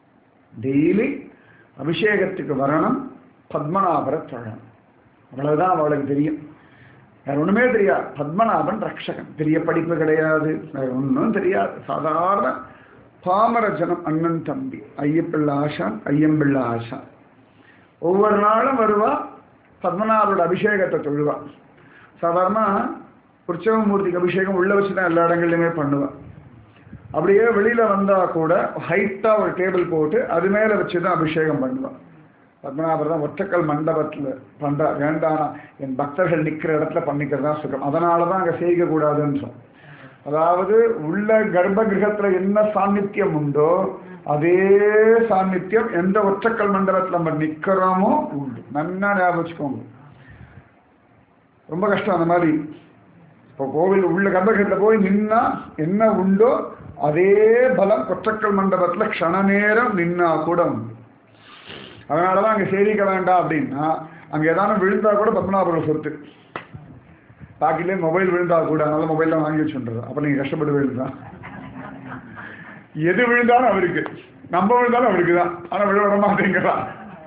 S1: டெய்லி அபிஷேகத்துக்கு வரணும் பத்மநாபரை தொழணும் அவ்வளவுதான் அவளுக்கு தெரியும் வேற ஒண்ணுமே தெரியாது பத்மநாபன் ரக்ஷகன் பெரிய படிப்பு கிடையாது வேற ஒன்றும் தெரியாது சாதாரண பாமர ஜனம் அண்ணன் தம்பி ஐயப்பிள்ள ஆசான் ஐயம்பிள்ள ஆசான் ஒவ்வொரு நாளும் வருவா பத்மநாபரோட அபிஷேகத்தை தொழுவா சாதாரண உற்சவமூர்த்திக்கு அபிஷேகம் உள்ள வச்சு தான் எல்லா இடங்கள்லையுமே பண்ணுவா அப்படியே வெளியில வந்தா கூட ஹைட்டா ஒரு டேபிள் போட்டு அது மேல வச்சு தான் அபிஷேகம் பண்ணுவா பத்மநாபர் தான் ஒற்றக்கல் மண்டபத்தில் பண்ற வேண்டாம் என் பக்தர்கள் நிற்கிற இடத்துல பண்ணிக்கிறதா சுகம் அதனால தான் அங்கே செய்ய கூடாதுன்னு சொன்னோம் அதாவது உள்ள கர்ப்ப கிரகத்துல என்ன சாநித்தியம் உண்டோ அதே சாநித்தியம் எந்த ஒற்றக்கல் மண்டபத்தில் நம்ம நிக்கிறோமோ உண்டு நன்னா ஞாபகம் வச்சுக்கோங்க ரொம்ப கஷ்டம் அந்த மாதிரி இப்போ கோவில் உள்ள கர்ப்பகிரகத்தில் போய் நின்னா என்ன உண்டோ அதே பலம் கொற்றக்கல் மண்டபத்தில் க்ஷண நேரம் நின்னா கூட உண்டு அதனால தான் அங்கே சேவிக்க வேண்டாம் அப்படின்னா அங்கே ஏதாவது விழுந்தா கூட பத்மநாபர்கள் சொத்து பாக்கெட்லேயே மொபைல் விழுந்தா கூட அதனால மொபைல்லாம் வாங்கி வச்சுன்றது அப்போ நீங்கள் கஷ்டப்பட்டு விழுந்தா எது விழுந்தாலும் அவருக்கு நம்ம விழுந்தாலும் அவருக்கு தான் ஆனால் விழ விட மாட்டேங்கிறான்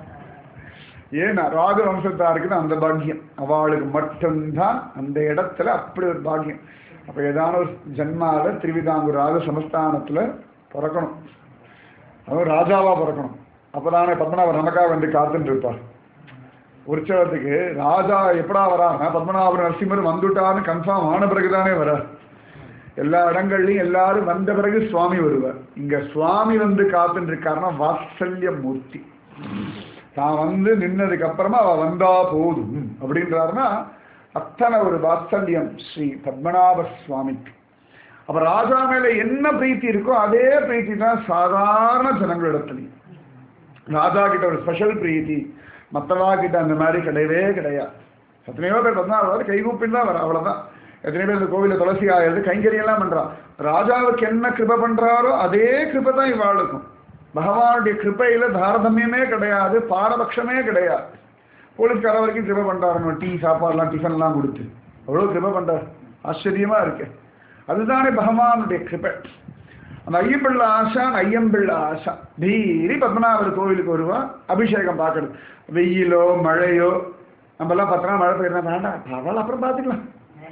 S1: ஏன்னா ராஜ வம்சத்தாருக்கு தான் அந்த பாக்கியம் அவளுக்கு மட்டும்தான் அந்த இடத்துல அப்படி ஒரு பாக்கியம் அப்போ ஏதான ஒரு ஜென்மாவில் திருவிதாங்கூர் ராஜ சமஸ்தானத்தில் பிறக்கணும் அதுவும் ராஜாவாக பிறக்கணும் அப்போதானே பத்மநாபர் நமக்காக வந்து காத்துட்டு இருப்பார் உற்சவத்துக்கு ராஜா எப்படா வராங்க பத்மநாபர் நரசிம்மர் வந்துட்டான்னு கன்ஃபார்ம் ஆன பிறகுதானே வரார் எல்லா இடங்கள்லையும் எல்லாரும் வந்த பிறகு சுவாமி வருவார் இங்க சுவாமி வந்து காத்துட்டு இருக்காருன்னா வாத்சல்ய மூர்த்தி தான் வந்து நின்னதுக்கு அப்புறமா அவ வந்தா போதும் அப்படின்றாருன்னா அத்தனை ஒரு வாத்சல்யம் ஸ்ரீ பத்மநாப சுவாமிக்கு அப்ப ராஜா மேல என்ன பிரீத்தி இருக்கோ அதே பிரீத்தி தான் சாதாரண ஜனங்களிடத்துலையும் ராஜா கிட்ட ஒரு ஸ்பெஷல் பிரீத்தி மற்றவா கிட்ட அந்த மாதிரி கிடையவே கிடையாது எத்தனையோ பேர் பத்மநாபர் கைகூப்பின்னு தான் வர அவ்வளவுதான் எத்தனை பேர் இந்த கோவில துளசி ஆகிறது கைங்கரியெல்லாம் பண்றா ராஜாவுக்கு என்ன கிருபை பண்றாரோ அதே கிருபை தான் இவாளுக்கும் பகவானுடைய கிருப்பையில தாரதமியமே கிடையாது பாரபட்சமே கிடையாது போலீஸ்கார வரைக்கும் கிருபை பண்றாரு டீ சாப்பாடுலாம் டிஃபன்லாம் கொடுத்து அவ்வளோ கிருபை பண்றாரு ஆச்சரியமா இருக்கு அதுதானே பகவானுடைய கிருபை அந்த ஐயம்பிள்ள ஆசான் ஐயம்பிள்ள ஆசா டெய்லி பத்மநாபர் கோவிலுக்கு வருவா அபிஷேகம் பார்க்கறது வெயிலோ மழையோ நம்மலாம் பத்து நாள் மழை பெய்யறதா வேண்டாம் பரவாயில்ல அப்புறம் பார்த்துக்கலாம்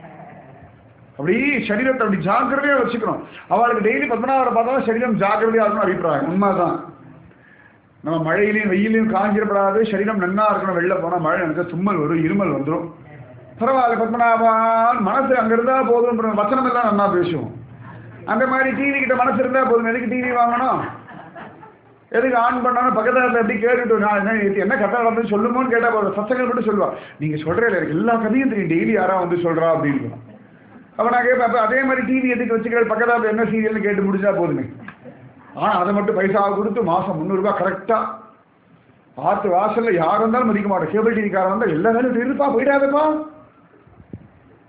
S1: அப்படி சரீரத்தை அப்படி ஜாக்கிரதையா வச்சுக்கணும் அவளுக்கு டெய்லி பத்மநாபரை பார்த்தாலும் சரீரம் ஜாக்கிரதையா இருக்கணும் அபிப்பிராயம் உண்மைதான் நம்ம மழையிலையும் வெயிலையும் காஞ்சிடப்படாது சரீரம் நன்னா இருக்கணும் வெளில போனால் மழை எனக்கு தும்மல் வரும் இருமல் வந்துடும் பரவாயில்ல பத்மநாபான் மனசு அங்க இருந்தா போதும் வச்சனம் எல்லாம் நன்னா பேசுவோம் அந்த மாதிரி டிவி கிட்ட மனசு இருந்தா போதும் எதுக்கு டிவி வாங்கணும் எதுக்கு ஆன் பண்ணாலும் பக்கத்தில் எப்படி கேட்டுட்டு நான் என்ன இது என்ன கதை நடந்து சொல்லுமோன்னு கேட்டால் போதும் சத்தங்கள் மட்டும் சொல்லுவா நீங்க சொல்றீங்க எனக்கு எல்லா கதையும் தெரியும் டெய்லி யாரா வந்து சொல்றா அப்படின்னு அப்ப நான் கேட்பேன் அப்ப அதே மாதிரி டிவி எதுக்கு வச்சுக்கிற பக்கத்தில் என்ன சீரியல்னு கேட்டு முடிஞ்சா போதுமே ஆனா அதை மட்டும் பைசா கொடுத்து மாசம் முந்நூறுபா கரெக்டா ஆத்து வாசல்ல யார் வந்தாலும் மதிக்க மாட்டோம் கேபிள் டிவிக்காரன் வந்தா எல்லா வேலையும் இருப்பா போயிடாதப்பா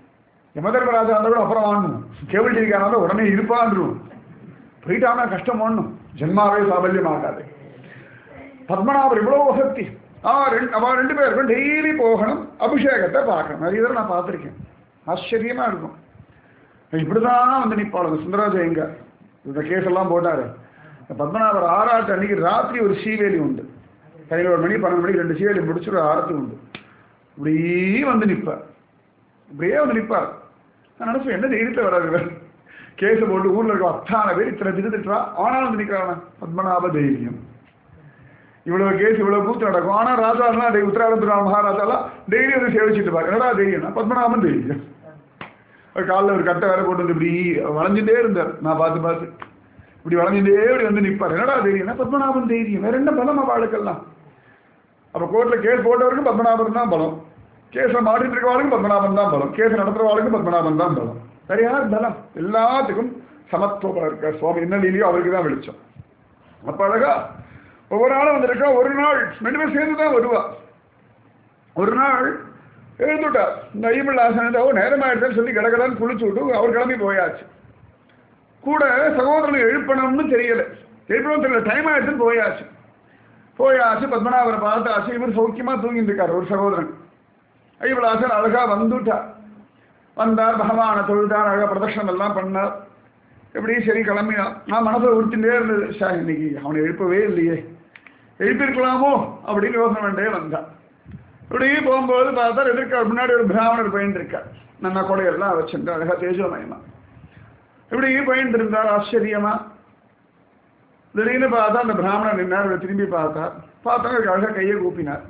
S1: யமதர்மராஜா இருந்தால் கூட அப்புறம் வாங்கணும் கேபிள் டிவிக்காரனால உடனே இருப்பான்றும் போயிட்டானா கஷ்டம் ஒண்ணும் ஜென்மாவே சாபல்யம் ஆகாது பத்மநாபர் இவ்வளவு வசதி ஆ ரெண்டு அவன் ரெண்டு பேருக்கும் டெய்லி போகணும் அபிஷேகத்தை பார்க்கணும் நிறைய தடவை நான் பார்த்துருக்கேன் ஆச்சரியமா இருக்கும் இப்படிதான் வந்து நிற்பாளுங்க சுந்தராஜ எங்க இந்த கேஸ் எல்லாம் போட்டாரு இந்த பத்மநாபர் ஆராட்டு அன்னைக்கு ராத்திரி ஒரு சீவேலி உண்டு பதினோரு மணி பன்னெண்டு மணிக்கு ரெண்டு சீவேலி முடிச்சு ஒரு ஆரத்தி உண்டு இப்படியே வந்து நிற்பார் இப்படியே வந்து நிற்பார் நான் நினைச்சேன் என்ன தைரியத்தில் வராது இவர் கேஸ் போட்டு ஊர்ல இருக்க அத்தான பேர் இத்தனை திரு ஆனாலும் வந்து நிற்கிறானா பத்மநாப தைரியம் இவ்வளவு கேஸ் இவ்வளவு கூத்து நடக்கும் ஆனா ராஜாலாம் டெய் உத்தராபுரா மகாராஜாலாம் டெய்லி வந்து சேவிச்சுட்டு பாரு என்னடா தைரியம் பத்மநாபன் தைரியம் ஒரு காலில் ஒரு கட்டை வேற போட்டு வந்து இப்படி வளைஞ்சுட்டே இருந்தார் நான் பார்த்து பார்த்து இப்படி வளைஞ்சுட்டே இப்படி வந்து நிற்பார் என்னடா தைரியம் பத்மநாபன் தைரியம் வேற என்ன பலம் அவளுக்கெல்லாம் அப்ப கோர்ட்ல கேஸ் போட்டவருக்கும் பத்மநாபன் தான் பலம் கேஸை மாட்டிட்டு இருக்கவாளுக்கும் பத்மநாபன் தான் பலம் கேஸ் நடத்துறவாளுக்கும் பத்மநாபன் தான் பலம் சரியா பலம் எல்லாத்துக்கும் சமத்துவம் இருக்க சுவாமி என்ன லீலையோ அவருக்கு தான் வெளிச்சம் அப்ப அழகா ஒவ்வொரு நாளும் வந்திருக்கா ஒரு நாள் ரெண்டு பேரும் சேர்ந்து தான் வருவா ஒரு நாள் எழுந்துட்டா இந்த ஐபிள் ஆசனத்தை ஓ நேரமாயிடுச்சுன்னு சொல்லி கடகடான்னு குளிச்சு விட்டு அவர் கிளம்பி போயாச்சு கூட சகோதரனை எழுப்பணும்னு தெரியல எழுப்பணும்னு தெரியல டைம் ஆயிடுச்சுன்னு போயாச்சு போயாச்சு பத்மநாபரை பார்த்தாச்சு இவர் சௌக்கியமா தூங்கிட்டு இருக்காரு ஒரு சகோதரன் ஐபிளாசன் அழகா வந்துட்டா வந்தார் பகவானை தொழுதார் அழகா பிரதட்சணம் எல்லாம் பண்ணார் எப்படி சரி கிளம்பினான் நான் மனசில் உறுத்திட்டே இருந்தது சார் இன்னைக்கு அவனை எழுப்பவே இல்லையே எழுப்பியிருக்கலாமோ அப்படின்னு யோசனை பண்ணிட்டே வந்தான் இப்படியே போகும்போது பார்த்தா எதிர்க்க முன்னாடி ஒரு பிராமணர் பயின்று இருக்கார் நம்ம கொடையெல்லாம் வச்சுட்டு அழகா தேஜோமயமா இப்படி பயின்று இருந்தார் ஆச்சரியமா திடீர்னு பார்த்தா அந்த பிராமணர் நின்னார் இவர் திரும்பி பார்த்தார் பார்த்தா அழகா கையை கூப்பினார்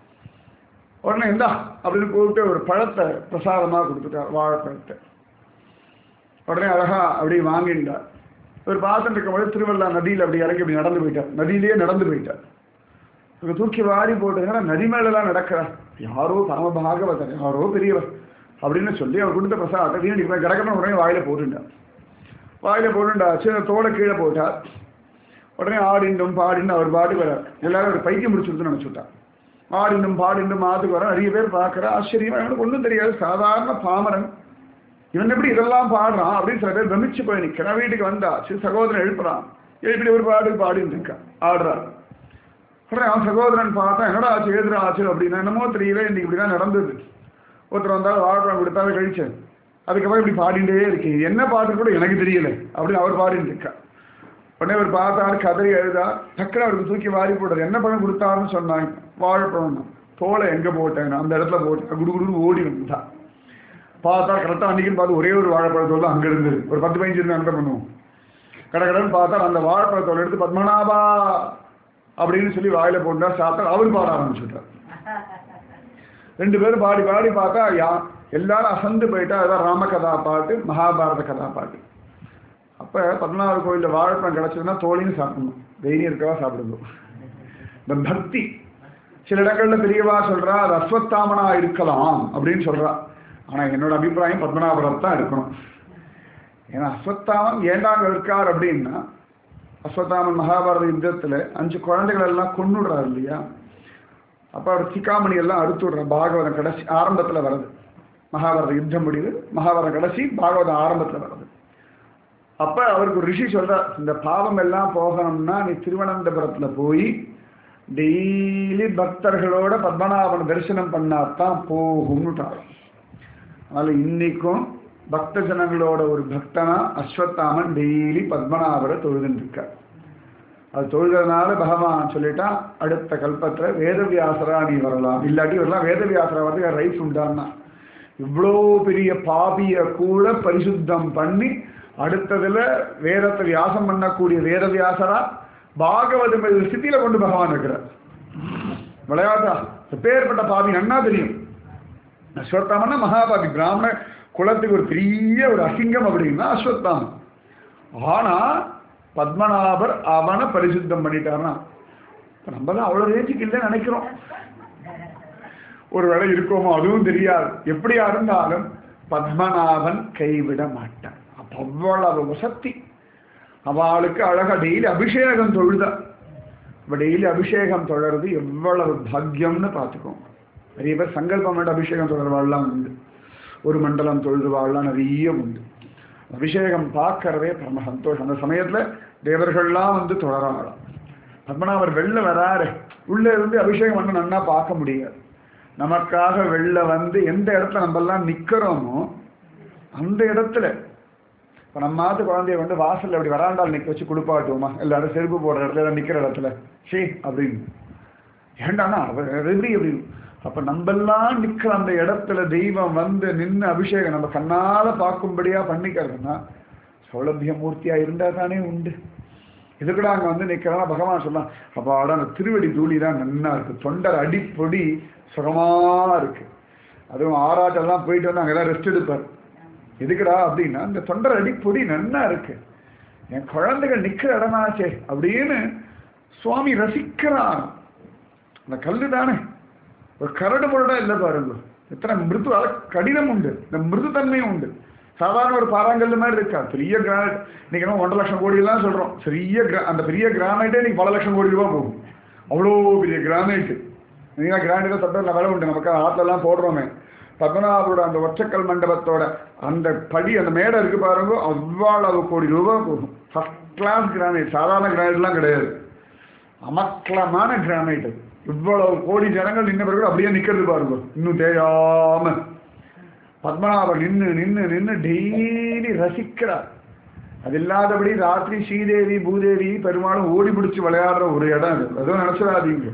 S1: உடனே இந்தா அப்படின்னு கூப்பிட்டு ஒரு பழத்தை பிரசாதமாக கொடுத்துட்டார் வாழைப்பழத்தை உடனே அழகா அப்படி வாங்கிட்டார் இவர் பார்த்துட்டு இருக்கும்போது திருவள்ளா நதியில் அப்படி இறங்கி அப்படி நடந்து போயிட்டார் நதியிலேயே நடந்து போயிட்டார் இவங்க தூக்கி வாரி போட்டுங்கன்னா நதி மேலெல்லாம் நடக்கிறார் யாரோ பரம பாகவதர் யாரோ பெரியவர் அப்படின்னு சொல்லி அவர் கொடுத்த பிரசாதத்தை வீணடி கிடக்கணும் உடனே வாயில போட்டுட்டார் வாயில போட்டுண்டாச்சு அந்த தோலை கீழே போட்டார் உடனே ஆடிண்டும் பாடின்னு அவர் பாடு வரார் எல்லாரும் ஒரு பைத்தியம் முடிச்சுடுதுன்னு நினைச்சுட்டார் ஆடிண்டும் பாடிண்டும் ஆத்துக்கு வர நிறைய பேர் பார்க்குற ஆச்சரியமா எனக்கு ஒன்றும் தெரியாது சாதாரண பாமரன் இவன் எப்படி இதெல்லாம் பாடுறான் அப்படின்னு சில பேர் பிரமிச்சு போய் நிற்கிறான் வீட்டுக்கு வந்தாச்சு சகோதரன் எழுப்புறான் எழுப்பிட்டு ஒரு பாடு பாடின்னு இருக்கான் ஆடுறான் உடனே அவன் சகோதரன் பார்த்தா என்னடா ஆச்சு எழுதுறா ஆச்சு அப்படின்னா என்னமோ தெரியல இன்னைக்கு இப்படிதான் நடந்தது ஒருத்தர் வந்தாலும் வாழ்றான் கொடுத்தாலும் கழிச்சேன் அதுக்கப்புறம் இப்படி பாடிட்டே இருக்கேன் என்ன பாட்டு கூட எனக்கு தெரியல அப்படின்னு அவர் பாடிட்டு இருக்கா உடனே அவர் பார்த்தாரு கதறி எழுதா டக்குனு அவருக்கு தூக்கி வாரி போட்டார் என்ன பழம் கொடுத்தாருன்னு சொன்னாங்க வாழைப்பழம் தோலை எங்க போட்டேன் அந்த இடத்துல போட்டேன் குடு குடுன்னு ஓடி வந்தா பார்த்தா கரெக்டாக அன்னைக்குன்னு பார்த்து ஒரே ஒரு வாழைப்பழத்தோடு அங்கே இருந்தது ஒரு பத்து பதினஞ்சு இருந்து என்ன பண்ணுவோம் கடை கடன் பார்த்தா அந்த வாழைப்பழத்தோடு எடுத்து பத்மநாபா அப்படின்னு சொல்லி வாயில போட்டா சாப்பிட்டா அவர் பாட ஆரம்பிச்சுட்டார் ரெண்டு பேரும் பாடி பாடி பார்த்தா யா எல்லாரும் அசந்து போயிட்டா அதான் ராமகதா பாட்டு மகாபாரத கதா பாட்டு அப்ப பத்மநாப கோயிலில் வாழைப்பழம் கிடைச்சதுன்னா தோலையும் சாப்பிடணும் தைரியம் இருக்கவா சாப்பிடணும் இந்த பக்தி சில இடங்கள்ல பெரியவா சொல்றா அது அஸ்வத்தாமனா இருக்கலாம் அப்படின்னு சொல்றா ஆனா என்னோட அபிப்பிராயம் பத்மநாபரம் தான் இருக்கணும் ஏன்னா அஸ்வத்தாமன் ஏண்டாங்க இருக்கார் அப்படின்னா அஸ்வத்தாமன் மகாபாரத யுத்தத்துல அஞ்சு குழந்தைகள் எல்லாம் கொண்டுடுறாரு இல்லையா அப்ப அவர் சிக்காமணி எல்லாம் அறுத்து விடுறார் பாகவதம் கடைசி ஆரம்பத்துல வருது மகாபாரத யுத்தம் முடியுது மகாபாரத கடைசி பாகவதம் ஆரம்பத்துல வருது அப்ப அவருக்கு ஒரு ரிஷி சொல்றார் இந்த பாவம் எல்லாம் போகணும்னா நீ திருவனந்தபுரத்துல போய் டெய்லி பக்தர்களோட பத்மநாபன் தரிசனம் பண்ணாதான் போகும்னுட்டார் அதனால இன்னைக்கும் பக்த ஜனங்களோட ஒரு பக்தனா அஸ்வத்தாமன் டெய்லி பத்மநாபரை தொழுதுன்னு இருக்கார் அது தொழுகிறதுனால பகவான் சொல்லிட்டா அடுத்த கல்பத்துல வேதவியாசரா நீ வரலாம் இல்லாட்டி வரலாம் வேதவியாசரா வந்து ரைட்ஸ் உண்டான்னா இவ்வளோ பெரிய பாபிய கூட பரிசுத்தம் பண்ணி அடுத்ததுல வேதத்தை வியாசம் பண்ணக்கூடிய வேதவியாசரா பாகவதம் ஸ்திதியில கொண்டு பகவான் இருக்கிறார் விளையாட்டா பேர்பட்ட பாபி நன்னா தெரியும் அஸ்வத்தாமன்னா மகாபாபி பிராமண குலத்துக்கு ஒரு பெரிய ஒரு அசிங்கம் அப்படின்னா அஸ்வத்தாமன் ஆனா பத்மநாபர் அவனை பரிசுத்தம் பண்ணிட்டார்னா இப்ப நம்ம தான் அவ்வளவு ரேஞ்சுக்கு இல்லைன்னு நினைக்கிறோம் ஒரு வேளை இருக்கோமோ அதுவும் தெரியாது எப்படியா இருந்தாலும் பத்மநாபன் கைவிட மாட்டான் அப்ப அவ்வளவு வசத்தி அவளுக்கு அழகா டெய்லி அபிஷேகம் தொழுத இப்ப டெய்லி அபிஷேகம் தொழறது எவ்வளவு பாக்கியம்னு பார்த்துக்கோங்க நிறைய பேர் சங்கல்பம் பண்ண அபிஷேகம் தொடர்வாள்லாம் உண்டு ஒரு மண்டலம் தொழுதுவாள்லாம் நிறைய உண்டு அபிஷேகம் பார்க்கறதே பரம சந்தோஷம் அந்த சமயத்துல தேவர்கள்லாம் வந்து தொடராங்களாம் பத்மநாபர் வெளில வராரு உள்ள இருந்து அபிஷேகம் பண்ண நன்னா பார்க்க முடியாது நமக்காக வெளில வந்து எந்த இடத்துல நம்ம எல்லாம் நிக்கிறோமோ அந்த இடத்துல இப்போ நம்ம மாத்து குழந்தைய வந்து வாசல்ல அப்படி வராண்டால் நிக்க வச்சு குளிப்பாட்டுவோமா எல்லாரும் செருப்பு போடுற இடத்துல எல்லாம் நிக்கிற இடத்துல ஷே அப்படின்னு ஏண்டானா அவர் எப்படி அப்படின்னு அப்ப நம்மெல்லாம் நிக்கிற அந்த இடத்துல தெய்வம் வந்து நின்று அபிஷேகம் நம்ம கண்ணால பார்க்கும்படியா பண்ணிக்கிறதுன்னா சௌலபிய மூர்த்தியா இருந்தா தானே உண்டு இதுக்கூட அங்க வந்து நிக்கிறனா பகவான் சொன்னான் அப்பாட அந்த திருவடி தூளி தான் நன்னா இருக்கு தொண்டர் அடிப்பொடி சுகமா இருக்கு அதுவும் ஆராட்டெல்லாம் போயிட்டு வந்து அங்கதான் ரெஸ்ட் எடுப்பார் எதுக்குடா அப்படின்னா இந்த தொண்டர் அடிப்பொடி நன்னா இருக்கு என் குழந்தைகள் நிக்கிற இடமாச்சே அப்படின்னு சுவாமி ரசிக்கிறான் அந்த கல்லு தானே ஒரு கரடு முரடா இல்லை பாருங்க எத்தனை மிருது அத- கடினம் உண்டு இந்த மிருதுத்தன்மையும் உண்டு சாதாரண ஒரு பாறாங்கல்லு மாதிரி இருக்கா பெரிய கிரானைட் இன்னைக்கு என்ன ஒன்றரை லட்சம் கோடி எல்லாம் சொல்றோம் பெரிய gra- அந்த பெரிய கிரானைட்டே இன்னைக்கு பல லட்சம் கோடி ரூபாய் போகும் அவ்வளோ பெரிய கிரானைட் நீங்க கிரானைட் தான் தொட்ட விலை உண்டு நமக்கு ஆத்துல எல்லாம் போடுறோமே பத்மநாபரோட அந்த ஒற்றைக்கல் மண்டபத்தோட அந்த படி அந்த மேடை இருக்கு பாருங்க அவ்வளவு கோடி ரூபாய் போகும் ஃபர்ஸ்ட் கிளாஸ் கிரானைட் சாதாரண கிரானைட்லாம் கிடையாது அமக்கலமான கிரானைட் அது இவ்வளவு கோடி ஜனங்கள் நின்ன பிறகு அப்படியே நிக்கிறது பாருங்க இன்னும் தேயாம பத்மநாபர் நின்று நின்று நின்று டெய்லி ரசிக்கிறார் அது இல்லாதபடி ராத்திரி ஸ்ரீதேவி பூதேவி பெருமாளும் ஓடி பிடிச்சு விளையாடுற ஒரு இடம் அது அதுவும் நினைச்சிடாதீங்க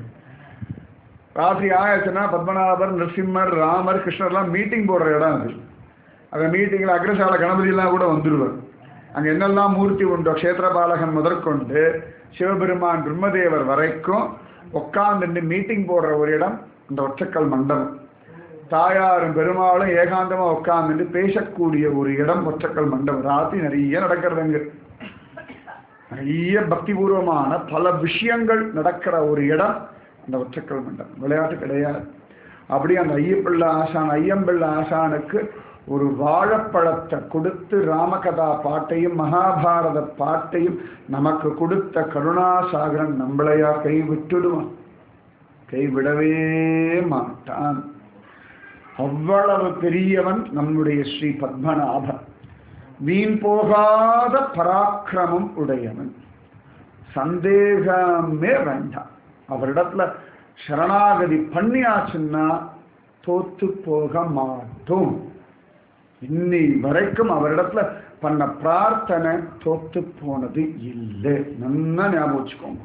S1: ராத்திரி ஆயாச்சுன்னா பத்மநாபர் நரசிம்மர் ராமர் கிருஷ்ணர்லாம் மீட்டிங் போடுற இடம் அது அந்த மீட்டிங்கில் அக்ரசால கணபதியெல்லாம் கூட வந்துடுவார் அங்கே என்னெல்லாம் மூர்த்தி உண்டோ க்ஷேத்திரபாலகன் முதற்கொண்டு சிவபெருமான் பிரம்மதேவர் வரைக்கும் உட்கார்ந்து மீட்டிங் போடுற ஒரு இடம் இந்த ஒற்றக்கல் மண்டபம் தாயாரும் பெருமாளும் ஏகாந்தமா உட்கார்ந்துட்டு பேசக்கூடிய ஒரு இடம் ஒற்றக்கல் மண்டபம் ராத்திரி நிறைய நடக்கிறது அங்க நிறைய பக்திபூர்வமான பல விஷயங்கள் நடக்கிற ஒரு இடம் அந்த ஒற்றக்கல் மண்டபம் விளையாட்டு கிடையாது அப்படி அந்த ஐயப்பிள்ளை ஆசான் ஐயம்பிள்ளை ஆசானுக்கு ஒரு வாழைப்பழத்தை கொடுத்து ராமகதா பாட்டையும் மகாபாரத பாட்டையும் நமக்கு கொடுத்த கருணாசாகரன் நம்மளையா கை விட்டுடுவான் கைவிடவே மாட்டான் அவ்வளவு பெரியவன் நம்முடைய ஸ்ரீ பத்மநாபன் வீண் போகாத பராக்கிரமம் உடையவன் சந்தேகமே வேண்டாம் அவரிடத்துல சரணாகதி பண்ணியாச்சுன்னா தோத்து போக மாட்டோம் இன்னி வரைக்கும் அவரிடத்துல பண்ண பிரார்த்தனை தோத்து போனது இல்லை நல்லா ஞாபகம் வச்சுக்கோங்க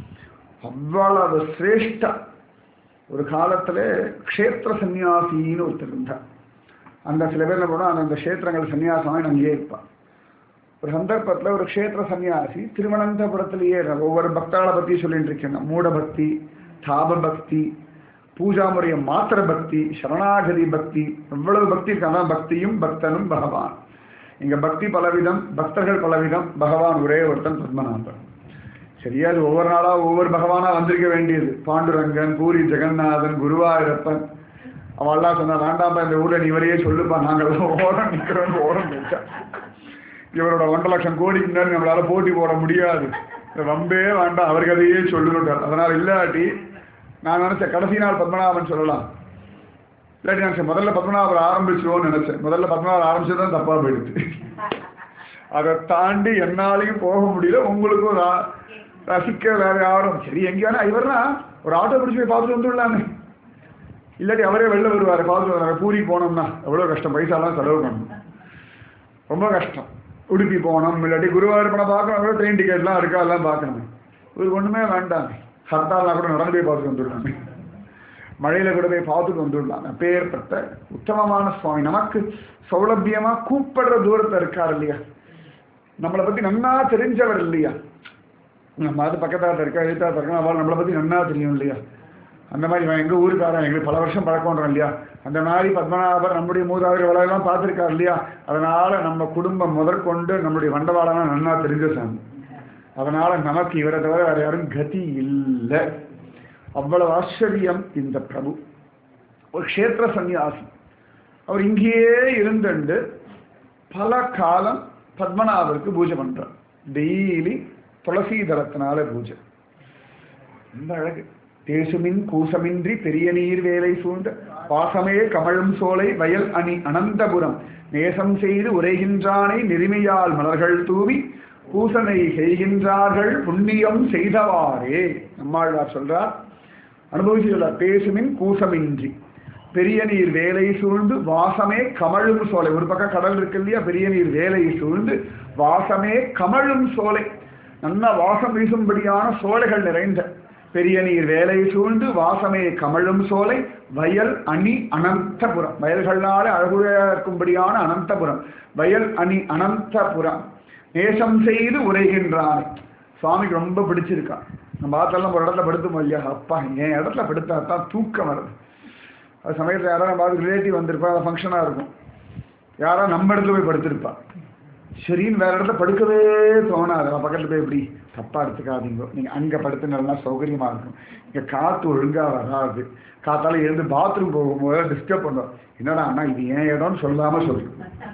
S1: அவ்வளவு சிரேஷ்ட ஒரு காலத்துல க்ஷேத்திர சன்னியாசின்னு ஒருத்தர் இருந்தார் அந்த சில பேர் என்ன பண்ணுவா அந்த க்ஷேத்திரங்கள் சன்னியாசமாக அங்கேயே இருப்பான் ஒரு சந்தர்ப்பத்துல ஒரு க்ஷேத்திர சன்னியாசி திருவனந்தபுரத்திலேயே ஒவ்வொரு பக்தாளை பத்தி சொல்லிட்டு இருக்கேன் மூட பக்தி தாப பக்தி பூஜா முறைய மாத்திர பக்தி சரணாகதி பக்தி எவ்வளவு பக்தி இருக்கு அதான் பக்தியும் பக்தனும் பகவான் இங்க பக்தி பலவிதம் பக்தர்கள் பலவிதம் பகவான் ஒரே ஒருத்தன் பத்மநாபன் சரியா அது ஒவ்வொரு நாளா ஒவ்வொரு பகவானா வந்திருக்க வேண்டியது பாண்டுரங்கன் பூரி ஜெகநாதன் குருவாயூரப்பன் அவள்லாம் சொன்னா வேண்டாம்பா இந்த ஊர்ல நீ இவரையே சொல்லுப்பா நாங்கெல்லாம் ஓரம் நிக்கிறோம் ஓரம் நிற்க இவரோட ஒன்றரை லட்சம் கோடிக்கு முன்னாடி நம்மளால போட்டி போட முடியாது இந்த வம்பே வேண்டாம் அவருக்கு அதையே சொல்லணுட்டார் அதனால இல்லாட்டி நான் நினைச்சேன் கடைசி நாள் பத்மநாபன் சொல்லலாம் இல்லாட்டி நினைச்சேன் முதல்ல பத்மநாபர் ஆரம்பிச்சிருவோம்னு நினைச்சேன் முதல்ல பத்மநாபர் ஆரம்பிச்சது தான் தப்பா போயிடுச்சு அதை தாண்டி என்னாலையும் போக முடியல உங்களுக்கும் ரா- ரசிக்க வேற யாரும் சரி எங்க வேணா இவர்னா ஒரு ஆட்டோ பிடிச்சி போய் பார்த்துட்டு வந்துடலாமே இல்லாட்டி அவரே வெளில வருவார் பார்த்துட்டு வருவார் பூரி போனோம்னா எவ்வளோ கஷ்டம் பைசாலாம் செலவு பண்ணணும் ரொம்ப கஷ்டம் உடுப்பி போகணும் இல்லாட்டி குருவாயூரப்பனை பார்க்கணும் ட்ரெயின் டிக்கெட்லாம் இருக்கா எல்லாம் பார்க்கணும் இவருக்கு ஒன்றுமே வேண்டாம் ஹர்த்தாலாம் கூட நடந்து போய் பார்த்துட்டு வந்துடலாமே மழையில கூட போய் பார்த்துட்டு வந்துடலாம் அப்பேற்பட்ட உத்தமமான சுவாமி நமக்கு சௌலபியமா கூப்பிடுற தூரத்துல இருக்கார் இல்லையா நம்மளை பத்தி நன்னா தெரிஞ்சவர் இல்லையா நம்ம அது பக்கத்தாட்ட இருக்கா எழுத்தாட்ட இருக்கா அவள் நம்மளை பத்தி நன்னா தெரியும் இல்லையா அந்த மாதிரி இவன் எங்க ஊருக்காரன் எங்களுக்கு பல வருஷம் பழக்கம்ன்றோம் இல்லையா அந்த மாதிரி பத்மநாபர் நம்முடைய மூதாதிரி வளையெல்லாம் பார்த்துருக்கார் இல்லையா அதனால நம்ம குடும்பம் முதற்கொண்டு நம்முடைய வண்டவாளம்லாம் நன்னா தெரிஞ்ச சாமி அதனால நமக்கு இவரை தவிர வேற யாரும் கதி இல்லை அவ்வளவு ஆச்சரியம் இந்த பிரபு ஒரு க்ஷேத்திர சந்நியாசி அவர் இங்கேயே இருந்துண்டு பல காலம் பத்மநாபருக்கு பூஜை பண்றார் டெய்லி துளசி தளத்தினால பூஜை ரொம்ப அழகு தேசுமின் கூசமின்றி பெரிய நீர் வேலை சூழ்ந்த பாசமே கமழும் சோலை வயல் அணி அனந்தபுரம் நேசம் செய்து உரைகின்றானை நெருமையால் மலர்கள் தூவி பூசனை செய்கின்றார்கள் புண்ணியம் செய்தவாறே நம்மாழ்வார் சொல்றார் அனுபவிச்சு சொல்றார் பேசுமின் கூசமின்றி பெரிய நீர் வேலை சூழ்ந்து வாசமே கமழும் சோலை ஒரு பக்கம் கடல் இருக்கு இல்லையா பெரிய நீர் வேலை சூழ்ந்து வாசமே கமழும் சோலை நல்ல வாசம் வீசும்படியான சோலைகள் நிறைந்த பெரிய நீர் வேலை சூழ்ந்து வாசமே கமழும் சோலை வயல் அணி அனந்தபுரம் வயல்களால அழகுக்கும்படியான அனந்தபுரம் வயல் அணி அனந்தபுரம் நேசம் செய்து உரைகின்றான் சுவாமிக்கு ரொம்ப பிடிச்சிருக்கா நம்ம பார்த்தெல்லாம் ஒரு இடத்துல படுத்துமோ இல்லையா அப்பா என் இடத்துல படுத்தா தான் தூக்கம் வருது அது சமயத்தில் யாராவது பார்த்து ரிலேட்டிவ் வந்திருப்பா அது ஃபங்க்ஷனாக இருக்கும் யாரா நம்ம இடத்துல போய் படுத்திருப்பா சரின்னு வேற இடத்துல படுக்கவே தோணாது அவன் பக்கத்துல போய் எப்படி தப்பா எடுத்துக்காதீங்க நீங்க அங்க படுத்துனா சௌகரியமா இருக்கும் இங்க காத்து ஒழுங்கா வராது காத்தால எழுந்து பாத்ரூம் போகும்போது டிஸ்டர்ப் பண்ணும் என்னடா அண்ணா இது ஏன் இடம்னு சொல்லாம சொல்லும்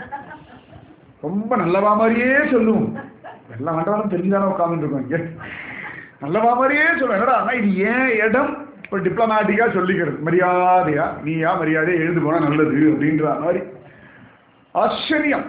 S1: ரொம்ப நல்லவா மாதிரியே சொல்லுவோம் எல்லாம் ஆண்டவனும் தெரிஞ்சுதானே உட்காந்துட்டு இருக்கோம் இங்க நல்லவா மாதிரியே சொல்லுவோம் என்னடா அண்ணா இது ஏன் இடம் இப்போ டிப்ளமேட்டிக்கா சொல்லிக்கிறது மரியாதையா நீயா மரியாதையா எழுந்து போனா நல்லது அப்படின்ற மாதிரி ஆச்சரியம்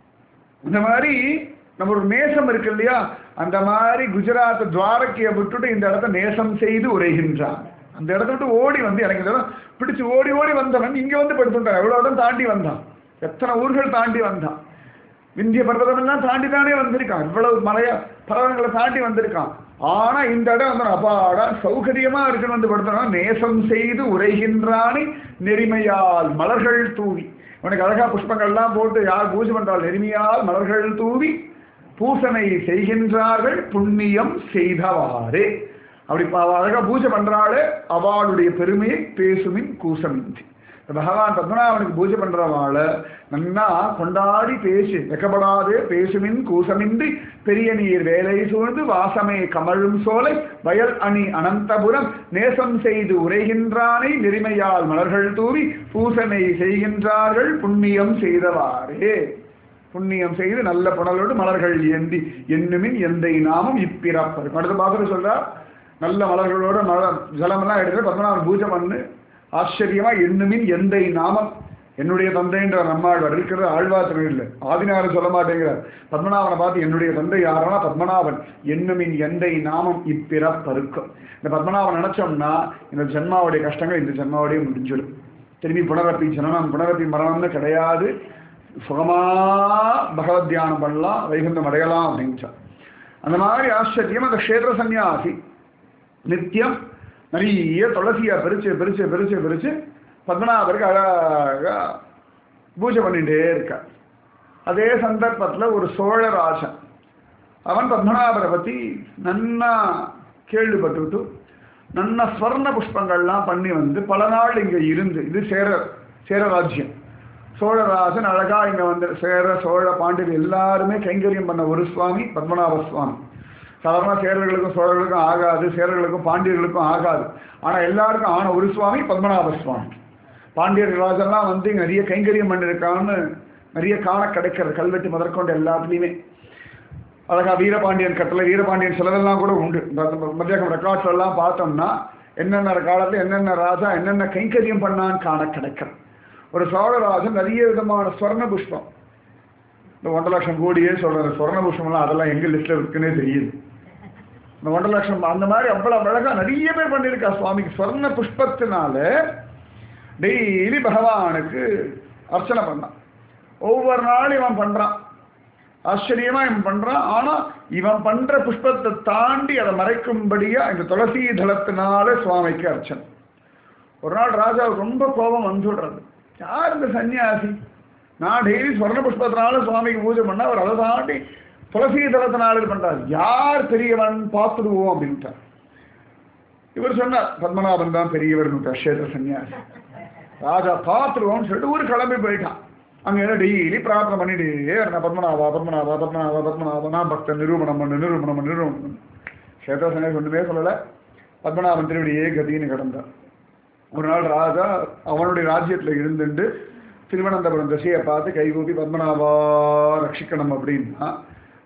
S1: இந்த மாதிரி நம்ம ஒரு நேசம் இருக்கு இல்லையா அந்த மாதிரி குஜராத் துவாரகையை விட்டுட்டு இந்த இடத்த நேசம் செய்து உரைகின்றான் அந்த இடத்த விட்டு ஓடி வந்து எனக்கு இந்த இடம் பிடிச்சு ஓடி ஓடி வந்தவன் இங்க வந்து படுத்துட்டான் எவ்வளவு இடம் தாண்டி வந்தான் எத்தனை ஊர்கள் தாண்டி வந்தான் விந்திய பர்வதம் எல்லாம் தாண்டி தானே வந்திருக்கான் இவ்வளவு மலைய பர்வதங்களை தாண்டி வந்திருக்கான் ஆனா இந்த இடம் வந்து அப்பாடா சௌகரியமா இருக்குன்னு வந்து படுத்தனா நேசம் செய்து உரைகின்றானே நெறிமையால் மலர்கள் தூவி உனக்கு அழகா புஷ்பங்கள்லாம் போட்டு யார் பூஜை பண்றாள் நெருமியால் மலர்கள் தூவி பூசனை செய்கின்றார்கள் புண்ணியம் செய்தவாறு அப்படி அவ அழகா பூஜை பண்றாளே அவளுடைய பெருமையை பேசுமின் கூசமின்றி பகவான் பத்மநாபனுக்கு பூஜை பண்றவாள நன்னா கொண்டாடி பேசு வெக்கப்படாதே பேசுமின் கூசமின்றி பெரிய நீர் வேலை சூழ்ந்து வாசமே கமழும் சோலை வயல் அணி அனந்தபுரம் நேசம் செய்து உரைகின்றானை நெறிமையால் மலர்கள் தூவி பூசனை செய்கின்றார்கள் புண்ணியம் செய்தவாறே புண்ணியம் செய்து நல்ல புனலோடு மலர்கள் ஏந்தி என்னுமின் எந்தை நாமம் இப்பிறப்பது அடுத்த பாத்திரம் சொல்றார் நல்ல மலர்களோட மலர் ஜலமெல்லாம் எடுத்து பத்மநாபன் பூஜை பண்ணு ஆச்சரியமா எண்ணுமின் எந்தை நாமம் என்னுடைய தந்தைன்ற நம்மாழ்வார் இருக்கிறது ஆழ்வார் இல்லை ஆதினாரன் சொல்ல மாட்டேங்கிறார் பத்மநாபனை பார்த்து என்னுடைய தந்தை யாருன்னா பத்மநாபன் எண்ணுமின் எந்தை நாமம் இப்பிறப்பருக்கும் இந்த பத்மநாபன் நினைச்சோம்னா இந்த ஜென்மாவுடைய கஷ்டங்கள் இந்த ஜென்மாவுடைய முடிஞ்சிடும் திரும்பி புனரப்பி ஜனனம் புனரப்பி மரணம்னு கிடையாது சுகமா பகவத் தியானம் பண்ணலாம் வைகுந்தம் அடையலாம் அப்படின்ச்சா அந்த மாதிரி ஆச்சரியம் அந்த க்ஷேத்திர சந்நியாசி நித்தியம் நிறைய துளசியா பிரிச்சு பிரிச்சு பிரிச்சு பிரிச்சு பத்மநாபருக்கு அழகா பூஜை பண்ணிட்டே இருக்கார் அதே சந்தர்ப்பத்தில் ஒரு சோழராஜன் அவன் பத்மநாபரை பற்றி நன்னா கேள்விப்பட்டுவிட்டு நன்னா ஸ்வர்ண புஷ்பங்கள்லாம் பண்ணி வந்து பல நாள் இங்கே இருந்து இது சேர சேர ராஜ்யம் சோழராஜன் அழகா இங்க வந்து சேர சோழ பாண்டியர் எல்லாருமே கைங்கரியம் பண்ண ஒரு சுவாமி பத்மநாப சுவாமி சாதாரண சேரர்களுக்கும் சோழர்களுக்கும் ஆகாது சேரர்களுக்கும் பாண்டியர்களுக்கும் ஆகாது ஆனா எல்லாருக்கும் ஆன ஒரு சுவாமி பத்மநாப சுவாமி பாண்டியர் ராஜெல்லாம் வந்து இங்க நிறைய கைங்கரியம் பண்ணிருக்கான்னு நிறைய காண கிடைக்கிறது கல்வெட்டு முதற்கொண்டு எல்லாத்துலேயுமே அழகா வீரபாண்டியன் கட்டளை வீரபாண்டியன் சிலதெல்லாம் கூட உண்டு இந்த மத்தியாகம் ரெக்கார்ட்ஸ் எல்லாம் பார்த்தோம்னா என்னென்ன காலத்துல என்னென்ன ராஜா என்னென்ன கைங்கரியம் பண்ணான்னு காண கிடைக்கிறது ஒரு சோழராஜன் நிறைய விதமான ஸ்வர்ண புஷ்பம் இந்த ஒன்றரை லட்சம் கோடியே சொல்ற ஸ்வர்ண புஷ்பம்லாம் அதெல்லாம் எங்க லிஸ்ட்ல இருக்குன்னே தெரியுது இந்த ஒன்றரை லட்சம் அந்த மாதிரி அவ்வளவு அழகா நிறைய பேர் பண்ணியிருக்கா சுவாமிக்கு ஸ்வர்ண புஷ்பத்தினால டெய்லி பகவானுக்கு அர்ச்சனை பண்ணான் ஒவ்வொரு நாளும் இவன் பண்றான் ஆச்சரியமா இவன் பண்றான் ஆனா இவன் பண்ற புஷ்பத்தை தாண்டி அதை மறைக்கும்படியா இந்த துளசி தளத்தினால சுவாமிக்கு அர்ச்சனை ஒரு நாள் ராஜாவுக்கு ரொம்ப கோபம் வந்துடுறது யார் இந்த சன்னியாசி நான் டெய்லி ஸ்வர்ண புஷ்பத்தினால சுவாமிக்கு பூஜை பண்ணா அவர் அதை தாண்டி துளசி தளத்தினால இது பண்றார் யார் பெரியவன் பார்த்துடுவோம் அப்படின்ட்டார் இவர் சொன்னார் பத்மநாபன் தான் பெரியவர் கஷேத்திர சன்னியாசி ராஜா பார்த்துருவோம்னு சொல்லிட்டு ஊர் கிளம்பி போயிட்டான் அங்க என்ன டெய்லி பிரார்த்தனை பண்ணிட்டே இருந்தா பத்மநாபா பத்மநாபா பத்மநாபா பத்மநாபா நான் பக்தன் நிரூபணம் பண்ணு நிரூபணம் பண்ணு நிரூபணம் பண்ணு கஷேத்திர சன்னியாசி ஒண்ணுமே சொல்லல பத்மநாபன் திருவடியே கதின்னு கிடந்தார் ஒரு நாள் ராஜா அவனுடைய ராஜ்யத்துல இருந்துட்டு திருவனந்தபுரம் திசையை பார்த்து கைகூப்பி பத்மநாபா ரட்சிக்கணும் அப்படின்னா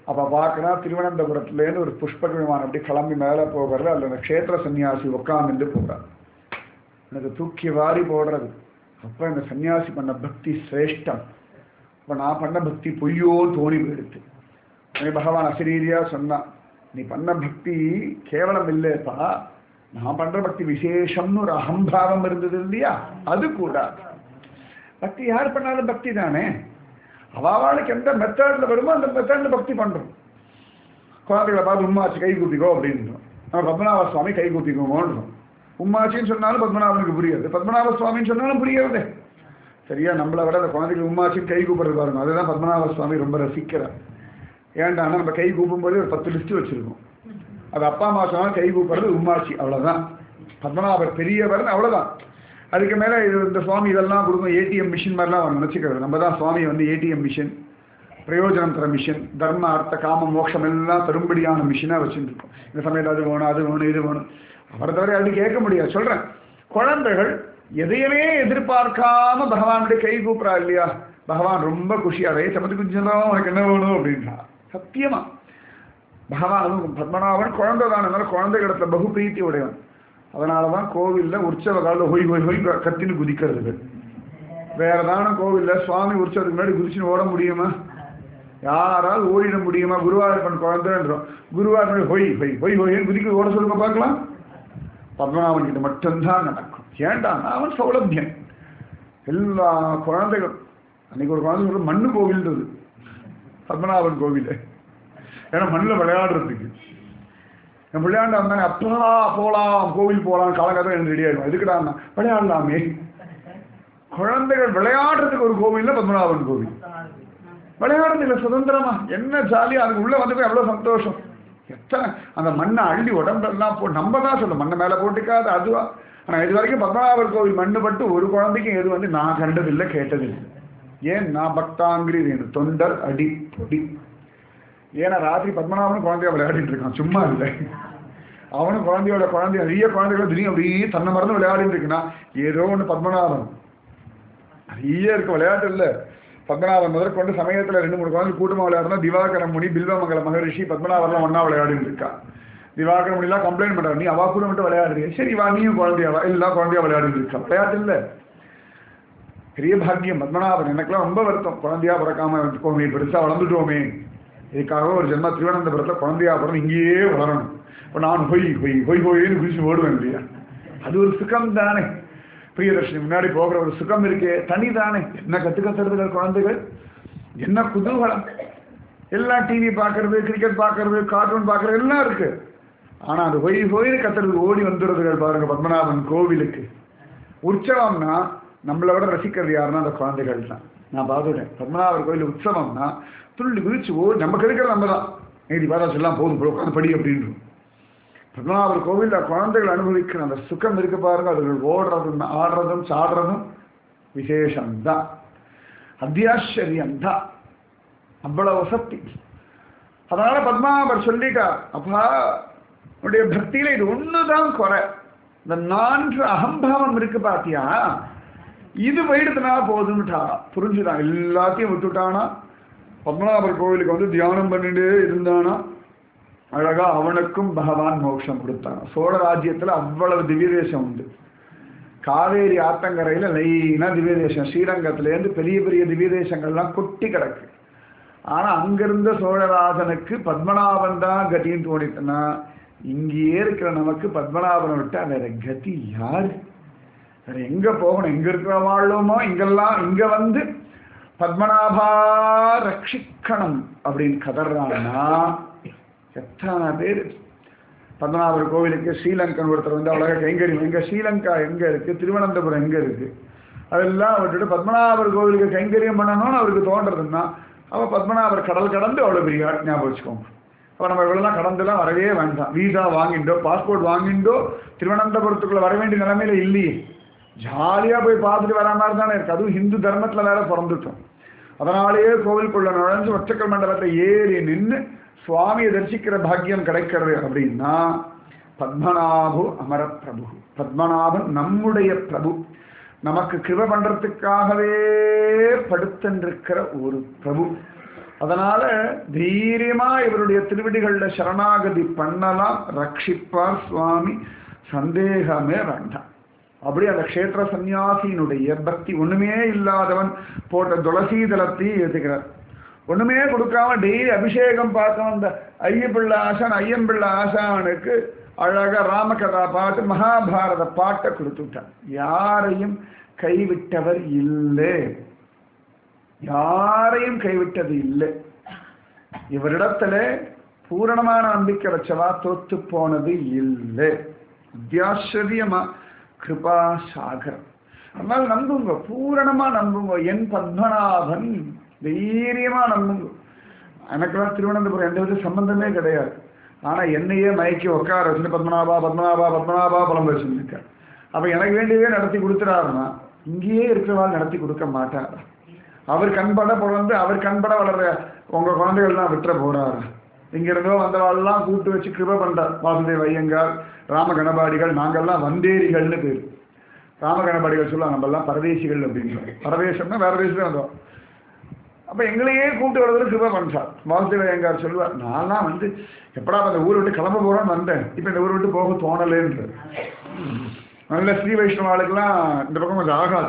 S1: அப்ப பார்க்கறா திருவனந்தபுரத்துலேருந்து ஒரு புஷ்பக விமானம் அப்படி கிளம்பி மேலே போகிறது அதில் அந்த க்ஷேத்திர சன்னியாசி உட்காந்துட்டு போகிறார் எனக்கு தூக்கி வாரி போடுறது அப்போ இந்த சன்னியாசி பண்ண பக்தி சிரேஷ்டம் அப்போ நான் பண்ண பக்தி பொய்யோ தோணி போயிடுது உடனே பகவான் அசரீரியா சொன்னான் நீ பண்ண பக்தி கேவலம் இல்லைப்பா நான் பண்ற பக்தி விசேஷம்னு ஒரு அகம்பாவம் இருந்தது இல்லையா அது கூடாது பக்தி யார் பண்ணாலும் பக்தி தானே அவாளுக்கு எந்த மெத்தட்ல வருமோ அந்த மெத்தட்ல பக்தி பண்றோம் குழந்தைகளை பார்த்து உம்மாச்சு கை கூப்பிக்கோ அப்படின்றோம் நம்ம பத்மநாப சுவாமி கை கூப்பிக்கோங்கன்றோம் உம்மாச்சின்னு சொன்னாலும் பத்மநாபனுக்கு புரியாது பத்மநாப சுவாமின்னு சொன்னாலும் புரியாது சரியா நம்மளை விட அந்த குழந்தைக்கு உம்மாச்சின்னு கை கூப்பிடுறது பாருங்க அதுதான் பத்மநாப சுவாமி ரொம்ப ரசிக்கிறார் ஏன்டானா நம்ம கை கூப்பும்போது ஒரு பத்து லிஸ்ட் வச்சிருக்கோம் அது அப்பா அம்மா சொன்னாலும் கை கூப்பிடுறது உம்மாச்சி அவ்வளவுதான் பத்மநாபர் பெரியவர் அவ்வளவுதான் அதுக்கு மேல இது இந்த சுவாமி இதெல்லாம் கொடுக்கும் ஏடிஎம் மிஷின் மாதிரிலாம் அவர் நினைச்சுக்கிறது நம்ம தான் சுவாமி வந்து ஏடிஎம் மிஷின் பிரயோஜனம் தர மிஷின் தர்ம அர்த்த காம மோட்சம் எல்லாம் தரும்படியான மிஷினா வச்சுருக்கோம் இந்த சமயத்தில் அது வேணும் அது வேணும் இது வேணும் அவரை தவிர அது கேட்க முடியாது சொல்றேன் குழந்தைகள் எதையுமே எதிர்பார்க்காம பகவானுடைய கை கூப்பிடா இல்லையா பகவான் ரொம்ப குஷியாவே சமத்து குஞ்சலாம் உனக்கு என்ன வேணும் அப்படின்றா சத்தியமா பகவான் அதுவும் பத்மநாபன் குழந்தை தான் அதனால குழந்தை இடத்துல பகு பிரீத்தி உடையவன் அதனால தான் கோவிலில் உற்சவ காலில் ஹொய் ஹொய் ஹொய் கத்தின்னு குதிக்கிறது வேற தான கோவிலில் சுவாமி உற்சவத்துக்கு முன்னாடி குதிச்சுன்னு ஓட முடியுமா யாராவது ஓடிட முடியுமா குருவாயூரப்பன் குழந்தைன்றோம் குருவாயூர் ஹொய் ஹொய் ஹொய் ஹொய்ன்னு குதிக்க ஓட சொல்லுங்க பார்க்கலாம் பத்மநாபன் கிட்ட மட்டும்தான் நடக்கும் ஏண்டான்னா அவன் சௌலபியன் எல்லா குழந்தைகள் அன்னைக்கு ஒரு குழந்தை சொல்றது மண்ணு கோவில்ன்றது பத்மநாபன் கோவில் ஏன்னா மண்ணில் விளையாடுறதுக்கு என் விளையாண்டா இருந்தானே அப்பா போகலாம் கோவில் போகலாம் காலங்காலம் எனக்கு ரெடி ஆகிடும் எதுக்குடா விளையாடலாமே குழந்தைகள் விளையாடுறதுக்கு ஒரு கோவில்ல பத்மநாபன் கோவில் விளையாடுறதுல சுதந்திரமா என்ன ஜாலியா அதுக்கு உள்ள வந்து போய் எவ்வளவு சந்தோஷம் எத்தனை அந்த மண்ணை அள்ளி உடம்பெல்லாம் போ நம்ம தான் சொல்லும் மண்ணை மேலே போட்டுக்காது அதுவா ஆனால் இது வரைக்கும் பத்மநாபர் கோவில் மண்ணு பட்டு ஒரு குழந்தைக்கும் எது வந்து நான் கண்டதில்லை கேட்டதில்லை ஏன் நான் பக்தாங்கிரி வேணும் தொண்டர் அடி பொடி ஏன்னா ராத்திரி பத்மநாபனும் குழந்தைய விளையாடிட்டு இருக்கான் சும்மா இல்லை அவனும் குழந்தையோட குழந்தை நிறைய குழந்தைகள் திடீர்னு அப்படியே தன்னை மறந்து விளையாடிட்டு இருக்குன்னா ஏதோ ஒன்று பத்மநாபன் நிறைய இருக்கு விளையாட்டு இல்லை பத்மநாபன் முதற்கொண்டு சமயத்தில் ரெண்டு மூணு குழந்தை கூட்டமாக விளையாடுனா திவாகர முனி பில்வமங்கல மகரிஷி பத்மநாபன்லாம் ஒன்றா விளையாடிட்டு இருக்கா திவாகர முனிலாம் கம்ப்ளைண்ட் பண்ணுறா நீ அவா கூட மட்டும் விளையாடுறிய சரி வா நீயும் குழந்தையாவா எல்லாம் குழந்தையா விளையாடிட்டு இருக்கா விளையாட்டு இல்லை பெரிய பாக்கியம் பத்மநாபன் எனக்குலாம் ரொம்ப வருத்தம் குழந்தையா பிறக்காம இருக்கோமே பெருசாக வளர்ந்துட்டோமே இதுக்காக ஒரு ஜென்மா திருவனந்தபுரத்தில் குழந்தையா பிறந்து இங்கேயே வளரணும் இப்போ நான் ஹொய் ஹொய் ஹொய் ஹொய்னு குதிச்சு ஓடுவேன் இல்லையா அது ஒரு சுகம் தானே பிரியதர்ஷினி முன்னாடி போகிற ஒரு சுகம் இருக்கே தனி தானே என்ன கற்றுக்கத்துறதுகள் குழந்தைகள் என்ன குதூகலம் எல்லாம் டிவி பார்க்கறது கிரிக்கெட் பார்க்கறது கார்ட்டூன் பார்க்கறது எல்லாம் இருக்கு ஆனால் அது ஹொய் ஹொய்னு கத்துறதுக்கு ஓடி வந்துடுறதுகள் பாருங்க பத்மநாபன் கோவிலுக்கு உற்சவம்னா நம்மளை விட ரசிக்கிறது யாருன்னா அந்த குழந்தைகள் தான் நான் பார்த்துட்டேன் பத்மநாபர் கோயில் உற்சவம்னா துள்ளி குதிச்சு ஓ நம்ம கிடைக்கிறது நம்ம தான் நீதி பாரா சொல்லலாம் போதும் போய் உட்காந்து படி அப்படின்றோம் பத்மநாபர் கோவிலில் குழந்தைகள் அனுபவிக்கிற அந்த சுகம் இருக்கு பாருங்க அதுகள் ஓடுறதும் ஆடுறதும் சாடுறதும் விசேஷம்தான் அத்தியாச்சரியம்தான் அவ்வளவு சக்தி அதனால பத்மாபர் சொல்லிட்டார் அப்பா உன்னுடைய பக்தியில இது ஒண்ணுதான் குறை இந்த நான்கு அகம்பாவம் இருக்கு பாத்தியா இது போயிடுத்துனா போதும்ட்டா புரிஞ்சுதான் எல்லாத்தையும் விட்டுட்டானா பத்மநாபர் கோவிலுக்கு வந்து தியானம் பண்ணிட்டு இருந்தானா அழகா அவனுக்கும் பகவான் மோட்சம் கொடுத்தான் சோழ ராஜ்யத்துல அவ்வளவு திவ்ய தேசம் உண்டு காவேரி ஆத்தங்கரையில லைனா திவ்ய தேசம் ஸ்ரீரங்கத்திலேருந்து பெரிய பெரிய திவ்ய தேசங்கள்லாம் கொட்டி கிடக்கு ஆனா அங்கிருந்த சோழராஜனுக்கு பத்மநாபன் தான் கட்டின்னு தோணிட்டுனா இங்கேயே இருக்கிற நமக்கு பத்மநாபனை விட்டா வேற கதி யாரு வேற எங்க போகணும் எங்க இருக்கிறவாளுமோ இங்கெல்லாம் இங்க வந்து பத்மநாபா ரட்சிக்கணும் அப்படின்னு கதறான்னா எத்தனை பேர் பத்மநாபர் கோவிலுக்கு ஸ்ரீலங்கன் ஒருத்தர் வந்து அவ்வளோ கைங்கரியம் எங்க ஸ்ரீலங்கா எங்க இருக்கு திருவனந்தபுரம் எங்க இருக்கு அதெல்லாம் விட்டுட்டு பத்மநாபர் கோவிலுக்கு கைங்கரியம் பண்ணணும்னு அவருக்கு தோன்றதுன்னா அவ பத்மநாபர் கடல் கடந்து அவ்வளோ பெரிய ஆள் ஞாபகம் வச்சுக்கோங்க அப்போ நம்ம இவ்வளோலாம் கடந்துலாம் வரவே வேண்டாம் வீசா வாங்கிண்டோ பாஸ்போர்ட் வாங்கிண்டோ திருவனந்தபுரத்துக்குள்ள வர வேண்டிய நிலைமையில இல்லையே ஜாலியா போய் பார்த்துட்டு வர மாதிரி தானே இருக்கு அதுவும் ஹிந்து தர்மத்துல வேற பிறந்துட்டோம் அதனாலேயே கோவிலுக்குள்ள நுழைஞ்சு ஒற்றக்கல் மண்டலத்தை ஏறி நின்று சுவாமியை தரிசிக்கிற பாக்கியம் கிடைக்கிறது அப்படின்னா பத்மநாபு அமர பிரபு பத்மநாபன் நம்முடைய பிரபு நமக்கு கிருப பண்றதுக்காகவே படுத்தென்றிருக்கிற ஒரு பிரபு அதனால தைரியமா இவருடைய திருவடிகள்ல சரணாகதி பண்ணலாம் ரட்சிப்பார் சுவாமி சந்தேகமே வேண்டாம் அப்படி அந்த க்ஷேத்திர சந்நியாசியினுடைய பக்தி ஒண்ணுமே இல்லாதவன் போட்ட துளசி தளத்தையும் ஏத்துக்கிறார் ஒண்ணுமே கொடுக்காம டெய்லி அபிஷேகம் பார்க்க வந்த ஐயப்பிள்ள ஆசான் ஐயம்பிள்ள ஆசானுக்கு அழகா ராமகதா பாட்டு மகாபாரத பாட்டை கொடுத்துட்டார் யாரையும் கைவிட்டவர் இல்லை யாரையும் கைவிட்டது இல்லை இவரிடத்துல பூரணமான நம்பிக்கை வச்சவா தோத்து போனது இல்லை அத்தியாச்சரியமா கிருபா சாகரம் அதனால நம்புங்க பூரணமா நம்புங்க என் பத்மநாபன் தைரியமா நம்புங்க எனக்கெல்லாம் திருவனந்தபுரம் எந்த வித சம்பந்தமே கிடையாது ஆனா என்னையே மயக்கி உட்கார வச்சுட்டு பத்மநாபா பத்மநாபா பத்மநாபா புலம் வச்சுருக்கேன் அப்ப எனக்கு வேண்டியதே நடத்தி கொடுத்துறாருன்னா இங்கேயே இருக்கிறவாள் நடத்தி கொடுக்க மாட்டாரா அவர் கண்பட பிறந்து அவர் கண்பட வளர்ற உங்க குழந்தைகள்லாம் விட்டுற போறாரு இங்க இருந்தோ வந்தவாள்லாம் கூட்டு வச்சு கிருப பண்றார் வாசுதேவ ஐயங்கார் ராம கணபாடிகள் நாங்கெல்லாம் வந்தேரிகள்னு பேர் ராம கணபாடிகள் சொல்லுவாங்க நம்ம எல்லாம் பரதேசிகள் அப்படின்னு பரதேசம்னா வேற தேசத்துல வந்தோம் அப்ப எங்களையே கூப்பிட்டு வர்றதுல கிருப பண்றார் வாசுதேவ ஐயங்கார் சொல்லுவார் நான்லாம் வந்து எப்படா அந்த ஊரை விட்டு கிளம்ப போறோம்னு வந்தேன் இப்ப இந்த ஊரை விட்டு போக தோணலேன்ற நல்ல ஸ்ரீ வைஷ்ணவாளுக்கெல்லாம் இந்த பக்கம் கொஞ்சம் ஆகாது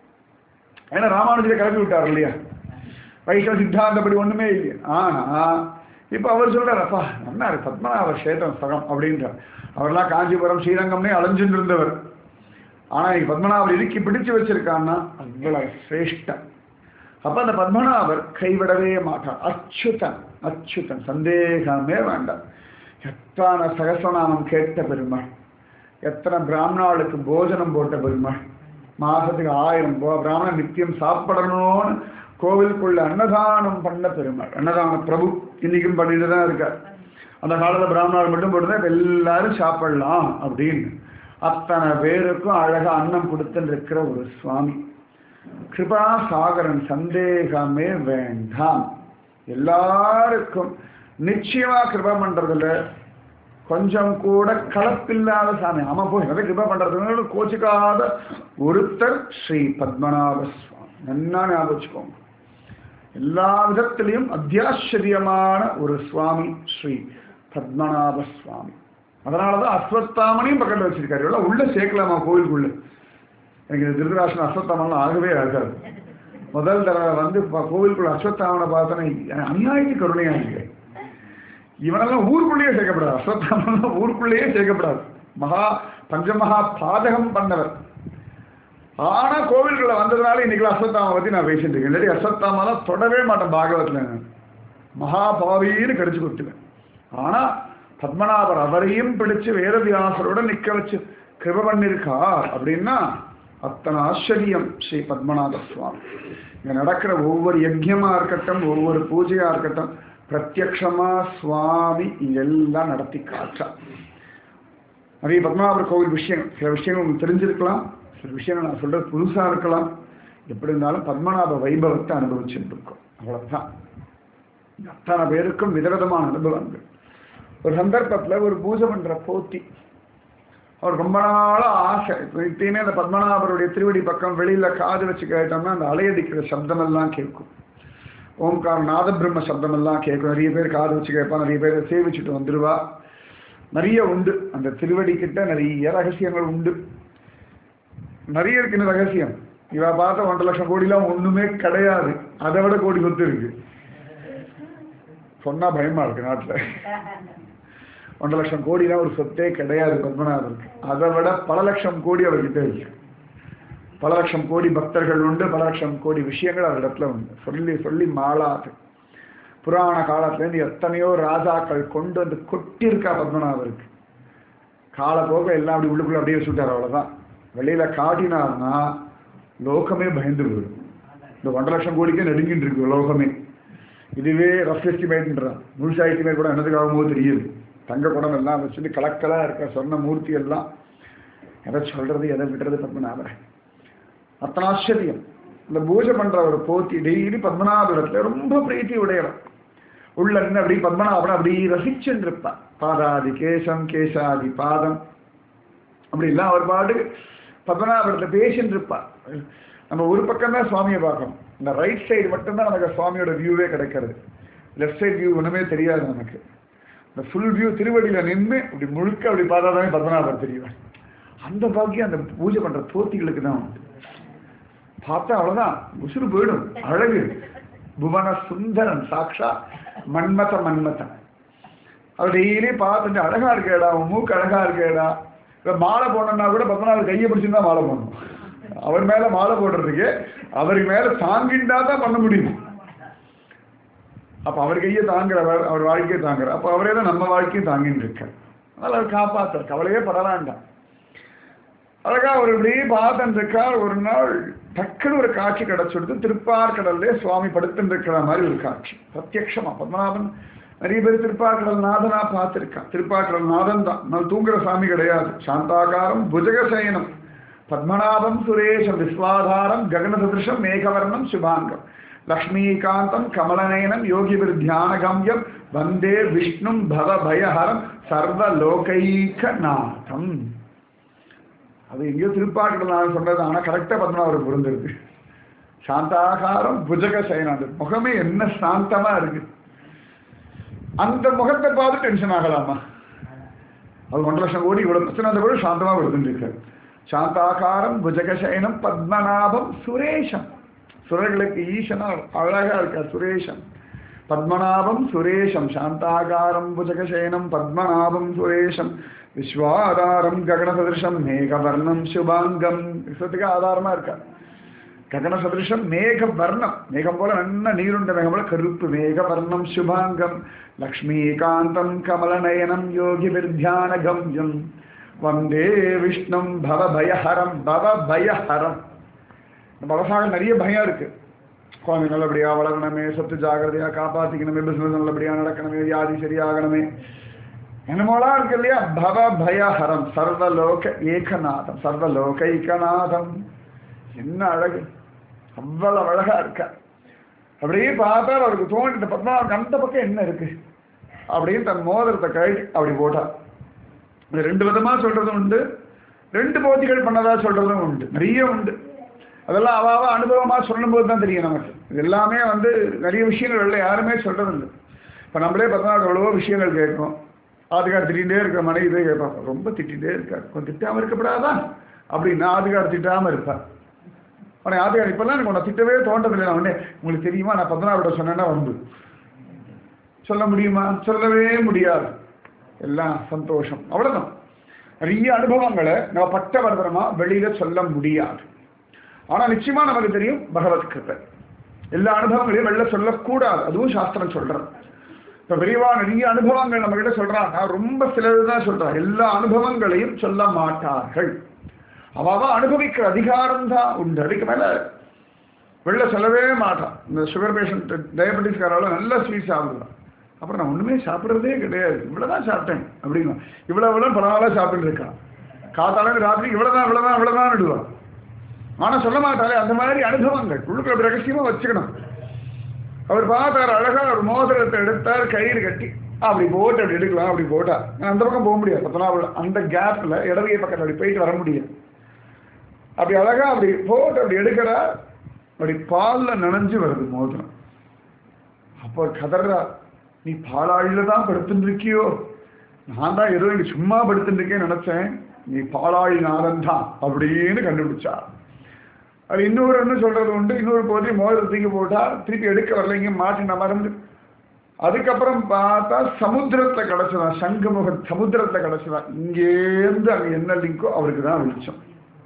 S1: ஏன்னா ராமானுஜரை கிளப்பி விட்டார் இல்லையா வைஷ்ணவ சித்தாந்தப்படி ஒண்ணுமே இல்லையா ஆனா இப்ப அவர் சொல்றாரு அப்பா நல்லா இருக்கு பத்மநாப கஷேத்திரம் சகம் அப்படின்றார் அவர்லாம் காஞ்சிபுரம் ஸ்ரீரங்கம்னே அலைஞ்சுட்டு இருந்தவர் ஆனா இன்னைக்கு பத்மநாபர் இறுக்கி பிடிச்சு வச்சிருக்கான்னா அவ்வளவு சிரேஷ்டம் அப்ப அந்த பத்மநாபர் கைவிடவே மாட்டார் அச்சுதன் அச்சுதன் சந்தேகமே வேண்டாம் எத்தனை சகசநாமம் கேட்ட பெருமாள் எத்தனை பிராமணாளுக்கு போஜனம் போட்ட பெருமாள் மாசத்துக்கு ஆயிரம் போ பிராமணன் நித்தியம் சாப்பிடணும்னு கோவிலுக்குள்ள அன்னதானம் பண்ண பெருமாள் அன்னதான பிரபு இன்னைக்கும் பண்ணிட்டு தான் இருக்கார் அந்த காலத்துல பிராமணால் மட்டும் போட்டுதான் இப்ப எல்லாரும் சாப்பிடலாம் அப்படின்னு அத்தனை பேருக்கும் அழகா அன்னம் கொடுத்துன்னு இருக்கிற ஒரு சுவாமி கிருபா சாகரன் சந்தேகமே வேண்டாம் எல்லாருக்கும் நிச்சயமா கிருபா பண்றதுல கொஞ்சம் கூட கலப்பில்லாத சாமி ஆமா போய் எதை கிருபா பண்றதுன்னு கோச்சிக்காத ஒருத்தர் ஸ்ரீ பத்மநாப சுவாமி நன்னா ஞாபகம் வச்சுக்கோங்க எல்லா விதத்திலையும் அத்தியாச்சரியமான ஒரு சுவாமி ஸ்ரீ பத்மநாப சுவாமி அதனாலதான் அஸ்வத்தாமனையும் பக்கத்தில் வச்சிருக்காரு எவ்வளவு உள்ள சேர்க்கலாமா கோவிலுக்குள்ள எனக்கு இந்த திருதராசன் அஸ்வத்தாமன்லாம் ஆகவே ஆகாது முதல் தடவை வந்து ப- கோவிலுக்குள்ள அஸ்வத்தாமனை பார்த்தோன்னே அநியாயத்துக்கு கருணையா இருக்கு இவனெல்லாம் ஊருக்குள்ளேயே சேர்க்கப்படாது அஸ்வத்தாமன் ஊருக்குள்ளேயே சேர்க்கப்படாது மகா பஞ்சமகா பாதகம் பண்ணவர் ஆனா கோவில்களை வந்ததுனால இன்னைக்கு அஸ்வத்தாம பத்தி நான் பேசிட்டு இருக்கேன் இல்லாட்டி அஸ்வத்தாமெல்லாம் தொடவே மாட்டேன் பாகவத்துல நான் மகாபாவின்னு கடிச்சு கொடுத்துவேன் ஆனா பத்மநாபர் அவரையும் பிடிச்சு வேதவியாசரோட நிக்க வச்சு கிருப பண்ணிருக்கார் அப்படின்னா அத்தனை ஆச்சரியம் ஸ்ரீ பத்மநாப சுவாமி இங்க நடக்கிற ஒவ்வொரு யஜ்யமா இருக்கட்டும் ஒவ்வொரு பூஜையா இருக்கட்டும் பிரத்யக்ஷமா சுவாமி இங்கெல்லாம் நடத்தி காட்டுறார் நிறைய பத்மநாபர் கோவில் விஷயங்கள் சில விஷயங்கள் உங்களுக்கு தெரிஞ்சிருக்கலாம் சில விஷயங்கள் நான் சொல்றது புதுசா இருக்கலாம் எப்படி இருந்தாலும் பத்மநாப வைபவத்தை அனுபவிச்சுட்டு இருக்கோம் அவ்வளவுதான் அத்தனை பேருக்கும் விதவிதமான அனுபவங்கள் ஒரு சந்தர்ப்பத்துல ஒரு பூஜை பண்ற போத்தி அவர் ரொம்ப நாளா ஆசை இப்ப இப்பயுமே அந்த பத்மநாபருடைய திருவடி பக்கம் வெளியில காது வச்சு கேட்டோம்னா அந்த அலையடிக்கிற சப்தம் எல்லாம் கேட்கும் ஓம்கார் நாதபிரம்ம சப்தம் எல்லாம் கேட்கும் நிறைய பேர் காது வச்சு கேட்பா நிறைய பேர் சேவிச்சுட்டு வந்துருவா நிறைய உண்டு அந்த திருவடி கிட்ட நிறைய ரகசியங்கள் உண்டு நிறைய இருக்கு இந்த ரகசியம் இவ பார்த்த ஒன்றரை லட்சம் கோடிலாம் ஒண்ணுமே கிடையாது அதை விட கோடி சொத்து இருக்கு சொன்னா பயமா இருக்கு நாட்டுல ஒன்றரை லட்சம் கோடிலாம் ஒரு சொத்தே கிடையாது பத்மநாபருக்கு அதை விட பல லட்சம் கோடி அவர்கிட்ட இருக்கு பல லட்சம் கோடி பக்தர்கள் உண்டு பல லட்சம் கோடி விஷயங்கள் அவரிடத்துல உண்டு சொல்லி சொல்லி மாளாது புராண காலத்துலேருந்து எத்தனையோ ராஜாக்கள் கொண்டு வந்து கொட்டியிருக்கா பத்மநாபருக்கு காலப்போக எல்லாம் அப்படி உள்ளுக்குள்ள அப்படியே வச்சுட்டார் அவ்வளவுதான் வெளியில காட்டினார்னா லோகமே பயந்து போயிடும் இந்த ஒன்றரை லட்சம் கோடிக்கே நெடுங்கிட்டு இருக்கு லோகமே இதுவே ரஃப் எஸ்டிமேட்ன்றான் முழுசா எஸ்டிமேட் கூட என்னதுக்காகவோ தெரியுது தங்க குடம் எல்லாம் வச்சுட்டு கலக்கலா இருக்க சொன்ன மூர்த்தி எல்லாம் எதை சொல்றது எதை விடுறது பத்மநாபரை அத்தனை ஆச்சரியம் இந்த பூஜை பண்ற ஒரு போத்தி டெய்லி பத்மநாபுரத்துல ரொம்ப பிரீத்தி உடையவர் உள்ள நின்று அப்படி பத்மநாபன் அப்படி ரசிச்சுட்டு இருப்பார் பாதாதி கேசம் கேசாதி பாதம் அப்படி இல்லை அவர் பாட்டு பத்மநாபுரத்துல பேசிட்டு இருப்பார் நம்ம ஒரு பக்கம் தான் சுவாமியை பார்க்கணும் இந்த ரைட் சைடு மட்டும்தான் நமக்கு சுவாமியோட வியூவே கிடைக்கிறது லெஃப்ட் சைட் வியூ ஒன்றுமே தெரியாது நமக்கு இந்த ஃபுல் வியூ திருவடியில நின்று இப்படி முழுக்க அப்படி பார்த்தா தான் பத்மநாபர் தெரியும் அந்த பாக்கியம் அந்த பூஜை பண்ற போத்திகளுக்கு தான் உண்டு பார்த்தா அவ்வளவுதான் உசுறு போயிடும் அழகு புவன சுந்தரன் சாக்ஷா மன்மத மன்மதன் அவர் டெய்லி பார்த்துட்டு அழகா இருக்கேடா உன் மூக்கு அழகா இருக்கேடா இப்ப மாலை போடணும்னா கூட பத்மநாபர் கையை பிடிச்சிருந்தா மாலை போடணும் அவர் மேல மாலை போடுறதுக்கு அவருக்கு மேல தாங்கிண்டா தான் பண்ண முடியும் அப்ப அவர் கையை தாங்குறவர் அவர் வாழ்க்கையை தாங்குற அப்ப அவரே தான் நம்ம வாழ்க்கையை தாங்கின்னு இருக்கார் அதனால அவர் காப்பாத்துற கவலையே பட வேண்டாம் அழகா அவர் இப்படியே பார்த்துட்டு இருக்கார் ஒரு நாள் டக்குன்னு ஒரு காட்சி கிடைச்சிடுது திருப்பார்கடல்லே சுவாமி படுத்துட்டு இருக்கிற மாதிரி ஒரு காட்சி பிரத்யக்ஷமா பத்மநாபன் நிறைய பேர் திருப்பார்கடல் நாதனா பார்த்திருக்கான் திருப்பார்கடல் நாதன் தான் நான் தூங்குற சாமி கிடையாது சாந்தாகாரம் புஜகசயனம் பத்மநாபம் சுரேஷம் விஸ்வாதாரம் ககனசதிருஷம் மேகவர்ணம் சுபாங்கம் லக்ஷ்மீகாந்தம் கமலநயனம் யோகிபிர் தியானகம்யம் வந்தே விஷ்ணும் பவ பயஹரம் சர்வலோகைகநாதம் அது எங்கேயோ திருப்பாட்டில் நான் சொன்னது ஆனால் கரெக்டாக பத்மநாபர் பொருந்திருக்கு சாந்தாகாரம் புஜக சயனம் அந்த முகமே என்ன சாந்தமா இருக்கு அந்த முகத்தை பார்த்து டென்ஷன் ஆகலாமா அது ஒன்றரை லட்சம் கோடி இவ்வளவு பிரச்சனை அந்த கூட சாந்தமா இருக்காரு சாந்தாகாரம் புஜகசயனம் பத்மநாபம் சுரேஷம் சுரர்களுக்கு ஈசனா அழகா இருக்கார் சுரேஷம் பத்மநாபம் சுரேஷம் சாந்தாகாரம் புஜகசயனம் பத்மநாபம் சுரேஷம் விஸ்வாதாரம் ககனசதிருஷம் மேகவர்ணம் சுபாங்கம் விஸ்வத்துக்கு ஆதாரமா இருக்கார் ககன சதிருஷம் மேக வர்ணம் மேகம் போல நல்ல நீருண்ட மேகம் போல கருப்பு மேக வர்ணம் சுபாங்கம் லக்ஷ்மீகாந்தம் கமலநயனம் யோகி வித்யான கம்யம் வந்தே விஷ்ணும் பவ பயஹரம் பவ பயஹரம் பவசாக நிறைய பயம் இருக்கு குழந்தை நல்லபடியா வளரணுமே சொத்து ஜாகிரதையா காப்பாத்திக்கணுமே பிசினஸ் நல்லபடியா நடக்கணுமே வியாதி சரியாகணுமே என்னமோலாம் இருக்கு இல்லையா பவ பயஹரம் சர்வலோக ஏகநாதம் சர்வலோக ஏகநாதம் என்ன அழகு அவ்வளவு அழகா இருக்க அப்படியே பார்த்தா அவருக்கு தோண்டிட்டு பத்மநாபருக்கு அந்த பக்கம் என்ன இருக்கு அப்படின்னு தன் மோதிரத்தை கழட்டி அப்படி போட்டார் இது ரெண்டு விதமா சொல்றதும் உண்டு ரெண்டு போட்டிகள் பண்ணதா சொல்றதும் உண்டு நிறைய உண்டு அதெல்லாம் அவாவ அனுபவமா சொல்லும் போது தான் தெரியும் நமக்கு இது எல்லாமே வந்து நிறைய விஷயங்கள் இல்லை யாருமே சொல்றது இல்லை இப்போ நம்மளே பார்த்தா எவ்வளவோ விஷயங்கள் கேட்கும் ஆதிகார் திட்டிகிட்டே இருக்க மனைவி இதே கேட்பாங்க ரொம்ப திட்டிகிட்டே இருக்கார் கொஞ்சம் திட்டாமல் இருக்கப்படாதா அப்படின்னா ஆதிகார் திட்டாமல் இருப்பார் உடனே ஆதிகார் இப்பெல்லாம் எனக்கு உன்னை திட்டவே தோன்றதில்லை உடனே உங்களுக்கு தெரியுமா நான் பத்மநாபட சொன்னேன்னா வந்து சொல்ல முடியுமா சொல்லவே முடியாது எல்லாம் சந்தோஷம் அவ்வளவுதான் நிறைய அனுபவங்களை நம்ம பட்ட வரதரமா வெளியில சொல்ல முடியாது ஆனா நிச்சயமா நமக்கு தெரியும் பகவத் கிருபை எல்லா அனுபவங்களையும் வெளில சொல்லக்கூடாது அதுவும் சாஸ்திரம் சொல்றது இப்ப பெரியவா நிறைய அனுபவங்கள் நம்ம கிட்ட சொல்றாங்க ரொம்ப சிலதுதான் சொல்றா எல்லா அனுபவங்களையும் சொல்ல மாட்டார்கள் அவ அனுபவிக்கிற அதிகாரம் தான் உண்டு அதுக்கு மேல வெளில சொல்லவே மாட்டான் இந்த சுகர் பேஷண்ட் டயபெட்டிஸ்காரால நல்ல ஸ்வீட் சாப்பிடுவான் அப்புறம் நான் ஒண்ணுமே சாப்பிட்றதே கிடையாது இவ்வளவுதான் சாப்பிட்டேன் அப்படின்னா இவ்வளவு இவ்வளவு பல நாளா சாப்பிட்டு இருக்கான் காத்தாலும் ராத்திரி இவ்வளவுதான் இவ்வளவுதான் இவ்வளவுதான் இடுவான் ஆனா சொல்ல மாட்டாலே அந்த மாதிரி அனுபவங்கள் உள்ளுக்குள்ள அப்படி ரகசியமா வச்சுக்கணும் அவர் பார்த்தார் அழகா ஒரு மோதிரத்தை எடுத்தார் கயிறு கட்டி அப்படி போட்டு அப்படி எடுக்கலாம் அப்படி போட்டா நான் அந்த பக்கம் போக முடியாது பத்தனாவில் அந்த கேப்ல இடதுகை பக்கத்தில் அப்படி போயிட்டு வர முடியாது அப்படி அழகா அப்படி போட்டு அப்படி எடுக்கிறா அப்படி பால்ல நனைஞ்சு வருது மோதிரம் அப்போ கதறா நீ பாலாழில தான் படுத்துட்டு இருக்கியோ நான் தான் ஏதோ இங்க சும்மா படுத்துட்டு இருக்கேன்னு நினைச்சேன் நீ பாலாழி நாதன் தான் அப்படின்னு கண்டுபிடிச்சா அது இன்னொரு என்ன சொல்றது உண்டு இன்னொரு போதி மோதிரத்துக்கு போட்டா திருப்பி எடுக்க வரல இங்க மாட்டின மறந்து அதுக்கப்புறம் பார்த்தா சமுத்திரத்துல கிடைச்சதான் சங்குமுக சமுத்திரத்துல கிடைச்சதான் இங்கேருந்து அங்க என்ன லிங்கோ அவருக்கு தான் வெளிச்சம்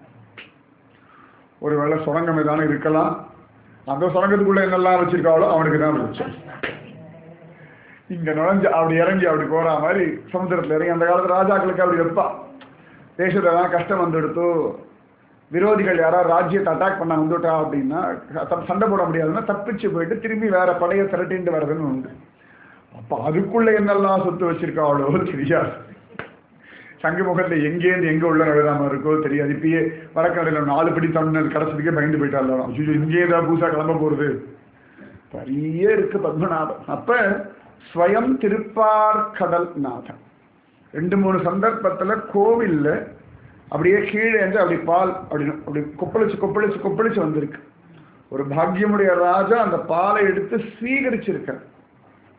S1: ஒரு வேளை சுரங்கம் ஏதானு இருக்கலாம் அந்த சுரங்கத்துக்குள்ள என்னெல்லாம் வச்சிருக்காளோ அவனுக்கு தான் வெளிச்சம் இங்க நுழைஞ்சு அப்படி இறங்கி அப்படி போற மாதிரி சமுத்திரத்துல இறங்கி அந்த காலத்துல ராஜாக்களுக்கு அப்படி வைப்பான் தேசத்தெல்லாம் கஷ்டம் வந்துடுத்து விரோதிகள் யாராவது ராஜ்யத்தை அட்டாக் பண்ண வந்துட்டா அப்படின்னா த- சண்டை போட முடியாதுன்னா தப்பிச்சு போயிட்டு திரும்பி வேற படையை திரட்டிட்டு வர்றதுன்னு உண்டு அப்ப அதுக்குள்ள என்னெல்லாம் சொத்து வச்சிருக்காளோ தெரியாது சங்கமுகத்துல எங்கேருந்து எங்க உள்ள நடுதாம இருக்கோ தெரியாது இப்பயே வடக்கடையில நாலு படி தமிழர் கடைசிக்கே பயந்து போயிட்டாள் ஐயோ இங்கே தான் பூசா கிளம்ப போறது நிறைய இருக்கு பத்மநாபன் அப்ப ஸ்வயம் திருப்பார்கடல் நாதன் ரெண்டு மூணு சந்தர்ப்பத்துல கோவில்ல அப்படியே கீழே இருந்து அப்படி பால் அப்படி அப்படி கொப்பளிச்சு கொப்பளிச்சு கொப்பளிச்சு வந்திருக்கு ஒரு பாக்கியமுடைய ராஜா அந்த பாலை எடுத்து ஸ்வீகரிச்சிருக்கார்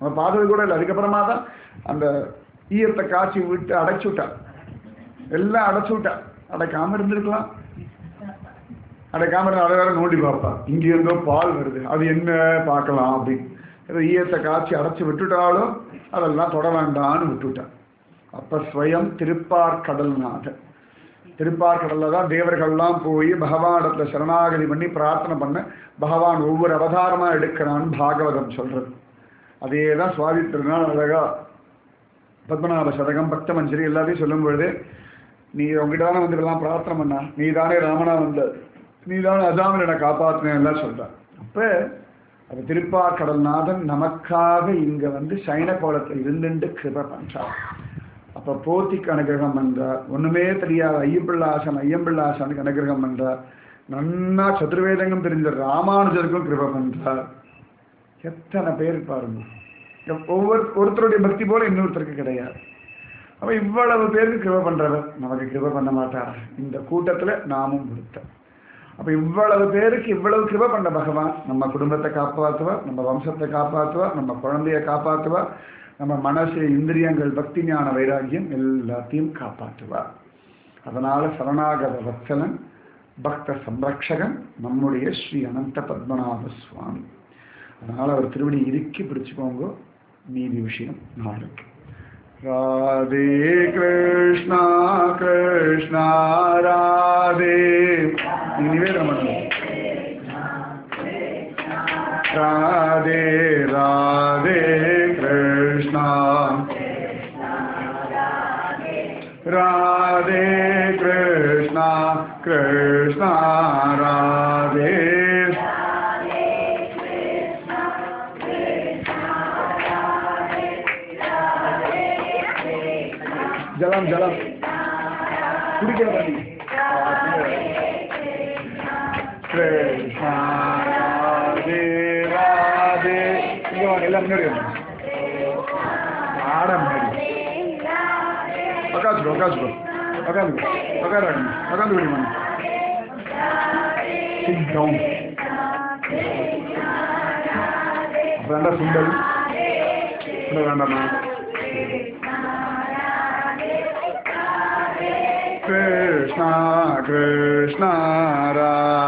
S1: அவன் பார்த்தது கூட இல்லை அதுக்கப்புறமா தான் அந்த ஈயத்தை காய்ச்சி விட்டு அடைச்சு விட்டான் எல்லாம் அடைச்சு விட்டான் அடைக்காம இருந்திருக்கலாம் அடைக்காம இருந்தா அதை வேற நோண்டி பார்ப்பா இங்க இருந்தோ பால் வருது அது என்ன பார்க்கலாம் அப்படின்னு ஏதோ ஈயத்தை காய்ச்சி அடைச்சு விட்டுட்டாலும் அதெல்லாம் தொட வேண்டான்னு விட்டுவிட்டான் அப்ப ஸ்வயம் திருப்பார்கடல்நாதன் திருப்பார்கடல்ல தான் தேவர்கள்லாம் போய் பகவானிடத்துல சரணாகதி பண்ணி பிரார்த்தனை பண்ண பகவான் ஒவ்வொரு அவதாரமா எடுக்கிறான்னு பாகவதம் சொல்றது அதே தான் சுவாதி திருநாள் அழகா பத்மநாப சதகம் பக்த மஞ்சரி எல்லாத்தையும் சொல்லும் பொழுது நீ உங்ககிட்ட தானே வந்து இதெல்லாம் பிரார்த்தனை பண்ணா நீ தானே ராமனா வந்த நீ தானே அதாமல் என்னை காப்பாற்றின எல்லாம் சொல்றான் அப்ப அது திருப்பார்கடல்நாதன் நமக்காக இங்க வந்து சைன கோலத்தில் இருந்துட்டு கிருப பண்றார் அப்ப போத்திக்கு அனுகிரகம் பண்றார் ஒண்ணுமே தெரியாத ஐயம்பிள்ளாசன் ஐயம்பிள்ளாசனுக்கு அனுகிரகம் பண்றார் நன்னா சதுர்வேதங்கம் தெரிஞ்ச ராமானுஜருக்கும் கிருப பண்றார் எத்தனை பேர் பாருங்க ஒவ்வொரு ஒருத்தருடைய பக்தி போல இன்னொருத்தருக்கு கிடையாது அப்ப இவ்வளவு பேருக்கு கிருப பண்றவர் நமக்கு கிருப பண்ண மாட்டாரா இந்த கூட்டத்துல நாமும் கொடுத்தோம் அப்ப இவ்வளவு பேருக்கு இவ்வளவு கிருப பண்ண பகவான் நம்ம குடும்பத்தை காப்பாற்றுவார் நம்ம வம்சத்தை காப்பாற்றுவார் நம்ம குழந்தைய காப்பாற்றுவார் நம்ம மனசு இந்திரியங்கள் பக்தி ஞான வைராக்கியம் எல்லாத்தையும் காப்பாற்றுவார் அதனால சரணாகத வத்சலன் பக்த சம்ரக்ஷகன் நம்முடைய ஸ்ரீ அனந்த பத்மநாப சுவாமி அதனால அவர் திருவடி இறுக்கி பிடிச்சுக்கோங்க மீதி விஷயம் நாளைக்கு ராதே கிருஷ்ணா கிருஷ்ணா ராதே நீங்க நிவேதனம் பண்ணுங்க ராதே ராதே கிருஷ்ணா ராதே கிருஷ்ணா கிருஷ்ணா ராதே ஜலம் ஜலம் குடிக்கிற தண்ணி கிருஷ்ணா ராதே ராதே இங்க வாங்க எல்லாம் முன்னாடி வாங்க ஆட முன்னாடி உக்காச்சுக்கோ உக்காச்சுக்கோ உக்காந்துக்கோ உக்காராங்க உக்காந்து விடுமா சிட் டவுன் வேண்டாம் சுண்டல் சுண்டல் வேண்டாமா கிருஷ்ணா கிருஷ்ணா ரா